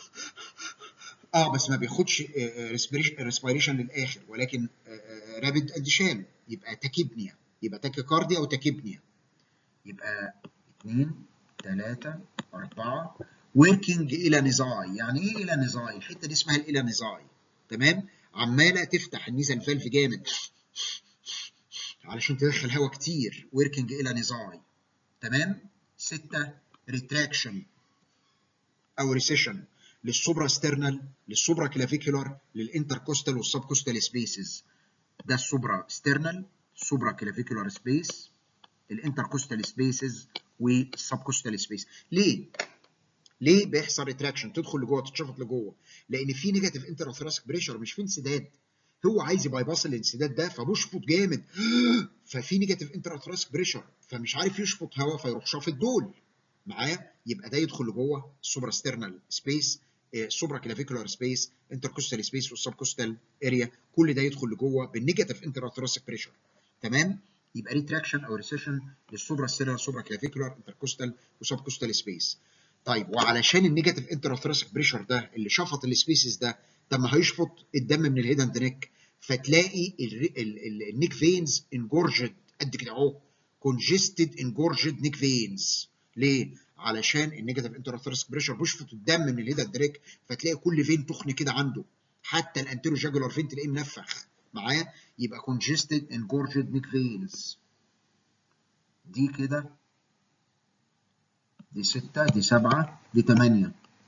اه بس ما بياخدش ريسبيريشن للاخر ولكن رابيد اديشان يبقى تاكيبنيا يبقى تاكيكارديا وتاكيبنيا يبقى 2 3 4 وركينج الى نزاي يعني ايه الى نزاي الحته دي اسمها الى نزاي تمام عماله تفتح النيزل فالف جامد علشان تدخل هواء كتير وركينج الى نزاي تمام 6 ريتراكشن او ريسيشن للسوبرا سترنال للسوبرا كلافيكولار للانتركوستال والسبكوستال سبيسز ده السوبرا سترنال سوبرا كلافيكولار سبيس الانتركوستال سبيسز والسبكوستال سبيس ليه ليه بيحصل ريتراكشن تدخل لجوه تتشفط لجوه لان في نيجاتيف انتراثراسك بريشر مش في انسداد هو عايز يبايباص الانسداد ده فبيشفط جامد ففي نيجاتيف انتراثراسك بريشر فمش عارف يشفط هواء فيروح شافط دول معايا يبقى ده يدخل لجوه السوبرا سترنال سبيس السوبرا كلافيكولار سبيس انتركوستال سبيس والسبكوستال اريا كل ده يدخل لجوه بالنيجاتيف انتراثراسك بريشر تمام يبقى ريتراكشن او ريسيشن للسوبرا سترنال سوبرا كلافيكولار انتركوستال وسبكوستال سبيس طيب وعلشان النيجاتيف انتراثراسك بريشر ده اللي شفط السبيسز ده طب ما هيشفط الدم من الهيد اند نيك فتلاقي النيك فينز انجورجد قد كده اهو كونجستد انجورجد نيك فينز ليه؟ علشان النيجاتيف انتراثراسك بريشر بيشفط الدم من الهيد اند نيك فتلاقي كل فين تخن كده عنده حتى الانتيرو جاجولار فين تلاقيه منفخ معايا يبقى congested engorged neck veins دي كده دي ستة دي سبعة دي تمانية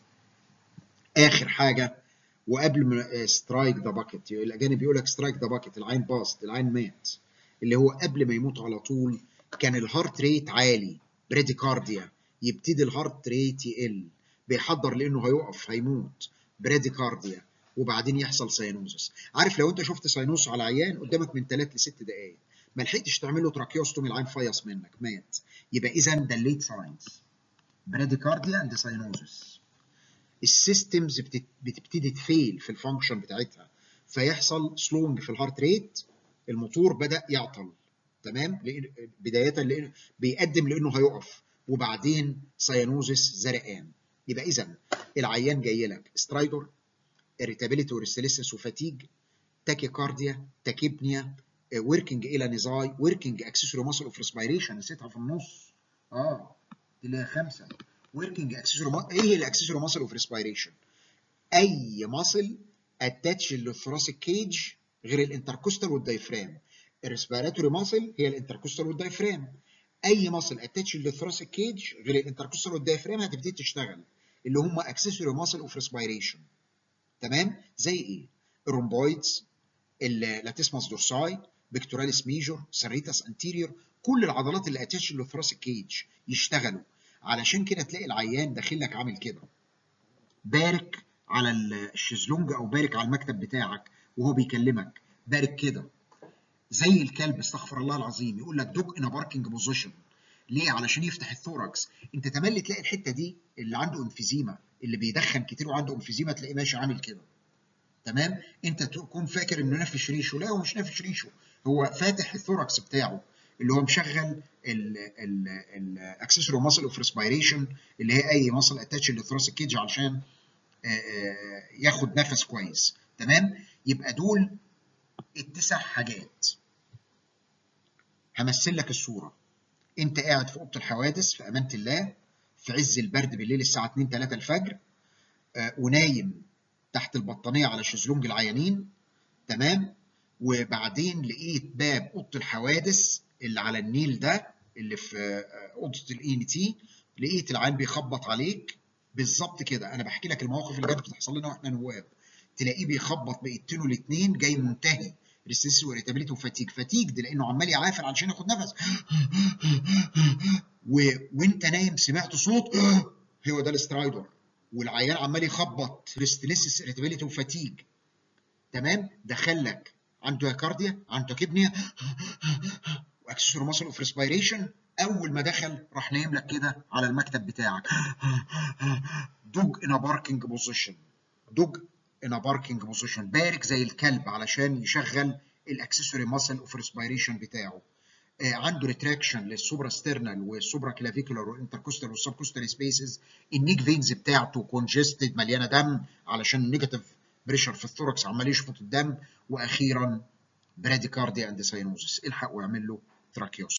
آخر حاجة وقبل ما سترايك ذا باكيت الأجانب يقول لك سترايك ذا باكيت العين باست العين مات اللي هو قبل ما يموت على طول كان الهارت ريت عالي بريديكارديا يبتدي الهارت ريت يقل بيحضر لأنه هيقف هيموت بريديكارديا وبعدين يحصل ساينوزس عارف لو انت شفت ساينوس على عيان قدامك من 3 ل 6 دقائق ما لحقتش تعمل له تراكيوستومي العين فيص منك مات يبقى اذا ده الليت ساينز براديكارديا اند ساينوزس السيستمز بتبتدي تفيل في الفانكشن بتاعتها فيحصل سلونج في الهارت ريت الموتور بدا يعطل تمام بدايه لانه بيقدم لانه هيقف وبعدين ساينوزس زرقان يبقى اذا العيان جاي لك سترايدر irritability وريستلسس وفاتيج تاكيكارديا تاكيبنيا وركينج الى نزاي وركينج اكسسوري ماسل اوف ريسبيريشن نسيتها في النص اه دي اللي هي خمسه وركينج اكسسوري ما... ايه هي الاكسسوري ماسل اوف ريسبيريشن اي ماسل اتاتش للثراسيك كيج غير الانتركوستال والدايفرام الريسبيراتوري ماسل هي الانتركوستال والدايفرام اي ماسل اتاتش للثراسيك كيج غير الانتركوستال والدايفرام هتبتدي تشتغل اللي هم اكسسوري ماسل اوف ريسبيريشن تمام زي ايه الرومبويدز اللاتيسماس دورساي بيكتوراليس ميجور سريتاس انتيريور كل العضلات اللي اتاتش للثراسيك كيج يشتغلوا علشان كده تلاقي العيان داخل لك عامل كده بارك على الشيزلونج او بارك على المكتب بتاعك وهو بيكلمك بارك كده زي الكلب استغفر الله العظيم يقول لك دوج ان باركنج بوزيشن ليه علشان يفتح الثوركس انت تملي تلاقي الحته دي اللي عنده انفيزيما اللي بيدخن كتير وعنده انفيزيما تلاقيه ماشي عامل كده تمام انت تكون فاكر انه نافش ريشه لا هو مش نافش ريشه هو فاتح الثوركس بتاعه اللي هو مشغل الاكسسوري ماسل اوف ريسبيريشن اللي هي اي ماسل اتاتش للثراسيك كيج علشان ياخد نفس كويس تمام يبقى دول التسع حاجات همثل لك الصوره انت قاعد في اوضه الحوادث في امانه الله في عز البرد بالليل الساعه 2 3 الفجر آه ونايم تحت البطانيه على شезлونج العيانين تمام وبعدين لقيت باب اوضه الحوادث اللي على النيل ده اللي في آه اوضه الاي ان تي لقيت العيان بيخبط عليك بالظبط كده انا بحكي لك المواقف اللي كانت بتحصل لنا واحنا نواب تلاقيه بيخبط بايدتين الاثنين جاي منتهي ريستنس واريتابيليتي وفاتيج فاتيج ده لانه عمال يعافر علشان ياخد نفس و... وانت نايم سمعت صوت هو ده الاسترايدر والعيان عمال يخبط ريستنس اريتابيليتي وفاتيج تمام دخلك عنده كارديا عنده كبنيا واكسسوري ماسل اوف ريسبيريشن اول ما دخل راح نايم لك كده على المكتب بتاعك دوج ان باركينج بوزيشن دوج ان باركينج بوزيشن بارك زي الكلب علشان يشغل الاكسسوري ماسل اوف ريسبيريشن بتاعه آه عنده ريتراكشن للسوبرا ستيرنال والسوبرا كلافيكولار والانتركوستال والسبكوستال سبيسز النيك فينز بتاعته كونجستد مليانه دم علشان النيجاتيف بريشر في الثوركس عمال يشفط الدم واخيرا براديكارديا اند ساينوزس الحق واعمل له تراكيوس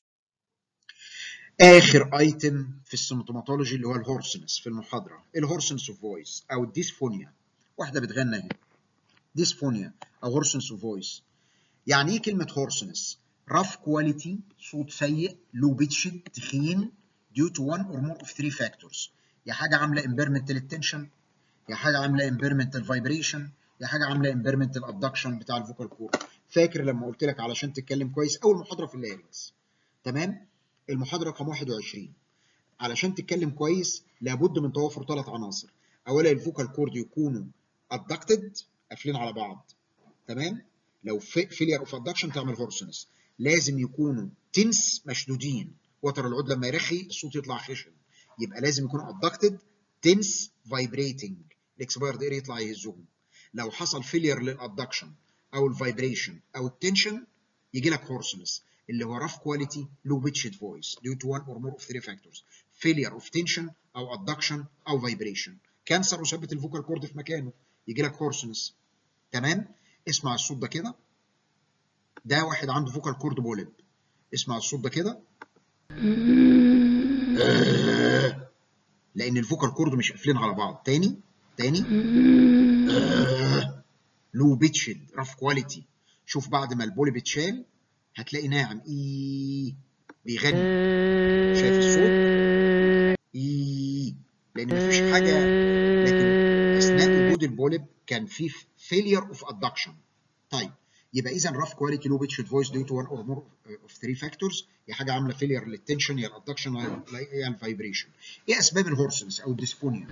اخر ايتم في السيمتوماتولوجي اللي هو الهورسنس في المحاضره الهورسنس اوف فويس او الديسفونيا واحده بتغنى اهي ديسفونيا او هورسنس اوف فويس يعني ايه كلمه هورسنس رف كواليتي صوت سيء لو بيتشد تخين due to one or more of three factors يا حاجه عامله impairment للتنشن يا حاجه عامله impairment للفايبريشن يا حاجه عامله impairment للابدكشن بتاع الفوكال كورد فاكر لما قلت لك علشان تتكلم كويس اول محاضره في اللارنكس تمام المحاضره رقم 21 علشان تتكلم كويس لابد من توافر ثلاث عناصر اولا الفوكال كورد يكونوا ادكتد قافلين على بعض تمام لو فيلير اوف ادكشن تعمل هورسنس لازم يكونوا تنس مشدودين وتر العود لما يرخي الصوت يطلع خشن يبقى لازم يكونوا ادكتد تنس فايبريتنج الاكسبايرد اير يطلع يهزهم لو حصل فيلير للادكشن او الفايبريشن او التنشن يجي لك هورسنس اللي هو rough quality low pitched voice due to one or more of three factors failure of tension او adduction او vibration كانسر وثبت الفوكال كورد في مكانه يجي لك هورسنس تمام اسمع الصوت ده كده ده واحد عنده فوكال كورد بولب اسمع الصوت ده كده لان الفوكال كورد مش قافلين على بعض تاني تاني لو بيتشد رف كواليتي شوف بعد ما البولب اتشال هتلاقي ناعم اي بيغني شايف الصوت اي لان مفيش حاجه لكن اثناء وجود البولب كان في فيلير اوف ادكشن طيب يبقى اذا رف كواليتي لو بيتشد فويس ديو تو 1 اور مور اوف 3 فاكتورز يا حاجه عامله فيلير للتنشن يا الادكشن يا الفايبريشن ايه اسباب الهورسنس او الديسفونيا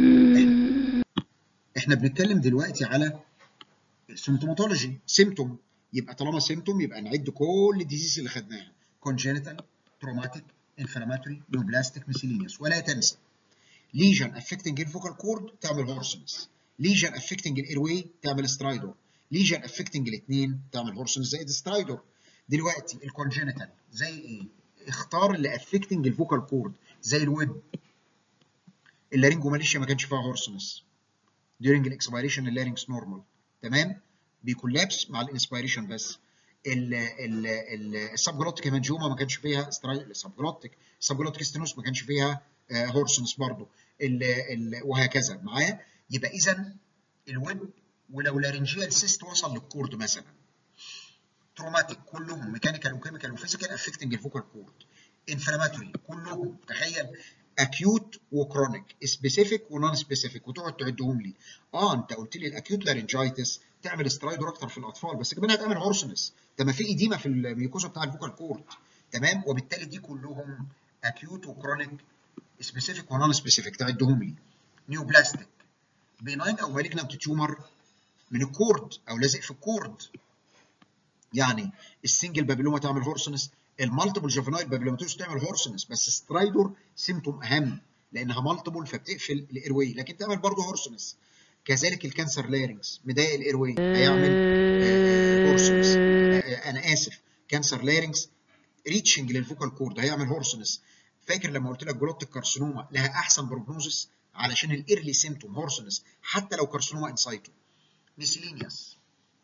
احنا بنتكلم دلوقتي على سيمتوماتولوجي سيمتوم يبقى طالما سيمتوم يبقى نعد كل الديزيز اللي خدناها congenital traumatic inflammatory neoplastic miscellaneous ولا تنسى ليجن افكتنج الفوكال كورد تعمل هورسنس ليجن افكتنج الايرواي تعمل سترايدور ليجن افكتنج الاثنين تعمل هورسنس زائد سترايدور دلوقتي الكونجنتال زي ايه اختار اللي افكتنج الفوكال كورد زي الويب اللارينجوماليشيا ما كانش فيها هورسنس during الاكسبيريشن اللارينكس نورمال تمام بيكولابس مع الانسبيريشن بس السبجلوتيك هيمانجيوما ما كانش فيها السبجلوتيك السبجلوتيك ستينوس ما كانش فيها هورسنس برضه وهكذا معايا يبقى اذا الويب ولو لارنجيال سيست وصل للكورد مثلا تروماتيك كلهم ميكانيكال وكيميكال وفيزيكال افكتنج الفوكال كورد انفلاماتوري كلهم تخيل اكيوت وكرونيك سبيسيفيك ونون سبيسيفيك وتقعد تعدهم لي اه انت قلت لي الاكيوت لارنجايتس تعمل سترايدور اكتر في الاطفال بس كمان هتعمل هورسنس ده ما في ايديما في الميوكوزا بتاع الفوكال كورد تمام وبالتالي دي كلهم اكيوت وكرونيك سبيسيفيك ونون سبيسيفيك تعدهم لي نيوبلاستيك بيناين او مالجنانت تيومر من الكورد او لازق في الكورد يعني السنجل بابيلوما تعمل هورسنس المالتيبل جوفينايل بابيلوماتوس تعمل هورسنس بس سترايدور سيمتوم اهم لانها مالتيبل فبتقفل الايرواي لكن تعمل برضه هورسنس كذلك الكانسر لارنجز مضايق الايرواي هيعمل هورسنس انا اسف كانسر لارنجز ريتشنج للفوكال كورد هيعمل هورسنس فاكر لما قلت لك جلوتيك كارسينوما لها احسن بروجنوزس علشان الايرلي سيمتوم هورسنس حتى لو كارسينوما انسايتو ميسيلينيوس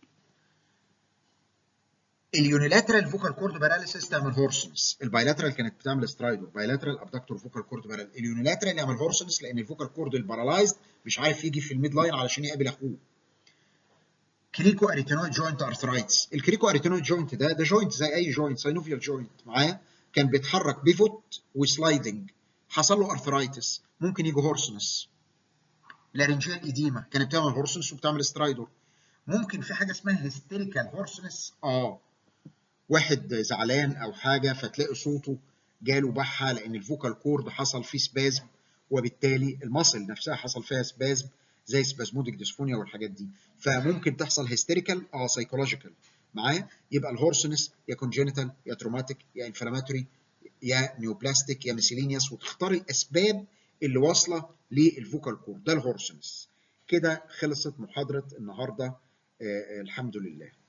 اليونيلاترال فوكال كورد باراليسيس تعمل هورسنس البايلاترال كانت بتعمل سترايدور بايلاترال ابدكتور فوكال كورد باراليسيس اليونيلاترال يعمل هورسنس لان الفوكال كورد البارالايزد مش عارف يجي في الميد لاين علشان يقابل اخوه كريكو اريتينويد جوينت ارثرايتس الكريكو اريتينويد جوينت ده ده جوينت زي اي جوينت ساينوفيال جوينت معايا كان بيتحرك بيفوت وسلايدنج حصل له ارثرايتس ممكن يجي هورسنس لارنجيال ايديما كانت بتعمل هورسنس وبتعمل سترايدور ممكن في حاجه اسمها هيستيريكال هورسنس اه واحد زعلان او حاجه فتلاقي صوته جاله بحه لان الفوكال كورد حصل فيه سبازم وبالتالي المصل نفسها حصل فيها سبازم زي سبازموديك ديسفونيا والحاجات دي فممكن تحصل هيستيريكال اه سايكولوجيكال معايا يبقى الهورسنس يا كونجينيتال يا تروماتيك يا انفلاماتوري يا نيوبلاستيك يا ميسيلينيوس وتختار الاسباب اللي واصله للفوكال كور ده الهورسنس كده خلصت محاضره النهارده آه الحمد لله